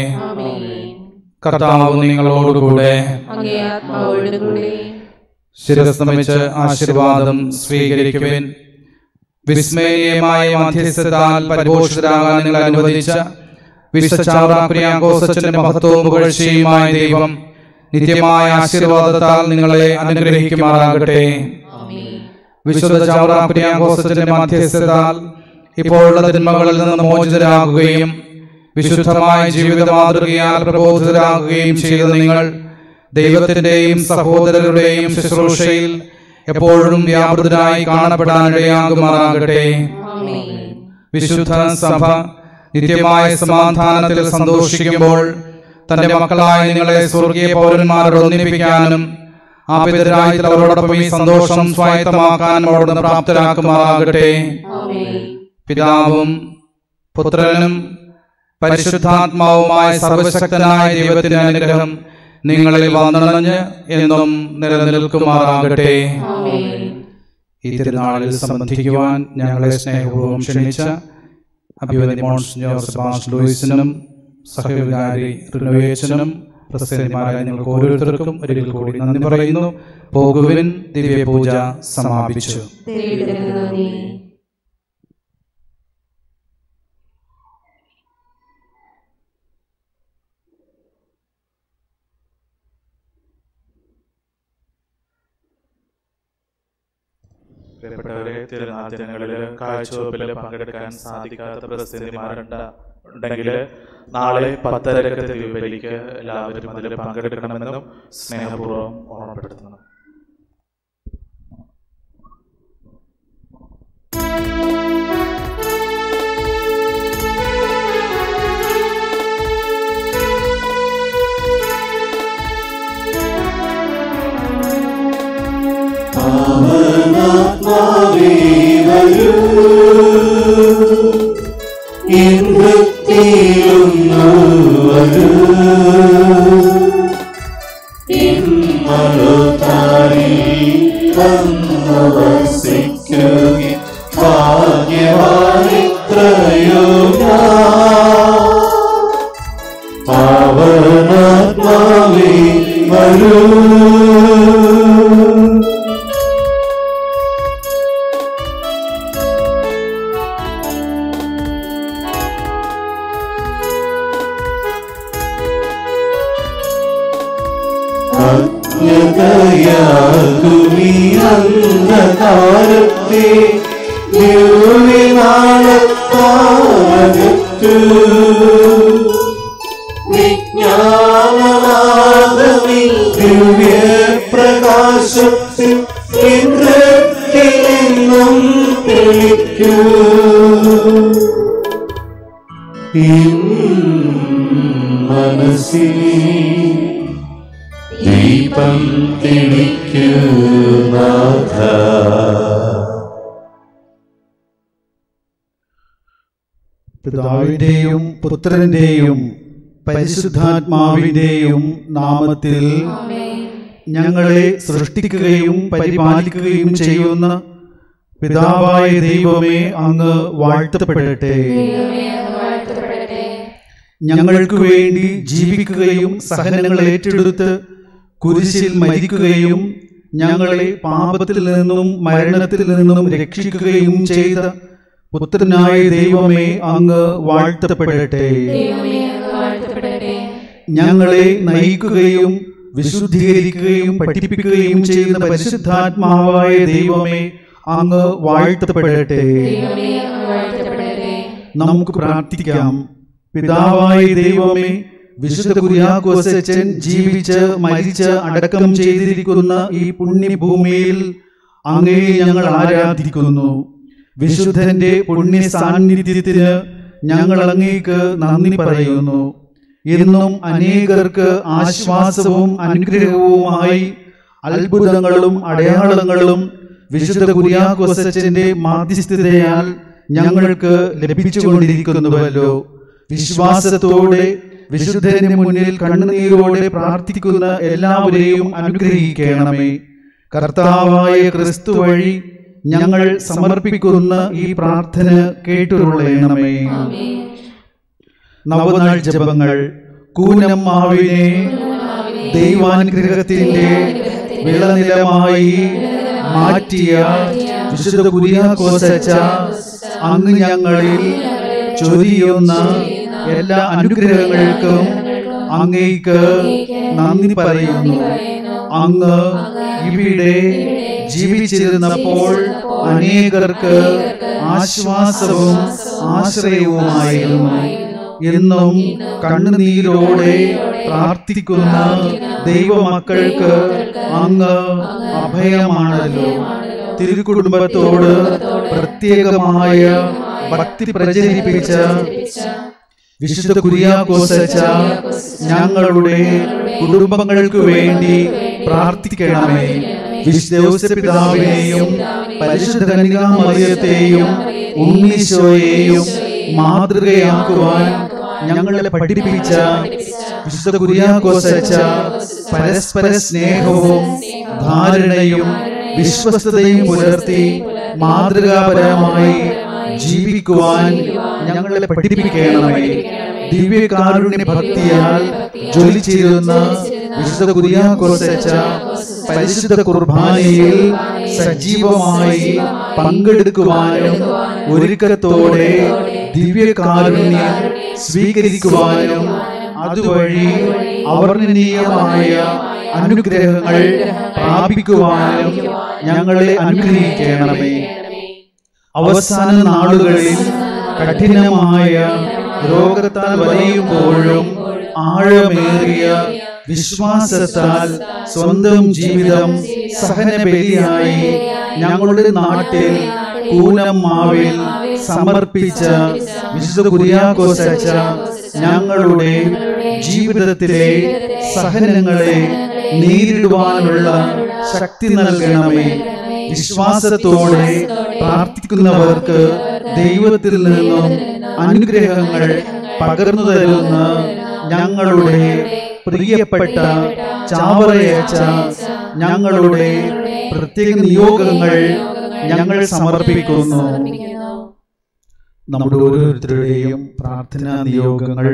C: കർത്താവ് നിങ്ങളോടുകൂടെ
K: അങ്ങേ ആത്മാവോടുകൂടി
C: ശിരസ് നമിച്ച് ആശീർവാദം സ്വീകരിക്കുവിൻ വിസ്മയീയമായ മധ്യസ്ഥതാൽ പരിപോഷിതരാകാൻ നിങ്ങൾ അനുവദിച്ച വിശ്വചാറാപ്രിയാഘോഷത്തിന്റെ മഹത്വവും പുകഴ്ചയുമായ ദൈവം നിത്യമായ ആശീർവാദത്താൽ നിങ്ങളെ അനുഗ്രഹിക്കുമാറാകട്ടെ വിശുദ്ധ ചാവറാപ്രിയാഘോഷത്തിന്റെ മധ്യസ്ഥതാൽ ഇപ്പോഴുള്ള തിന്മകളിൽ നിന്ന് മോചിതരാകുകയും വിശുദ്ധമായ ജീവിത മാതൃകയാൽ പ്രബോധിതരാകുകയും ചെയ്ത നിങ്ങൾ ദൈവത്തിന്റെയും സഹോദരരുടെയും ശുശ്രൂഷയിൽ എപ്പോഴും വ്യാപൃതരായി കാണപ്പെടാനിടയാകുമാറാകട്ടെ വിശുദ്ധ സഭ നിത്യമായ സമാധാനത്തിൽ സന്തോഷിക്കുമ്പോൾ തന്റെ മക്കളായ നിങ്ങളെ സ്വർഗീയ പൗരന്മാരോട് ഒന്നിപ്പിക്കാനും ആ പിതരായത്തിൽ അവരോടൊപ്പം ഈ സന്തോഷം സ്വായത്തമാക്കാനും അവിടുന്ന് പ്രാപ്തരാക്കുമാറാകട്ടെ പിതാവും പുത്രനും പരിശുദ്ധാത്മാവുമായ സർവശക്തനായ ദൈവത്തിന്റെ അനുഗ്രഹം നിങ്ങളിൽ വന്നണഞ്ഞ് എന്നും നിലനിൽക്കുമാറാകട്ടെ ഈ തിരുനാളിൽ സംബന്ധിക്കുവാൻ ഞങ്ങളെ സ്നേഹപൂർവ്വം ക്ഷണിച്ച അഭിവന്യ മോൺസിഞ്ഞോർ സെബാസ്റ്റ്യൻ ലൂയിസിനും സഹവികാരി റിനോവേച്ചനും പ്രസിഡന്റുമാരായ നിങ്ങൾക്ക് ഓരോരുത്തർക്കും ഒരിക്കൽ കൂടി നന്ദി പറയുന്നു പോകുവിൻ ദിവ്യപൂജ സമാപിച്ചു
K: ദൈവത്തിന് നന്ദി
N: പ്രിയപ്പെട്ടവരെ തിരുനാൾ ദിനങ്ങളിൽ കാഴ്ചവെപ്പിൽ പങ്കെടുക്കാൻ സാധിക്കാത്ത പ്രസിദ്ധിമാരുണ്ട ഉണ്ടെങ്കിൽ നാളെ പത്തരക്ക് ദിവ്യബലിക്ക് എല്ലാവരും അതിൽ പങ്കെടുക്കണമെന്നും സ്നേഹപൂർവ്വം ഓർമ്മപ്പെടുത്തുന്നു
A: ആത്മാവേ വരൂ ഇന്ദ്രത്തിലൊന്നു വരൂ ഇമ്മളുതാരി വന്നു വസിക്കുകയും ഭാഗ്യവാനിത്രയോ പാവനാത്മാവേ വരൂ അജ്ഞതയാകുമീ അന്ധകാരത്തെ ദിവ്യനാളത്താകറ്റു വിജ്ഞാനനാദമി ദിവ്യപ്രകാശത്തിൽ ഇന്ദ്രത്തിൽ നിന്നും തെളിക്കൂ മനസ്സിനെ ദീപം തെളിക്കൂ നാഥ
L: പിതാവിൻ്റെയും പുത്രൻ്റെയും പരിശുദ്ധാത്മാവിൻ്റെയും നാമത്തിൽ ഞങ്ങളെ സൃഷ്ടിക്കുകയും പരിപാലിക്കുകയും ചെയ്യുന്ന പിതാവായ ദൈവമേ അങ്ങ് വാഴ്ത്തപ്പെടട്ടെ ഞങ്ങൾക്ക് വേണ്ടി ജീവിക്കുകയും സഹനങ്ങൾ ഏറ്റെടുത്ത് കുരിശിൽ മരിക്കുകയും ഞങ്ങളെ പാപത്തിൽ നിന്നും മരണത്തിൽ നിന്നും രക്ഷിക്കുകയും ചെയ്ത പുത്രനായ ദൈവമേ അങ്ങ് വാഴ്ത്തപ്പെടട്ടെ ഞങ്ങളെ നയിക്കുകയും വിശുദ്ധീകരിക്കുകയും പഠിപ്പിക്കുകയും ചെയ്യുന്ന പരിശുദ്ധാത്മാവായ ദൈവമേ അങ്ങ് വാഴ്ത്തപ്പെടട്ടെ നമുക്ക് പ്രാർത്ഥിക്കാം പിതാവായ ദൈവമേ വിശുദ്ധ കുര്യാക്കോസച്ചൻ ജീവിച്ച് മരിച്ച് അടക്കം ചെയ്തിരിക്കുന്ന ഈ പുണ്യഭൂമിയിൽ അങ്ങേ ഞങ്ങൾ ആരാധിക്കുന്നു വിശുദ്ധന്റെ പുണ്യ സാന്നിധ്യത്തിന് ഞങ്ങൾ അങ്ങേക്ക് നന്ദി പറയുന്നു എന്നും അനേകർക്ക് ആശ്വാസവും അനുഗ്രഹവുമായി അത്ഭുതങ്ങളും അടയാളങ്ങളും വിശുദ്ധ കുര്യാക്കോസച്ചന്റെ മാധ്യസ്ഥതയാൽ ഞങ്ങൾക്ക് ലഭിച്ചുകൊണ്ടിരിക്കുന്നുവല്ലോ വിശ്വാസത്തോടെ വിശുദ്ധന് മുന്നിൽ കണ്ണുനീരോടെ പ്രാർത്ഥിക്കുന്ന എല്ലാവരെയും അനുഗ്രഹിക്കണമേ കർത്താവായ ക്രിസ്തു വഴി ഞങ്ങൾ സമർപ്പിക്കുന്ന ഈ പ്രാർത്ഥന കേട്ടുകൊള്ളണമേ നവനാൾ ജപങ്ങൾ കൂനമ്മാവിനെ ദൈവാനുഗ്രഹത്തിന്റെ വിളനിലമായി മാറ്റിയ വിശുദ്ധ കുര്യാക്കോസച്ച അങ്ങ് ഞങ്ങളിൽ ചൊരിയുന്ന എല്ലാ അനുഗ്രഹങ്ങൾക്കും അങ്ങേക്ക് നന്ദി പറയുന്നു അങ്ങ് ഇവിടെ ജീവിച്ചിരുന്നപ്പോൾ അനേകർക്ക് ആശ്വാസവും ആശ്രയവുമായിരുന്നു എന്നും കണ്ണുനീരോടെ പ്രാർത്ഥിക്കുന്ന ദൈവമക്കൾക്ക് അങ്ങ് അഭയമാണല്ലോ തിരുക്കുടുംബത്തോട് പ്രത്യേകമായ ഭക്തി പ്രചരിപ്പിച്ച വിശുദ്ധ കുര്യാക്കോസച്ച ഞങ്ങളുടെ കുടുംബങ്ങൾക്ക് വേണ്ടി പ്രാർത്ഥിക്കണമേ വിശുദ്ധ പിതാവിനെയും പരിശുദ്ധ കന്യകാമറിയത്തെയും ഉണ്ണീശോയെയും മാതൃകയാക്കുവാൻ ഞങ്ങളെ പഠിപ്പിച്ച വിശുദ്ധ കുര്യാക്കോസച്ച പരസ്പര സ്നേഹവും ധാരണയും വിശ്വസ്തതയും പുലർത്തി മാതൃകാപരമായി ജീവിക്കുവാൻ ഞങ്ങളെ പഠിപ്പിക്കണമേ ദിവ്യകാരുണ്യ ഭക്തിയാൽ ജ്വലിച്ചിരുന്ന വിശുദ്ധ കുര്യാക്കോസച്ച പരിശുദ്ധ കുർബാനയിൽ സജീവമായി പങ്കെടുക്കുവാനും ഒരുക്കത്തോടെ ദിവ്യകാരുണ്യം സ്വീകരിക്കുവാനും അതുവഴി അവർണ്ണനീയമായ അനുഗ്രഹങ്ങൾ പ്രാപിക്കുവാനും ഞങ്ങളെ അനുഗ്രഹിക്കണമേ അവസാന നാളുകളിൽ കഠിനമായ രോഗത്താൽ വലയുമ്പോഴും ആഴമേറിയ വിശ്വാസത്താൽ സ്വന്തം ജീവിതം സഹനബലിയായി ഞങ്ങളുടെ നാട്ടിൽ കൂനമ്മാവിൽ സമർപ്പിച്ച വിശുദ്ധ കുര്യാക്കോസച്ച ഞങ്ങളുടെ ജീവിതത്തിലെ സഹനങ്ങളെ നേരിടുവാനുള്ള ശക്തി നൽകണമേ വിശ്വാസത്തോടെ പ്രാർത്ഥിക്കുന്നവർക്ക് ദൈവത്തിൽ നിന്നും അനുഗ്രഹങ്ങൾ പകർന്നു തരുന്ന ഞങ്ങളുടെ പ്രിയപ്പെട്ട ചാവറയച്ച ഞങ്ങളുടെ പ്രത്യേക നിയോഗങ്ങൾ ഞങ്ങൾ സമർപ്പിക്കുന്നു നമ്മുടെ ഓരോരുത്തരുടെയും പ്രാർത്ഥനാ നിയോഗങ്ങൾ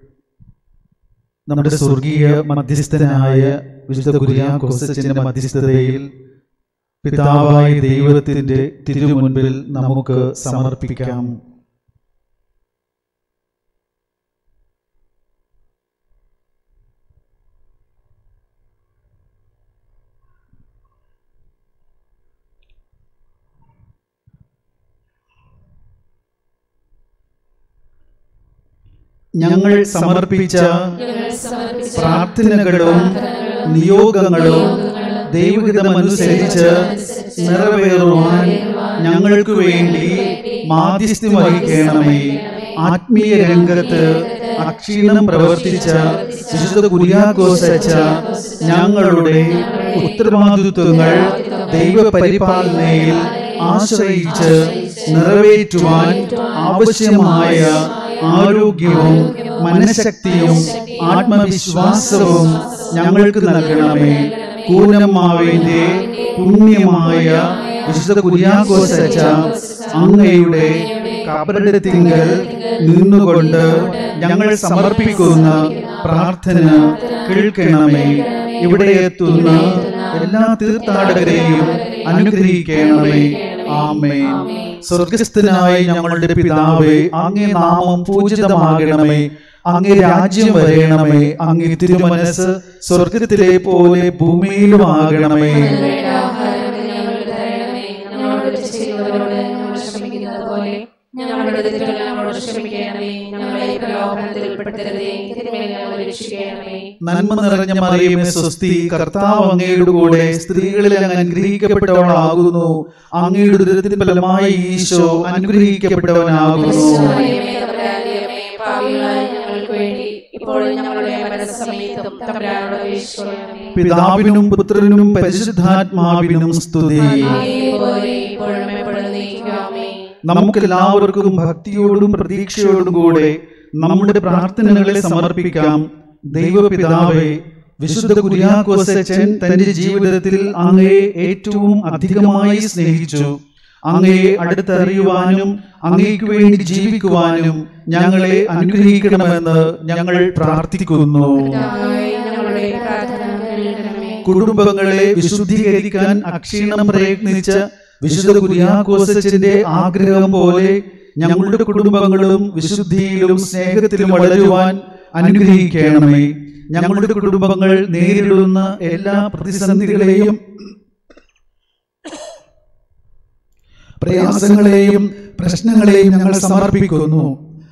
L: നമ്മുടെ സ്വർഗീയ മധ്യസ്ഥനായ വിശുദ്ധ കുര്യാക്കോസച്ചിന്റെ മധ്യസ്ഥതയിൽ പിതാവായ ദൈവത്തിന്റെ തിരുമുൻപിൽ നമുക്ക് സമർപ്പിക്കാം ഞങ്ങൾ സമർപ്പിച്ച പ്രാർത്ഥനകളും നിയോഗങ്ങളും ദൈവഹിതമനുസരിച്ച് നിറവേറുവാൻ ഞങ്ങൾക്ക് വേണ്ടി മാധ്യസ്ഥ്യം വഹിക്കണമേ ആത്മീയ രംഗത്ത് അക്ഷീണം പ്രവർത്തിച്ച വിശുദ്ധ കുര്യാഘോഷച്ച ഞങ്ങളുടെ ഉത്തരവാദിത്വങ്ങൾ ദൈവപരിപാലനയിൽ ആശ്രയിച്ച് നിറവേറ്റുവാൻ ആവശ്യമായ ആരോഗ്യവും മനഃശക്തിയും ആത്മവിശ്വാസവും ഞങ്ങൾക്ക് നൽകണമേ കൂനമ്മാവിന്റെ പുണ്യമായ വിശുദ്ധ കുര്യാഘോഷച്ച അങ്ങയുടെ കബറിടത്തിങ്കൽ നിന്നുകൊണ്ട് ഞങ്ങൾ സമർപ്പിക്കുന്ന പ്രാർത്ഥന കേൾക്കണമേ ഇവിടെ എത്തുന്ന എല്ലാ തീർത്ഥാടകരെയും അനുഗ്രഹിക്കണമേ ആമേ സ്വർഗസ്ഥനായ ഞങ്ങളുടെ പിതാവേ അങ്ങേ നാമം പൂജിതമാകണമേ അങ്ങേ രാജ്യം വരയണമേ അങ്ങേ തിരുമനസ് സ്വർഗത്തിലെ പോലെ ഭൂമിയിലുമാകണമേ
K: ഞങ്ങളോട് ചെയ്യുന്നവരോട് ഞങ്ങൾ ക്ഷമിക്കുന്നത് പോലെ ഞങ്ങളുടെ തെറ്റുകൾ ഞങ്ങളോട് ക്ഷമിക്കണമേ ഞങ്ങളെ പ്രലോഭനത്തിൽ ഉൾപ്പെടുത്തരുതേ തിന്മയിൽ ഞങ്ങളെ രക്ഷിക്കണമേ
L: നന്മ നിറഞ്ഞ മറിയമേ സ്വസ്തി കർത്താവ് അങ്ങയുടെ കൂടെ സ്ത്രീകളിൽ അങ്ങ് അനുഗ്രഹിക്കപ്പെട്ടവളാകുന്നു അങ്ങയുടെ ദുരിതത്തിന് ഫലമായി ഈശോ അനുഗ്രഹിക്കപ്പെട്ടവനാകുന്നു
K: മറിയമേ, തമ്പുരാന്റെ അമ്മേ, പാപികളായ ഞങ്ങൾക്ക് വേണ്ടി ഇപ്പോഴും ഞങ്ങളുടെ മരണസമയത്തും തമ്പുരാനോട് അപേക്ഷിക്കണമേ
L: പിതാവിനും പുത്രനും പരിശുദ്ധാത്മാവിനും സ്തുതി
K: പോലെ ഇപ്പോഴും എപ്പോഴും നീക്കുവാമേ
L: നമുക്കെല്ലാവർക്കും ഭക്തിയോടും പ്രതീക്ഷയോടും കൂടെ നമ്മുടെ പ്രാർത്ഥനകളെ സമർപ്പിക്കാം ദൈവപിതാവേ വിശുദ്ധ കുര്യാക്കോസച്ചൻ തന്റെ ജീവിതത്തിൽ അങ്ങയെ ഏറ്റവും അധികമായി സ്നേഹിച്ചു അങ്ങയെ അടുത്തറിയുവാനും അങ്ങേക്ക് വേണ്ടി ജീവിക്കുവാനും ഞങ്ങളെ അനുഗ്രഹിക്കണമെന്ന് ഞങ്ങൾ പ്രാർത്ഥിക്കുന്നു
K: പിതാവേ, ഞങ്ങളുടെ പ്രാർത്ഥന കേൾക്കണമേ
L: കുടുംബങ്ങളെ വിശുദ്ധീകരിക്കാൻ അക്ഷീണം പ്രയത്നിച്ച വിശുദ്ധ കുര്യാക്കോസച്ചന്റെ ആഗ്രഹം പോലെ ഞങ്ങളുടെ കുടുംബങ്ങളും വിശുദ്ധിയിലും സ്നേഹത്തിലും വളരുവാൻ അനുഗ്രഹിക്കണമേ ഞങ്ങളുടെ കുടുംബങ്ങൾ നേരിടുന്ന എല്ലാ പ്രതിസന്ധികളെയും പ്രയാസങ്ങളെയും പ്രശ്നങ്ങളെയും ഞങ്ങൾ സമർപ്പിക്കുന്നു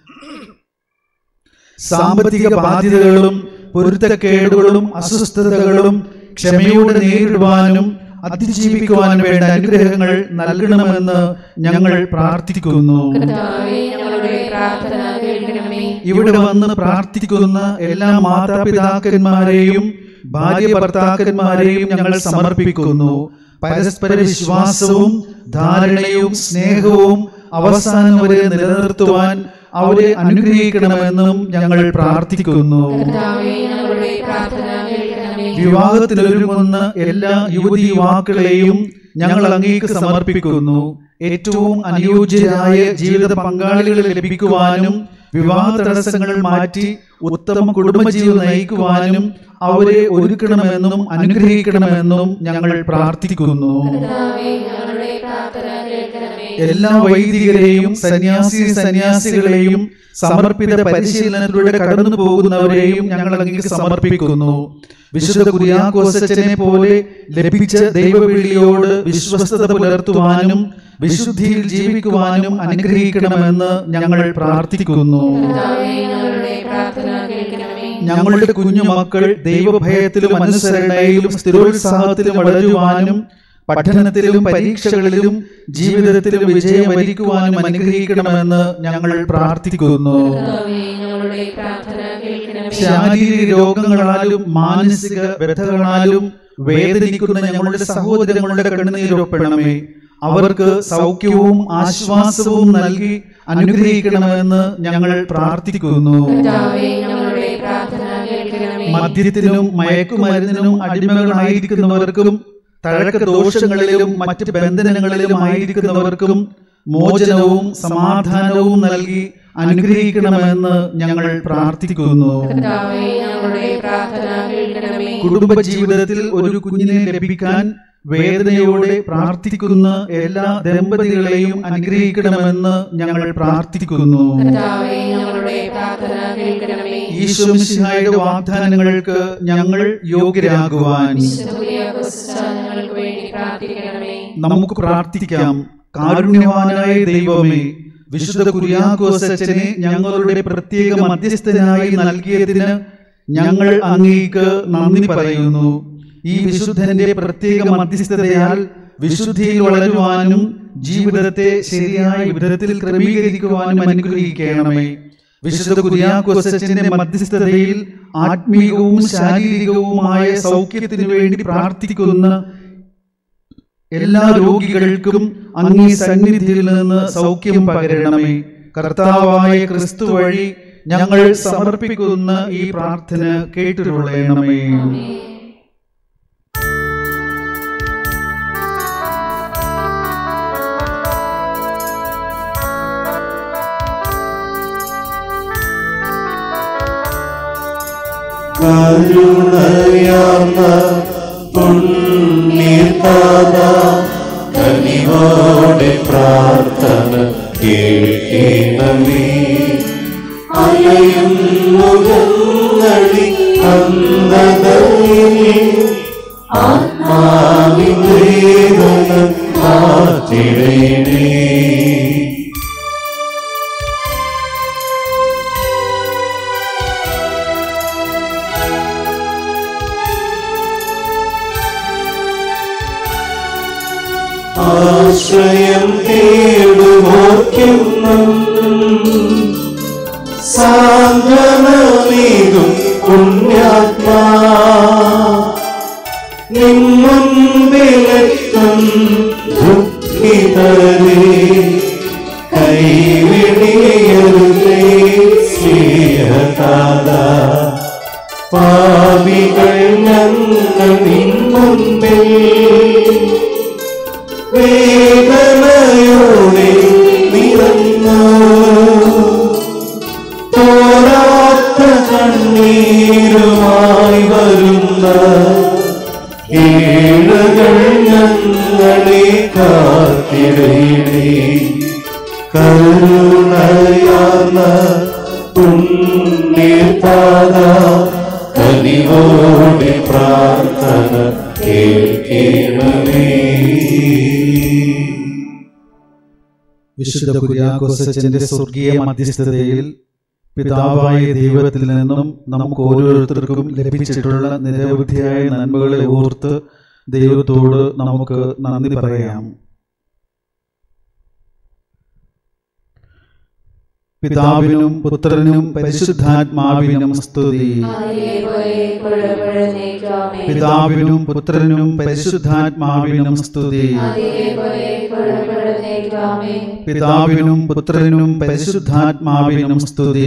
L: സാമ്പത്തിക ബാധ്യതകളും പൊരുത്തക്കേടുകളും അസ്വസ്ഥതകളും ക്ഷമയോടെ നേരിടുവാനും അതിജീവിക്കുവാനും വേണ്ട അനുഗ്രഹങ്ങൾ നൽകണമെന്ന് ഞങ്ങൾ പ്രാർത്ഥിക്കുന്നു
K: കർത്താവേ, ഞങ്ങളുടെ പ്രാർത്ഥന കേൾക്കണമേ
L: ഇവിടെ വന്ന് പ്രാർത്ഥിക്കുന്ന എല്ലാ മാതാപിതാക്കന്മാരെയും ഭാര്യ ഭർത്താക്കന്മാരെയും ഞങ്ങൾ സമർപ്പിക്കുന്നു പരസ്പര വിശ്വാസവും ധാരണയും സ്നേഹവും അവസാനം വരെ നിലനിർത്തുവാൻ അവരെ അനുഗ്രഹിക്കണമെന്നും ഞങ്ങൾ പ്രാർത്ഥിക്കുന്നു
K: കർത്താവേ, ഞങ്ങളുടെ പ്രാർത്ഥന കേൾക്കണമേ
L: വിവാഹത്തിലൊരുങ്ങുന്ന എല്ലാ യുവതി യുവാക്കളെയും ഞങ്ങൾ അങ്ങേക്ക് സമർപ്പിക്കുന്നു ഏറ്റവും അനുയോജ്യരായ ജീവിത പങ്കാളികളെ ലഭിക്കുവാനും വിവാഹ തടസ്സങ്ങൾ മാറ്റി ഉത്തമ കുടുംബജീവിതം നയിക്കുവാനും അവരെ ഒരുക്കണമെന്നും അനുഗ്രഹിക്കണമെന്നും ഞങ്ങൾ പ്രാർത്ഥിക്കുന്നു
K: കർത്താവേ, ഞങ്ങളുടെ പ്രാർത്ഥന കേൾക്കണമേ
L: എല്ലാ വൈദികരെയും സന്യാസി സന്യാസികളെയും സമർപ്പിത പരിശീലനത്തിലൂടെ കടന്നു പോകുന്നവരെയും ഞങ്ങൾ അങ്ങേക്ക് സമർപ്പിക്കുന്നു വിശുദ്ധ കുര്യാക്കോസച്ചനെ പോലെ ലഭിച്ച ദൈവവിളിയോട് വിശ്വസ്തത പുലർത്തുവാനും വിശുദ്ധിയിൽ ജീവിക്കുവാനും അനുഗ്രഹിക്കണമെന്ന് ഞങ്ങൾ പ്രാർത്ഥിക്കുന്നു
K: കർത്താവേ, ഞങ്ങളുടെ പ്രാർത്ഥന കേൾക്കണമേ
L: ഞങ്ങളുടെ കുഞ്ഞുമക്കൾ ദൈവഭയത്തിലും അനുസരണയിലും സ്ഥിരോത്സാഹത്തിലും വളരുവാനും പഠനത്തിലും പരീക്ഷകളിലും ജീവിതത്തിലും വിജയം വരിക്കുവാനും അനുഗ്രഹിക്കണമെന്ന് ഞങ്ങൾ പ്രാർത്ഥിക്കുന്നു
K: കർത്താവേ, ഞങ്ങളുടെ പ്രാർത്ഥന കേൾക്കണമേ
L: ശാരീരിക രോഗങ്ങളാലും മാനസിക വ്യഥകളാലും വേദനിക്കുന്ന ഞങ്ങളുടെ സഹോദരങ്ങളുടെ കണ്ണുനീരൊപ്പണമേ അവർക്ക് സൗഖ്യവും ആശ്വാസവും നൽകി അനുഗ്രഹിക്കണമെന്ന് ഞങ്ങൾ പ്രാർത്ഥിക്കുന്നു
K: കർത്താവേ, ഞങ്ങളുടെ പ്രാർത്ഥന കേൾക്കണമേ
L: മദ്യത്തിനും മയക്കുമരുന്നിനും അടിമകളായിരിക്കുന്നവർക്കും തഴക്ക ദോഷങ്ങളിലും മറ്റ് ബന്ധനങ്ങളിലും ആയിരിക്കുന്നവർക്കും മോചനവും സമാധാനവും നൽകി അനുഗ്രഹിക്കണമെന്ന് ഞങ്ങൾ പ്രാർത്ഥിക്കുന്നു
K: കർത്താവേ, ഞങ്ങളുടെ പ്രാർത്ഥന കേൾക്കണമേ
L: കുടുംബജീവിതത്തിൽ ഒരു കുഞ്ഞിനെ ലഭിക്കാൻ വേദനയോടെ പ്രാർത്ഥിക്കുന്ന എല്ലാ ദമ്പതികളെയും അനുഗ്രഹിക്കണമെന്ന് ഞങ്ങൾ പ്രാർത്ഥിക്കുന്നു
K: കർത്താവേ, ഞങ്ങളുടെ പ്രാർത്ഥന കേൾക്കണമേ
L: ഈശ്വമിശിഹായുടെ വാഗ്ദാനങ്ങൾക്ക് ഞങ്ങൾ യോഗ്യരാകുവാൻ
K: വിശുദ്ധ കുര്യാക്കോസ് ഞങ്ങൾക്ക് വേണ്ടി പ്രാർത്ഥിക്കണമേ
L: നമുക്ക് പ്രാർത്ഥിക്കാം കാരുണ്യവാനായ ദൈവമേ വിശുദ്ധ കുര്യാക്കോസച്ചനെ ഞങ്ങളുടെ പ്രത്യേക മധ്യസ്ഥനായി നൽകിയതിന് ഞങ്ങൾ അങ്ങേക്ക് നന്ദി പറയുന്നു ഈ വിശുദ്ധന്റെ പ്രത്യേക മധ്യസ്ഥതയാൽ വിശുദ്ധിയിൽ വളരുവാനും ജീവിതത്തെ ശരിയായ വിധത്തിൽ ക്രമീകരിക്കുവാനും അനുഗ്രഹിക്കണമേ വിശുദ്ധ കുര്യാക്കോസച്ചന്റെ മധ്യസ്ഥതയിൽ ആത്മീയവും ശാരീരികവുമായ സൗഖ്യത്തിനു വേണ്ടി പ്രാർത്ഥിക്കുന്ന എല്ലാ രോഗികൾക്കും അങ്ങേ സന്നിധിയിൽ നിന്ന് സൗഖ്യം പകരണമേ കർത്താവായ ക്രിസ്തു വഴി ഞങ്ങൾ സമർപ്പിക്കുന്ന ഈ പ്രാർത്ഥന കേട്ടിട്ടുള്ളണമേ
A: കരുണയാർന്ന പുണ്യപാത കനിവോടെ പ്രാർത്ഥന കേൾക്കണമേ അലയും മുഖങ്ങളി അന്ധതയിൽ ആത്മാവിൻ വേദന മാറ്റിടണേ ആശ്രയം തേടുമോർക്കെന്നും സാന്ത്വനമേകും പുണ്യാത്മാ നിമ്മുമ്പിലെത്തും ദുഃഖിതരെ കൈവിടിയരുതേ സ്നേഹതാത പാപികൾ ഞങ്ങൾ നിമ്മുമ്പിൽ വേദനയോടെ നിറഞ്ഞു തോരാത്ത കണ്ണീരുമായി വരുന്ന ഏഴകൾ ഞങ്ങളെ കാത്തിടേണേ കരുണയാർന്ന പുണ്യപാത കനിവോടെ പ്രാർത്ഥന കേൾക്കണമേ
L: വിശുദ്ധ കുര്യാക്കോസച്ചന്റെ സ്വർഗീയ മധ്യസ്ഥതയിൽ പിതാവായ ദൈവത്തിൽ നിന്നും നമുക്ക് ഓരോരുത്തർക്കും ലഭിച്ചിട്ടുള്ള നിരവധിയായ നന്മകളെ ഓർത്ത് ദൈവത്തോട് നമുക്ക് നന്ദി പറയാം പിതാവിനും പുത്രനും പരിശുദ്ധാത്മാവിനും സ്തുതി പിതാവിനും പുത്രനും പരിശുദ്ധാത്മാവിനും സ്തുതി പിതാവിനും പുത്രനും പരിശുദ്ധാത്മാവിനും സ്തുതി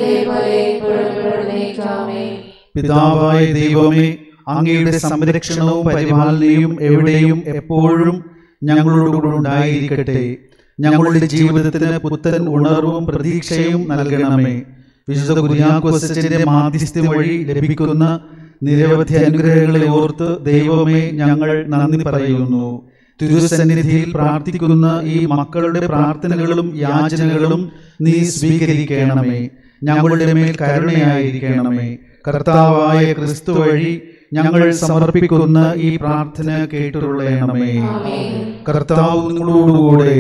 L: പിതാവായ ദൈവമേ അങ്ങയുടെ സംരക്ഷണവും പരിപാലനയും എവിടെയും എപ്പോഴും ഞങ്ങളോടുകൂടെ ഉണ്ടായിരിക്കട്ടെ ഞങ്ങളുടെ ജീവിതത്തിന് പുത്തൻ ഉണർവും പ്രതീക്ഷയും നൽകണമേ വിശുദ്ധ കുര്യാക്കോസച്ചന്റെ മാധ്യസ്ഥ്യം വഴി ലഭിക്കുന്ന നിരവധി അനുഗ്രഹങ്ങളെ ഓർത്ത് ദൈവമേ ഞങ്ങൾ നന്ദി പറയുന്നു തിരുസന്നിധിയിൽ പ്രാർത്ഥിക്കുന്ന ഈ മക്കളുടെ പ്രാർത്ഥനകളും യാചനകളും നീ സ്വീകരിക്കണമേ ഞങ്ങളുടെ മേൽ കരുണയായിരിക്കണമേ കർത്താവായ ക്രിസ്തു വഴി ഞങ്ങൾ സമർപ്പിക്കുന്ന ഈ പ്രാർത്ഥന കേട്ടുള്ളണമേ കർത്താവ് നിങ്ങളോടുകൂടെ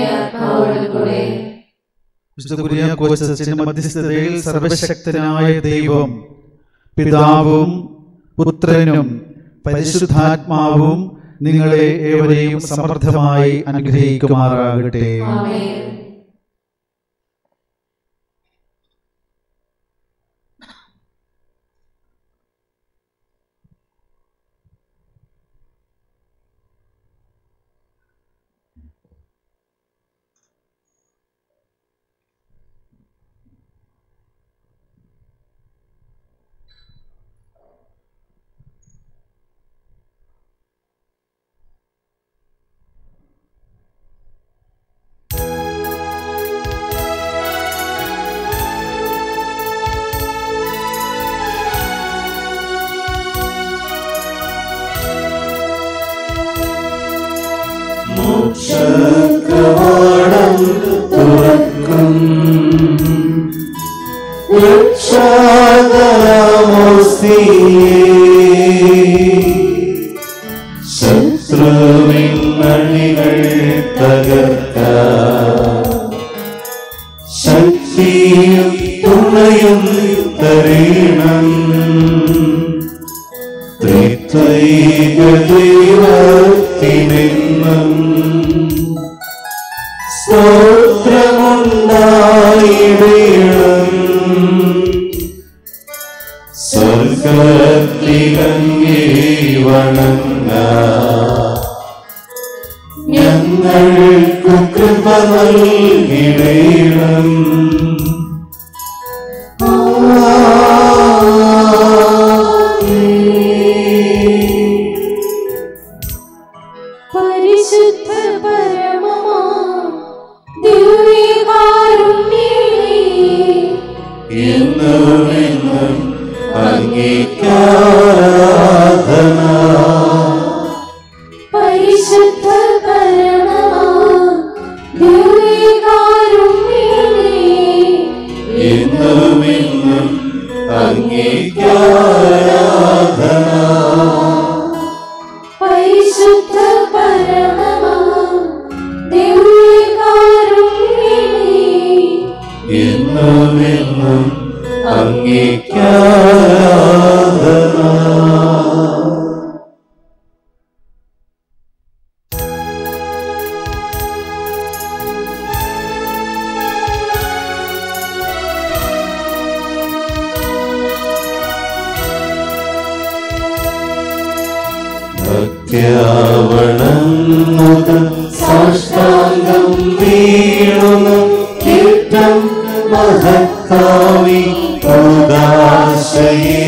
L: വിശുദ്ധ കുര്യാക്കോസച്ചന്റെ മധ്യസ്ഥതയിൽ സർവശക്തനായ ദൈവം പിതാവും പുത്രനും പരിശുദ്ധാത്മാവും നിങ്ങളെ ഏവരെയും സമർത്ഥമായി അനുഗ്രഹിക്കുമാറാകട്ടെ
A: മോക്ഷകവാടം തുറക്കും ശത്രുവിൻ മണികൾ തകർക്ക ശക്തിയും തുണയും തരീണം ത്രിത്വൈക ദൈവത്തിനെന്നും സ്തോത്രമുണ്ടായിടണം സ്വർഗത്തിലങ്ങേ വണങ്ങ ഞങ്ങൾ ഞങ്ങൾക്കു കൃപ നൽകിടേണം
K: പരിശുദ്ധ പരമമാ ദിവ്യകാരുണ്യമേ
A: എന്നുമെന്നും അംഗീകാരാധന
K: പരിശുദ്ധ പരമമാ ദിവ്യകാരുണ്യമേ
A: എന്നുമെന്നും അംഗീകാരാധന
K: പരിശുദ്ധ പരമമാ ദിവ്യകാരുണ്യമേ
A: എന്നുമെന്നും അംഗീകാരാധന ഭക്യാവണങ്ങുക സാഷ്ടാംഗം വീണുക കീർത്തം മഹത്താവി ഉദാശയേ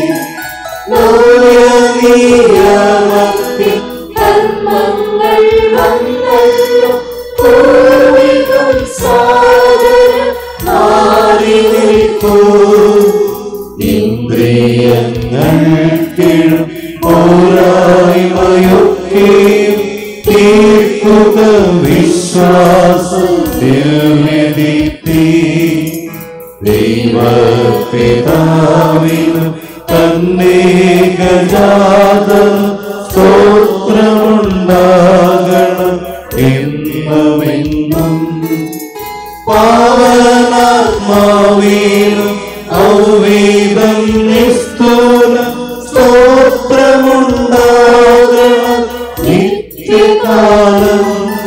A: നവ്യനിയമത്തിൽ
K: കർമ്മങ്ങൾ വന്നല്ലോ പൂർവികം സാദരം
A: മാറി നിൽക്കൂ ഇന്ദ്രിയങ്ങൾക്കിഴും പോരായ്മയൊക്കെയും തീർക്കുക വിശ്വാസ ദിവ്യദീപ്തി ദൈവപിതാവിനും തന്നെ ഗജാതം സ്തോത്രമുണ്ടാകണം എന്നുമെന്നും പാവനാത്മാവീനും ഔവേദം നിസ്തൂല സ്തോത്രമുണ്ടാകണം നിത്യകാലം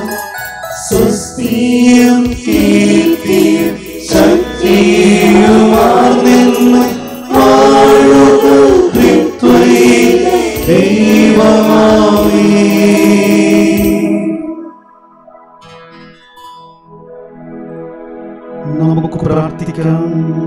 A: സ്വസ്തിയും കീർത്തിയും ശക്തിയുമാർന്നിന്ന് വാഴുക ത്രിത്വൈ ദൈവമാവേ
L: നമുക്ക് പ്രാർത്ഥിക്കാം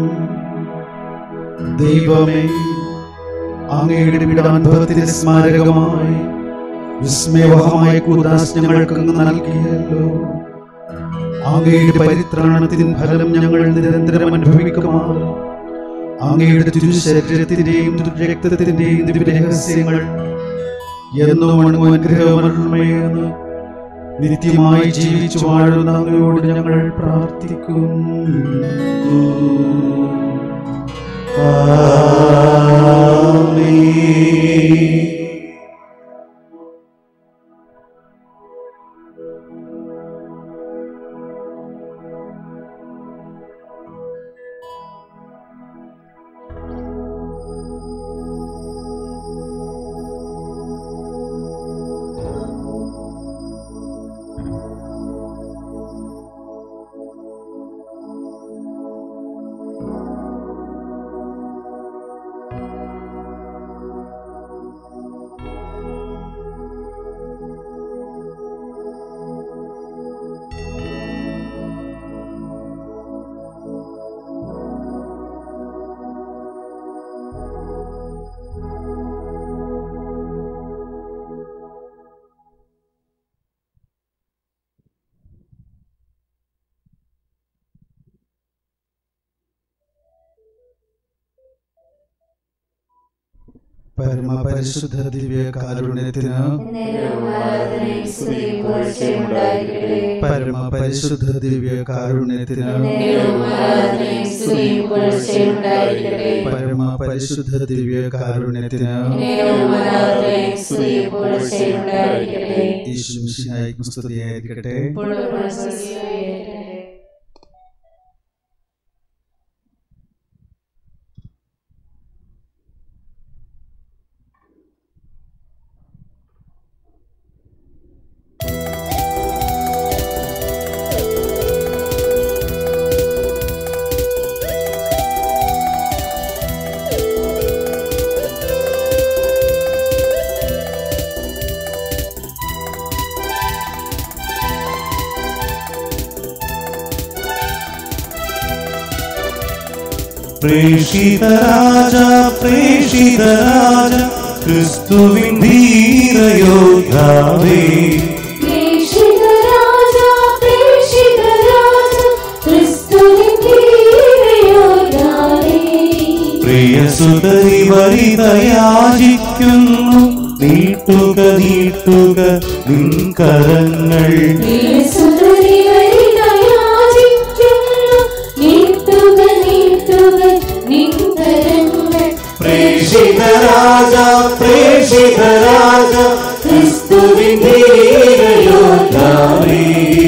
L: ദൈവമേ അങ്ങയുടെ വിടാനുഭവത്തിന്റെ സ്മാരകമായി വിസ്മയവഹമായ കൂദാസ് ഞങ്ങൾക്ക് അങ്ങ് നൽകിയല്ലോ അങ്ങയുടെ പരിത്രാണത്തിൻ ഫലം ഞങ്ങൾ നിരന്തരം അനുഭവിക്കുമാർ അങ്ങയുടെ തിരുശരീരത്തിന്റെയും രക്തത്തിന്റെയും ദിവ്യരഹസ്യങ്ങൾ എന്നും അനുഗ്രഹമേ നിത്യമായി ജീവിച്ചു വാഴുന്ന അങ്ങയോട് ഞങ്ങൾ പ്രാർത്ഥിക്കുന്നു പരമപരിശുദ്ധ ദിവ്യ കാരുണ്യത്തിന് പരമപരിശുദ്ധ ദിവ്യ കാരുണ്യത്തിന് പരമപരിശുദ്ധ ദിവ്യ കാരുണ്യത്തിന് ഈശ്വരായിരിക്കട്ടെ സ്തുതിയായിരിക്കട്ടെ
K: ും
A: പ്രേഷിത രാജ പ്രേഷിത രാജ ക്രിസ്തുവിൻ ധീരയോദ്ധാവേ
K: പ്രേക്ഷിതരാജ, പ്രേക്ഷിതരാജ, ക്രിസ്തുവിൻ ധീരയോദ്ധാവേ.
A: പ്രിയസുതരി വരിതയാചിക്കുന്നു നീട്ടുക നീട്ടുക നിൻ കരങ്ങൾ
K: പ്രിയസുതരി വരിതയാചിക്കുന്നു, നീട്ടുക, നീട്ടുക നിൻ കരങ്ങൾ.
A: പ്രേഷിത രാജ പ്രേഷിത രാജ ക്രിസ്തുവിൻ ധീരയോദ്ധാവേ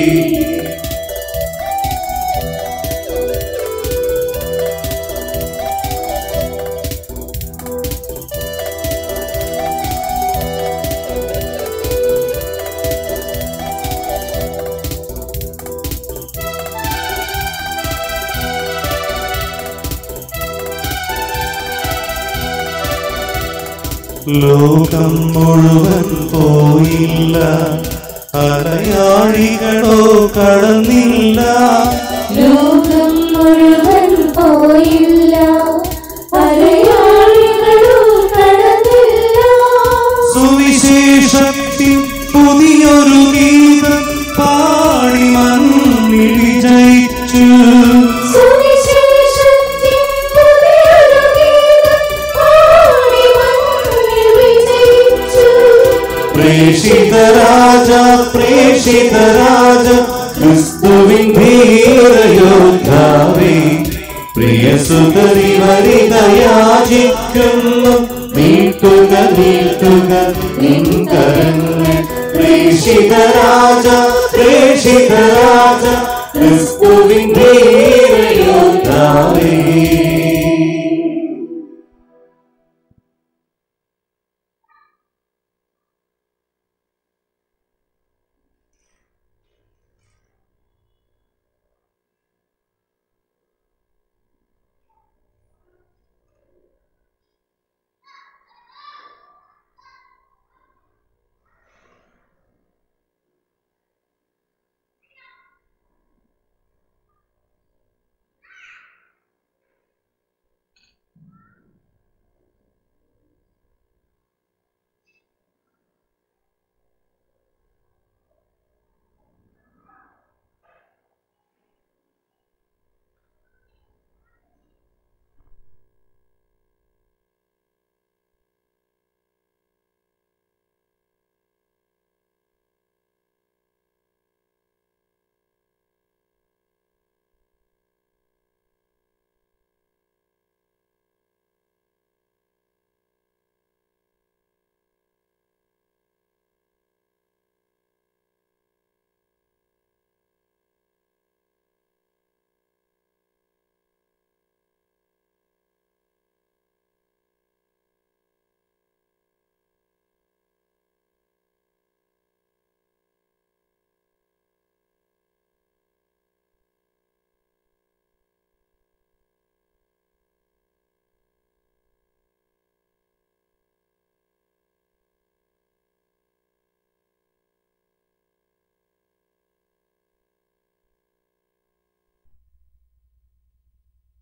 A: ലോകം മുഴുവൻ പോയില്ല അരയാഴികളോ കടന്നില്ല
K: ലോകം മുഴുവൻ പോയില്ല പരയാളികളും കടന്നില്ല
A: സുവിശേഷത്തിൽ പുതിയൊരു ഗീതം പാടി മണ്ണിൽ വിജയിച്ചു
K: സുവിശേഷത്തിൻ പുതിയൊരു ഗീതം പാടി മണ്ണിൽ വിജയിച്ചു.
A: പ്രേഷിത രാജ പ്രേഷിത രാജ ക്രിസ്തുവിൻ ധീരയോദ്ധാവേ പ്രിയ സുതരി വരിതയാചിക്കുന്നു നീട്ടുക നീട്ടുക നിൻ കരങ്ങൾ പ്രേഷിത രാജ പ്രേഷിത രാജ ക്രിസ്തുവിൻ ധീരയോദ്ധാവേ